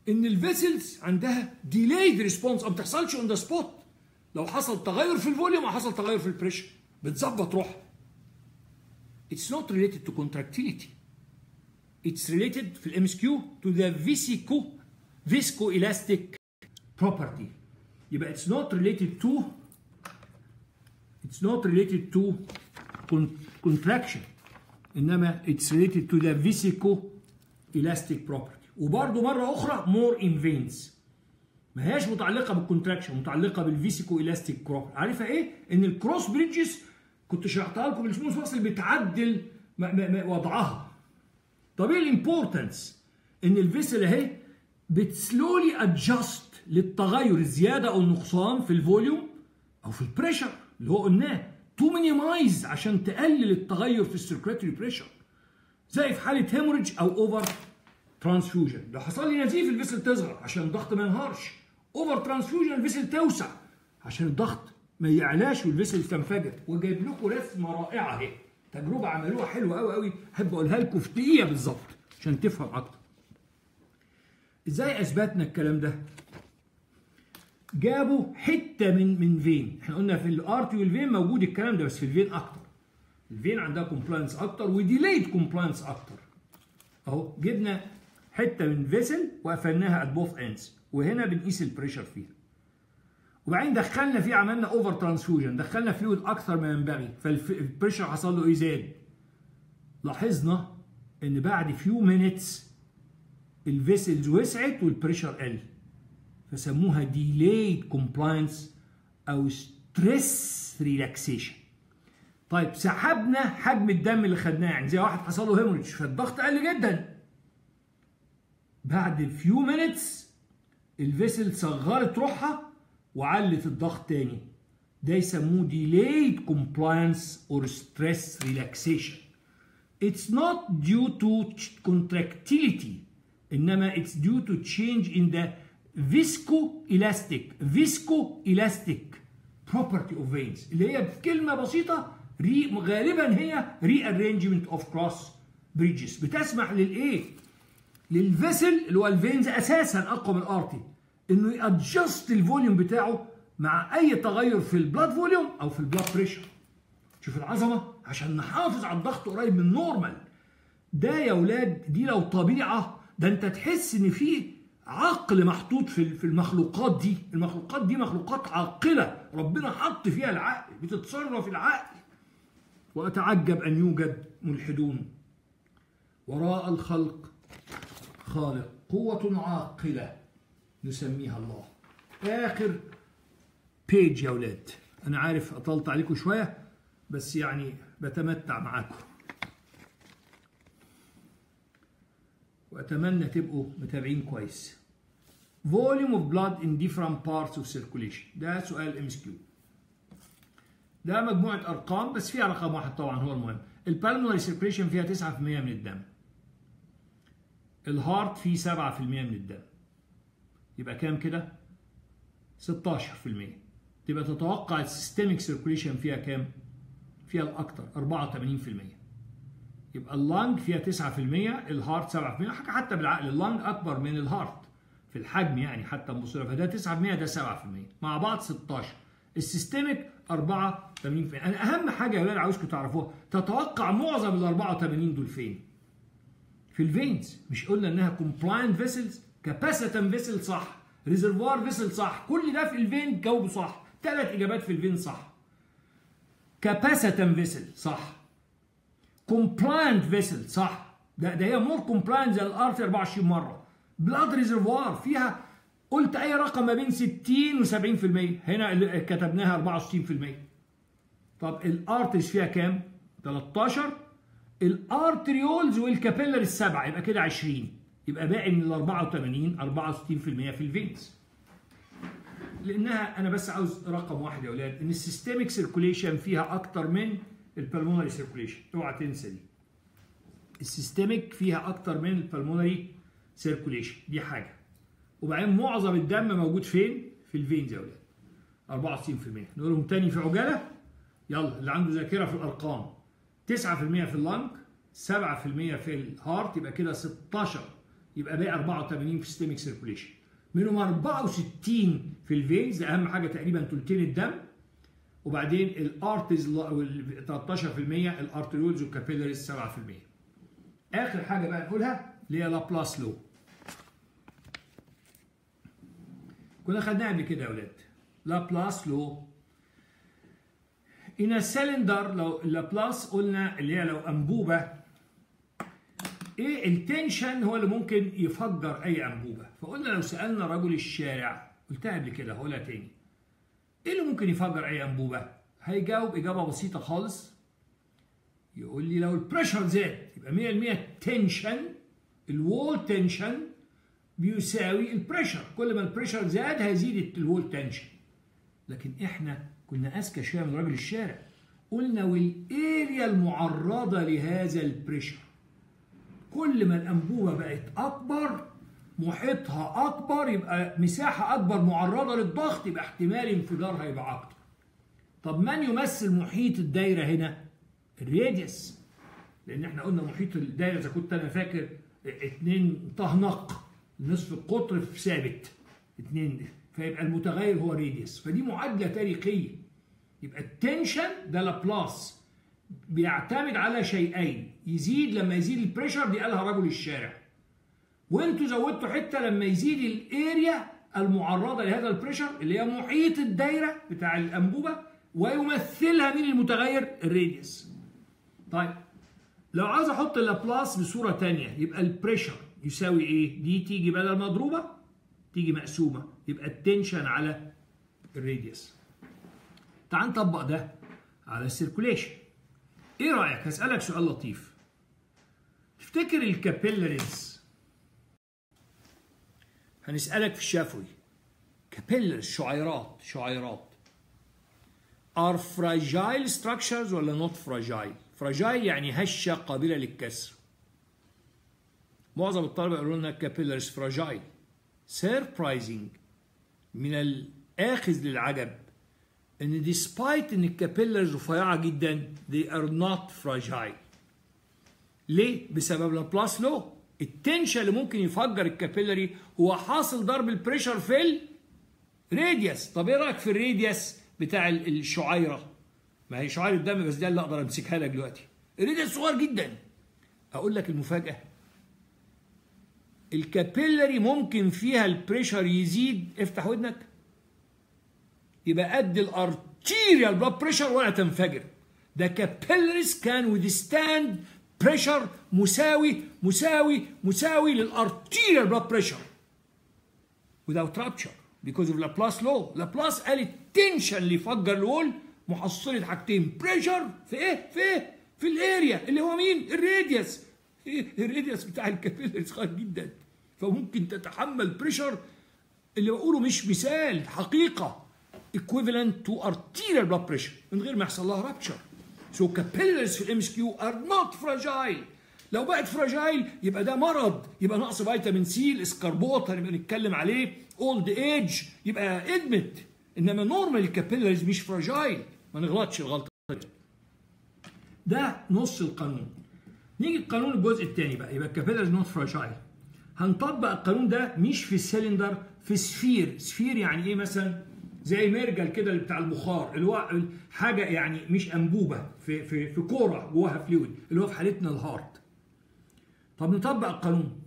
ان الفيسلز عندها ديلايد ريسبونس ما بتحصلش اون ذا سبوت لو حصل تغير في الفوليوم او حصل تغير في البريشر بتظبط روحها It's not related to contractility. It's related في الام اس كيو to the visico viscoelastic property. يبقى it's not related to it's not related to con contraction انما it's related to the viscoelastic property. وبرضه مره اخرى more in veins. ما هياش متعلقه بالكونتراكشن متعلقه بالفيسيكو الاستيك كروب عارفه ايه ان الكروس بريدجز كنت شرحتها لكم السموث فاصل بتعدل م- م- م- وضعها طب ايه الامبورتنس ان الفيسل اهي بتسلولي ادجاست للتغير الزياده او النقصان في الفوليوم او في البريشر اللي هو قلناه تو مينيمايز عشان تقلل التغير في السيركولاتوري بريشر زي في حاله هيموريدج او اوفر ترانسفيوجن لو حصل لي نزيف الفيسل تصغر عشان الضغط ما ينهارش اوفر ترانسفيوجن الفيسل توسع عشان الضغط ما يعلاش والفيسل تنفجر وجايب لكم رسمه رائعه اهي تجربه عملوها حلوه قوي قوي احب اقولها لكم في دقيقه بالظبط عشان تفهم اكتر ازاي اثبتنا الكلام ده جابوا حته من من فين احنا قلنا في الارتي والفين موجود الكلام ده بس في الفين اكتر الفين عندها كومبلاينس اكتر وديليد كومبلاينس اكتر اهو جبنا حته من فيسل وقفلناها ات بوث اندز وهنا بنقيس البريشر فيها وبعدين دخلنا فيه عملنا اوفر ترانسفيوجن دخلنا فلويد اكثر ما ينبغي فالبريشر حصل له ايه زاد لاحظنا ان بعد فيو مينتس الفيسلز وسعت والبريشر قل فسموها ديلايد كومبلاينس او ستريس ريلاكسيشن طيب سحبنا حجم الدم اللي خدناه يعني زي واحد حصل له هيموريدج فالضغط قل جدا بعد فيو مينتس الفيسل صغرت روحها وعلت الضغط تاني ده يسموه delayed compliance or stress relaxation it's not due to contractility انما it's due to change in the viscoelastic viscoelastic property of veins اللي هي بكلمه بسيطه ري غالبا هي rearrangement of cross bridges بتسمح للايه للفيسل اللي هو الفينز اساسا اقوى من الارتي انه يادجست الفوليوم بتاعه مع اي تغير في البلاد فوليوم او في البلاد بريشر شوف العظمه عشان نحافظ على الضغط قريب من النورمال ده يا ولاد دي لو طبيعه ده انت تحس ان في عقل محطوط في في المخلوقات دي المخلوقات دي مخلوقات عاقله ربنا حط فيها العقل بتتصرف العقل واتعجب ان يوجد ملحدون وراء الخلق خالق قوة عاقلة نسميها الله آخر بيج يا ولاد أنا عارف أطلت عليكم شوية بس يعني بتمتع معاكم وأتمنى تبقوا متابعين كويس volume of blood in different parts of circulation ده سؤال ام اس كيو ده مجموعة أرقام بس فيها رقم واحد طبعا هو المهم البالمونري سيركوليشن فيها 9% من الدم الهارت فيه 7% من الدم يبقى كام كده 16% تبقى تتوقع السيستميك سيركوليشن فيها كام فيها الاكثر 84% يبقى اللانج فيها 9% الهارت 7% حتى بالعقل اللانج اكبر من الهارت في الحجم يعني حتى مبصره فده 9% ده 7% مع بعض 16 السيستميك 84% انا اهم حاجه يا ولاد عاوزكم تعرفوها تتوقع معظم ال 84 دول فين في الفينز مش قلنا انها كومبلاينت فيسلز كاباسيتن فيسل صح ريزرفوار فيسل صح كل ده في الفين جاوبوا صح ثلاث اجابات في الفين صح كاباسيتن فيسل صح كومبلاينت فيسل صح ده ده هي مور كومبلاينت زي الارتي 24 مره بلاد ريزرفوار فيها قلت اي رقم ما بين 60 و70% هنا اللي كتبناها 64% طب الارتش فيها كام 13 الارتريولز والكابيلر السبعه يبقى كده 20 يبقى باقي من ال 84 64% في الفينز لانها انا بس عاوز رقم واحد يا اولاد ان السيستميك سيركوليشن فيها اكتر من البلمونري سيركوليشن اوعى تنسى دي السيستميك فيها اكتر من البلمونري سيركوليشن دي حاجه وبعدين معظم الدم موجود فين في الفينز يا اولاد 64% نقولهم تاني في عجاله يلا اللي عنده ذاكره في الارقام 9% في اللنج 7% في الهارت يبقى كده 16 يبقى باقي 84 في ستيميك سيركوليشن منهم 64 في الفينز اهم حاجه تقريبا ثلثين الدم وبعدين الارتز 13% الارتريولز والكابيلاريز 7% اخر حاجه بقى نقولها اللي هي لابلاس لو كنا خدناها قبل كده يا اولاد لابلاس لو ان سلندر لو لابلاس قلنا اللي هي لو انبوبه ايه التنشن هو اللي ممكن يفجر اي انبوبه فقلنا لو سالنا رجل الشارع قلتها قبل كده هقولها تاني ايه اللي ممكن يفجر اي انبوبه هيجاوب اجابه بسيطه خالص يقول لي لو البريشر زاد يبقى 100% تنشن الوول تنشن بيساوي البريشر كل ما البريشر زاد هيزيد الوول تنشن لكن احنا كنا اذكى شويه من راجل الشارع قلنا والاريا المعرضه لهذا البريشر كل ما الانبوبه بقت اكبر محيطها اكبر يبقى مساحه اكبر معرضه للضغط يبقى احتمال انفجارها يبقى اكتر طب من يمثل محيط الدايره هنا الراديوس لان احنا قلنا محيط الدايره اذا كنت انا فاكر اتنين طهنق نصف القطر في ثابت اتنين فيبقى المتغير هو راديوس فدي معادله تاريخيه يبقى التنشن ده لابلاس بيعتمد على شيئين يزيد لما يزيد البريشر دي قالها رجل الشارع وانتوا زودتوا حته لما يزيد الاريا المعرضه لهذا البريشر اللي هي محيط الدايره بتاع الانبوبه ويمثلها من المتغير الراديوس طيب لو عاوز احط اللابلاس بصوره ثانيه يبقى البريشر يساوي ايه دي تيجي بدل مضروبه تيجي مقسومه يبقى التنشن على الراديوس تعال نطبق ده على السيركوليشن ايه رايك هسالك سؤال لطيف تفتكر الكابيلاريز هنسالك في الشفوي كابيلاريز شعيرات شعيرات are fragile structures ولا not fragile fragile يعني هشة قابلة للكسر معظم الطلبة يقولوا لنا capillaries fragile surprising من الآخذ للعجب ان despite ان الكابيلرز رفيعة جدا they are not fragile ليه؟ بسبب لابلاس لو التنشن اللي ممكن يفجر الكابيلري هو حاصل ضرب البريشر في الراديوس طب ايه رايك في الراديوس بتاع الشعيره ما هي شعيره الدم بس ده اللي اقدر امسكها لك دلوقتي الراديوس صغير جدا اقول لك المفاجاه الكابيلري ممكن فيها البريشر يزيد افتح ودنك يبقى قد الارتيريال بلاد بريشر ولا تنفجر ده كابيلريز كان ويذستاند بريشر مساوي مساوي مساوي للارتيريال بلاد بريشر without rupture because of Laplace law لابلاس قال التنشن اللي يفجر الوول محصلة حاجتين بريشر في ايه في ايه في الاريا اللي هو مين الراديوس الراديوس بتاع الكابيلري صغير جدا فممكن تتحمل بريشر اللي بقوله مش مثال حقيقه equivalent to arterial blood pressure من غير ما يحصل لها rupture so capillaries في الام اس كيو are not fragile لو بقت فراجايل يبقى ده مرض يبقى نقص فيتامين سي الاسكربوت هنبقى نتكلم عليه اولد ايج يبقى ادمت انما نورمال الكابيلاريز مش فراجايل ما نغلطش الغلطه دي ده نص القانون نيجي القانون الجزء الثاني بقى يبقى الكابيلاريز نوت فراجايل هنطبق القانون ده مش في السلندر في سفير سفير يعني ايه مثلا زي مرجل كده اللي بتاع البخار اللي هو حاجه يعني مش انبوبه في في في كوره جواها فلويد اللي هو في حالتنا الهارت طب نطبق القانون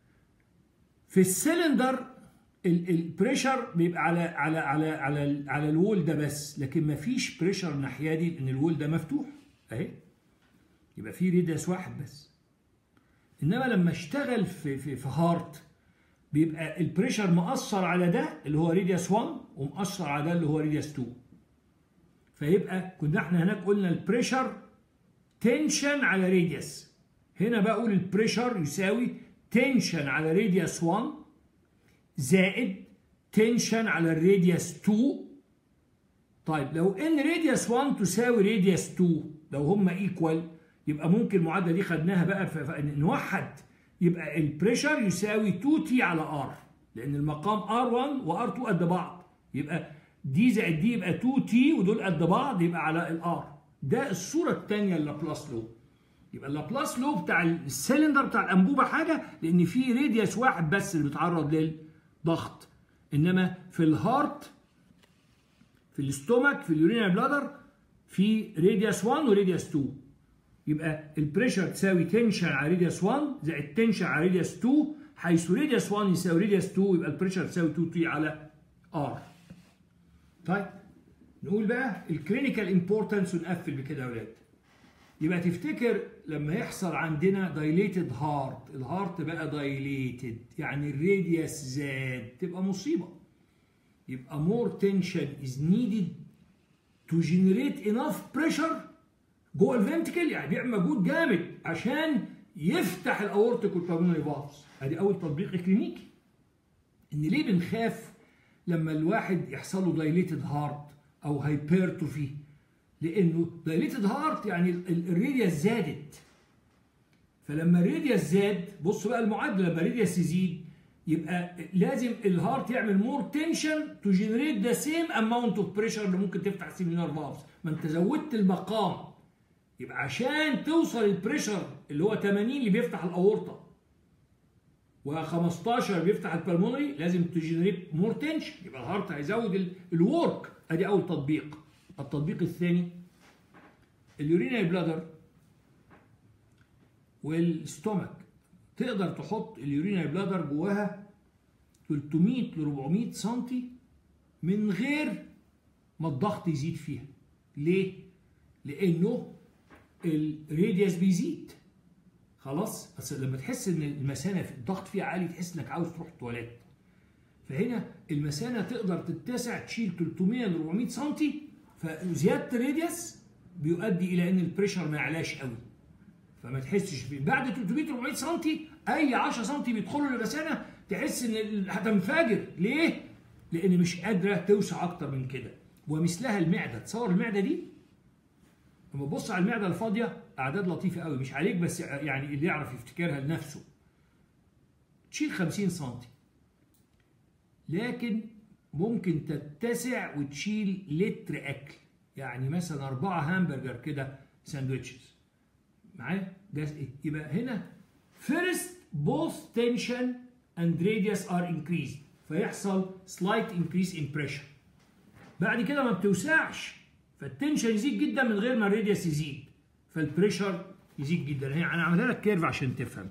في السلندر البريشر بيبقى على على على على على الوول ده بس لكن ما فيش بريشر الناحيه دي ان الوول ده مفتوح اهي يبقى في ريديوس واحد بس انما لما اشتغل في في في هارت بيبقى البريشر مأثر على ده اللي هو ريديوس 1 ومأثر على ده اللي هو ريديوس 2 فيبقى كنا احنا هناك قلنا البريشر تنشن على ريديوس هنا بقول البريشر يساوي تنشن على راديوس 1 زائد تنشن على الراديوس 2 طيب لو ان راديوس 1 تساوي راديوس 2 لو هما ايكوال يبقى ممكن المعادله دي خدناها بقى نوحد يبقى البريشر يساوي 2 تي على ار لان المقام ار1 وار2 قد بعض يبقى دي زائد دي يبقى 2 تي ودول قد بعض يبقى على الار ده الصوره الثانيه اللابلاس لو يبقى اللابلاس لو بتاع السلندر بتاع الانبوبه حاجه لان في راديوس واحد بس اللي بيتعرض للضغط انما في الهارت في الاستومك في اليورينال بلادر في راديوس 1 وراديوس 2 يبقى البريشر تساوي تنشن على راديوس 1 زائد تنشن على راديوس 2 حيث راديوس 1 يساوي راديوس 2 يبقى البريشر تساوي 2 تي على ار طيب نقول بقى الكلينيكال امبورتنس ونقفل بكده يا اولاد يبقى تفتكر لما يحصل عندنا دايليتد هارت الهارت بقى دايليتد يعني الراديوس زاد تبقى مصيبه يبقى more tension is needed to generate enough pressure جوه الفنتكل يعني بيعمل مجهود جامد عشان يفتح الاورتيك والبالمونري فالفز ادي اول تطبيق كلينيكي ان ليه بنخاف لما الواحد يحصل له دايليتد هارت او هايبرتروفي لانه دايليتد هارت يعني الراديوس زادت فلما الراديوس زاد بص بقى المعادله لما الراديوس يزيد يبقى لازم الهارت يعمل مور تنشن تو جنريت ذا سيم اماونت اوف بريشر اللي ممكن تفتح السيمينار فالفز ما انت زودت المقام يبقى عشان توصل البريشر اللي هو 80 اللي بيفتح الاورطه و15 بيفتح البلمونري لازم تجنريت مور تنشن يبقى الهارت هيزود الورك ادي اول تطبيق التطبيق الثاني اليورينال بلادر والستومك تقدر تحط اليورينال بلادر جواها 300 ل 400 سم من غير ما الضغط يزيد فيها ليه لانه الراديوس بيزيد خلاص اصل لما تحس ان المثانه في الضغط فيها عالي تحس انك عاوز تروح التواليت فهنا المثانه تقدر تتسع تشيل 300 ل 400 سم فزياده الراديوس بيؤدي الى ان البريشر ما يعلاش قوي فما تحسش فيه بعد 300 400 سم اي 10 سم بيدخلوا المثانه تحس ان هتنفجر ليه؟ لان مش قادره توسع اكتر من كده ومثلها المعده تصور المعده دي لما تبص على المعده الفاضيه اعداد لطيفه قوي مش عليك بس يعني اللي يعرف يفتكرها لنفسه تشيل 50 سم لكن ممكن تتسع وتشيل لتر اكل يعني مثلا أربعة هامبرجر كده ساندوتشز معايا ده يبقى هنا first both tension and radius are increased فيحصل slight increase in pressure بعد كده ما بتوسعش فالتنشن يزيد جدا من غير ما الراديوس يزيد فالبريشر يزيد جدا هي انا عاملها لك كيرف عشان تفهم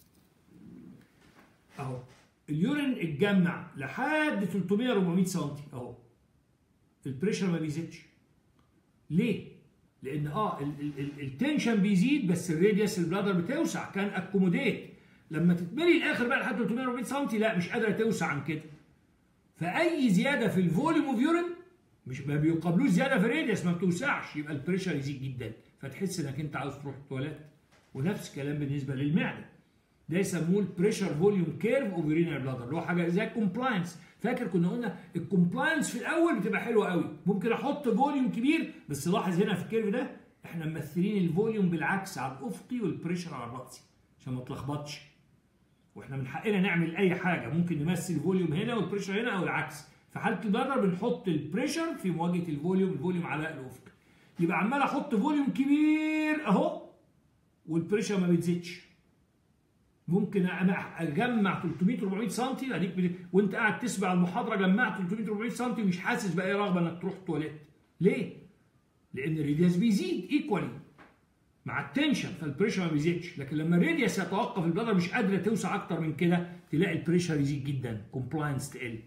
اهو اليورين اتجمع لحد 300 400 سم اهو البريشر ما بيزيدش ليه؟ لان اه التنشن بيزيد بس الراديوس البلادر بتوسع كان اكوموديت لما تتملي الاخر بقى لحد 340 سم لا مش قادره توسع عن كده فاي زياده في الفوليوم اوف يورين مش ما بيقابلوش زياده في الراديوس ما بتوسعش يبقى البريشر يزيد جدا فتحس انك انت عاوز تروح التواليت ونفس الكلام بالنسبه للمعده ده يسموه البريشر فوليوم كيرف اوف يورينال بلادر اللي هو حاجه زي الكومبلاينس فاكر كنا قلنا الكومبلاينس في الاول بتبقى حلوه قوي ممكن احط فوليوم كبير بس لاحظ هنا في الكيرف ده احنا ممثلين الفوليوم بالعكس على الافقي والبريشر على الراسي عشان ما تلخبطش واحنا من حقنا نعمل اي حاجه ممكن نمثل فوليوم هنا والبريشر هنا او العكس في حاله البلادر بنحط البريشر في مواجهه الفوليوم الفوليوم على الافق يبقى عمال احط فوليوم كبير اهو والبريشر ما بتزيدش ممكن انا اجمع 300 400 سم اديك وانت قاعد تسمع المحاضره جمعت 300 400 سم مش حاسس باي رغبه انك تروح التواليت ليه؟ لان الراديوس بيزيد ايكوالي مع التنشن فالبريشر ما بيزيدش لكن لما الراديوس يتوقف البلادر مش قادره توسع اكتر من كده تلاقي البريشر يزيد جدا كومبلاينس تقل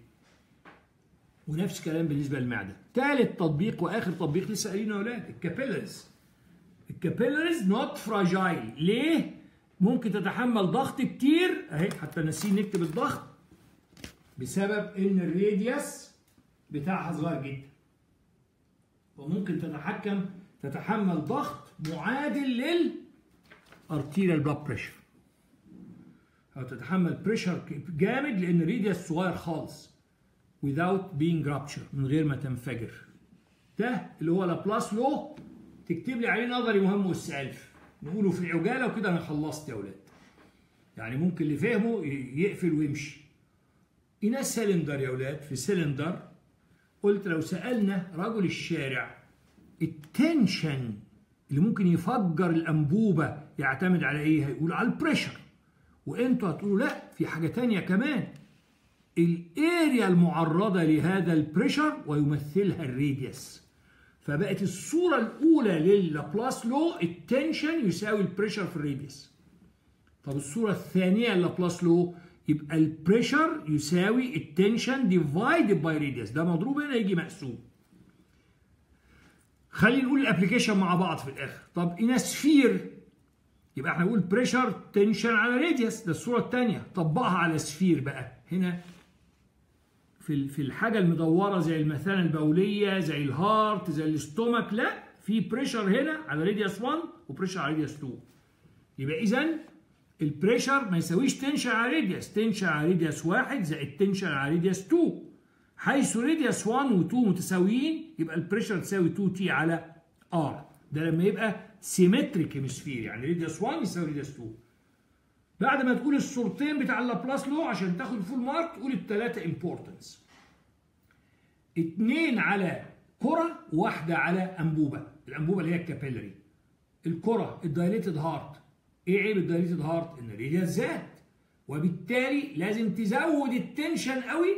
ونفس الكلام بالنسبه للمعده ثالث تطبيق واخر تطبيق لسه قايلينه يا اولاد الكابيلاريز الكابيلاريز نوت فراجايل ليه ممكن تتحمل ضغط كتير اهي حتى ناسيين نكتب الضغط بسبب ان الراديوس بتاعها صغير جدا وممكن تتحكم تتحمل ضغط معادل لل arterial blood pressure او تتحمل بريشر جامد لان الراديوس صغير خالص without being rupture من غير ما تنفجر ده اللي هو لابلاس لو تكتب لي عليه نظري مهم والسالف نقوله في عجاله وكده انا خلصت يا اولاد يعني ممكن اللي فهمه يقفل ويمشي إنا سلندر يا اولاد في سلندر قلت لو سالنا رجل الشارع التنشن اللي ممكن يفجر الانبوبه يعتمد على ايه هيقول على البريشر وانتوا هتقولوا لا في حاجه تانية كمان الاريا المعرضه لهذا البريشر ويمثلها الراديوس فبقت الصوره الاولى للابلاس لو التنشن يساوي البريشر في الراديوس طب الصوره الثانيه للابلاس لو يبقى البريشر يساوي التنشن ديفايدد باي راديوس ده مضروب هنا يجي مقسوم خلينا نقول الابلكيشن مع بعض في الاخر طب ان سفير يبقى احنا نقول بريشر تنشن على راديوس ده الصوره الثانيه طبقها على سفير بقى هنا في في الحاجه المدوره زي المثانه البوليه زي الهارت زي الاستومك لا في بريشر هنا على راديوس 1 وبريشر على راديوس 2 يبقى اذا البريشر ما يساويش تنشن على راديوس تنشن على راديوس 1 زائد تنشن على راديوس 2 حيث راديوس 1 و 2 متساويين يبقى البريشر تساوي 2 تي على ار ده لما يبقى سيمتريك هيمسفير يعني راديوس 1 يساوي راديوس 2 بعد ما تقول الصورتين بتاع اللابلاس لو عشان تاخد فول مارك تقول الثلاثه امبورتنس اتنين على كرة واحدة على أنبوبة الأنبوبة اللي هي الكابيلري الكرة الدايليتد هارت ايه عيب الدايليتد هارت ان الراديوس زاد وبالتالي لازم تزود التنشن قوي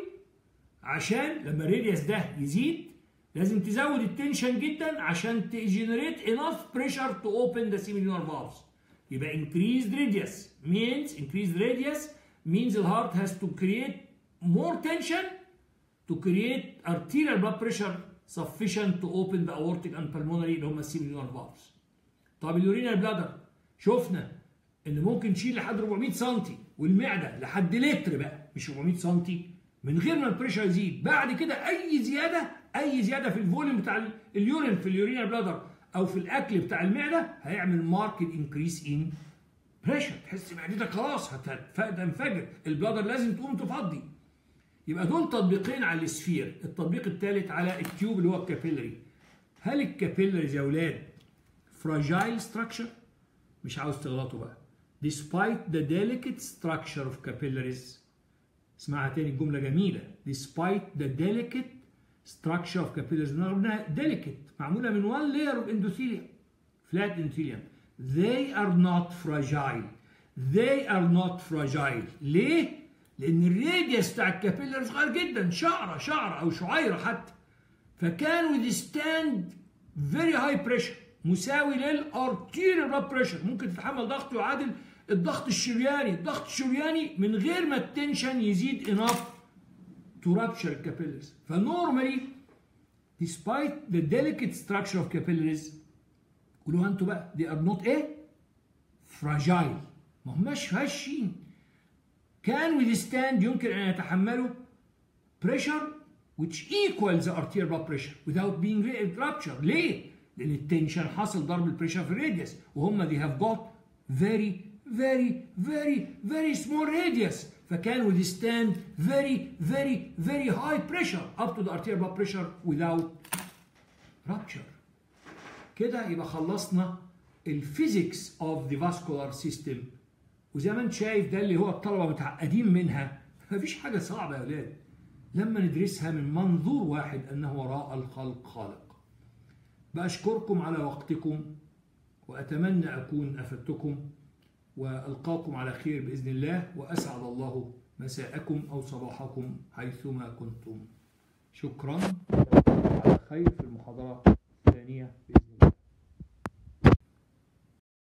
عشان لما الراديوس ده يزيد لازم تزود التنشن جدا عشان تجنريت enough pressure to open the semilunar valves يبقى increased radius means increased radius means the heart has to create more tension to create arterial blood pressure sufficient to open the aortic and pulmonary اللي هم السيميلونار valves طب اليورينال بلادر شفنا ان ممكن تشيل لحد 400 سم والمعده لحد لتر بقى مش 400 سم من غير ما البريشر يزيد بعد كده اي زياده اي زياده في الفوليوم بتاع اليورين في اليورينال بلادر او في الاكل بتاع المعده هيعمل ماركت انكريس ان بريشر تحس معدتك خلاص هتنفجر البلادر لازم تقوم تفضي يبقى دول تطبيقين على السفير التطبيق الثالث على التيوب اللي هو الكابيلري هل الكابيلري يا اولاد فراجايل ستراكشر مش عاوز تغلطوا بقى despite the delicate structure of capillaries اسمعها تاني الجملة جميلة despite the delicate structure of capillaries رغم انها delicate معمولة من one layer of endothelium flat endothelium they are not fragile they are not fragile ليه؟ لأن الراديوس بتاع الكابيلر صغير جدا شعرة شعرة أو شعيرة حتى فكان withstand very high pressure مساوي للارتيريال بلاد بريشر ممكن تتحمل ضغط يعادل الضغط الشرياني الضغط الشرياني من غير ما التنشن يزيد enough to rupture capillaries فنورمالي despite the delicate structure of capillaries قولوا انتوا بقى they are not ايه fragile ما هماش هشين can withstand يمكن ان يتحملوا pressure which equals the arterial blood pressure without being ruptured ليه؟ لان التنشن حصل ضرب البريشر في الراديوس وهم they have got very very very very small radius فكان withstand very very very high pressure up to the arterial blood pressure without rupture كده يبقى خلصنا الفيزيكس اوف ذا فاسكولار سيستم وزي ما انت شايف ده اللي هو الطلبه متعقدين منها مفيش حاجه صعبه يا اولاد لما ندرسها من منظور واحد انه وراء الخلق خالق بأشكركم على وقتكم وأتمنى أكون أفدتكم وألقاكم على خير بإذن الله وأسعد الله مساءكم أو صباحكم حيثما كنتم شكرا على خير في المحاضرة الثانية بإذن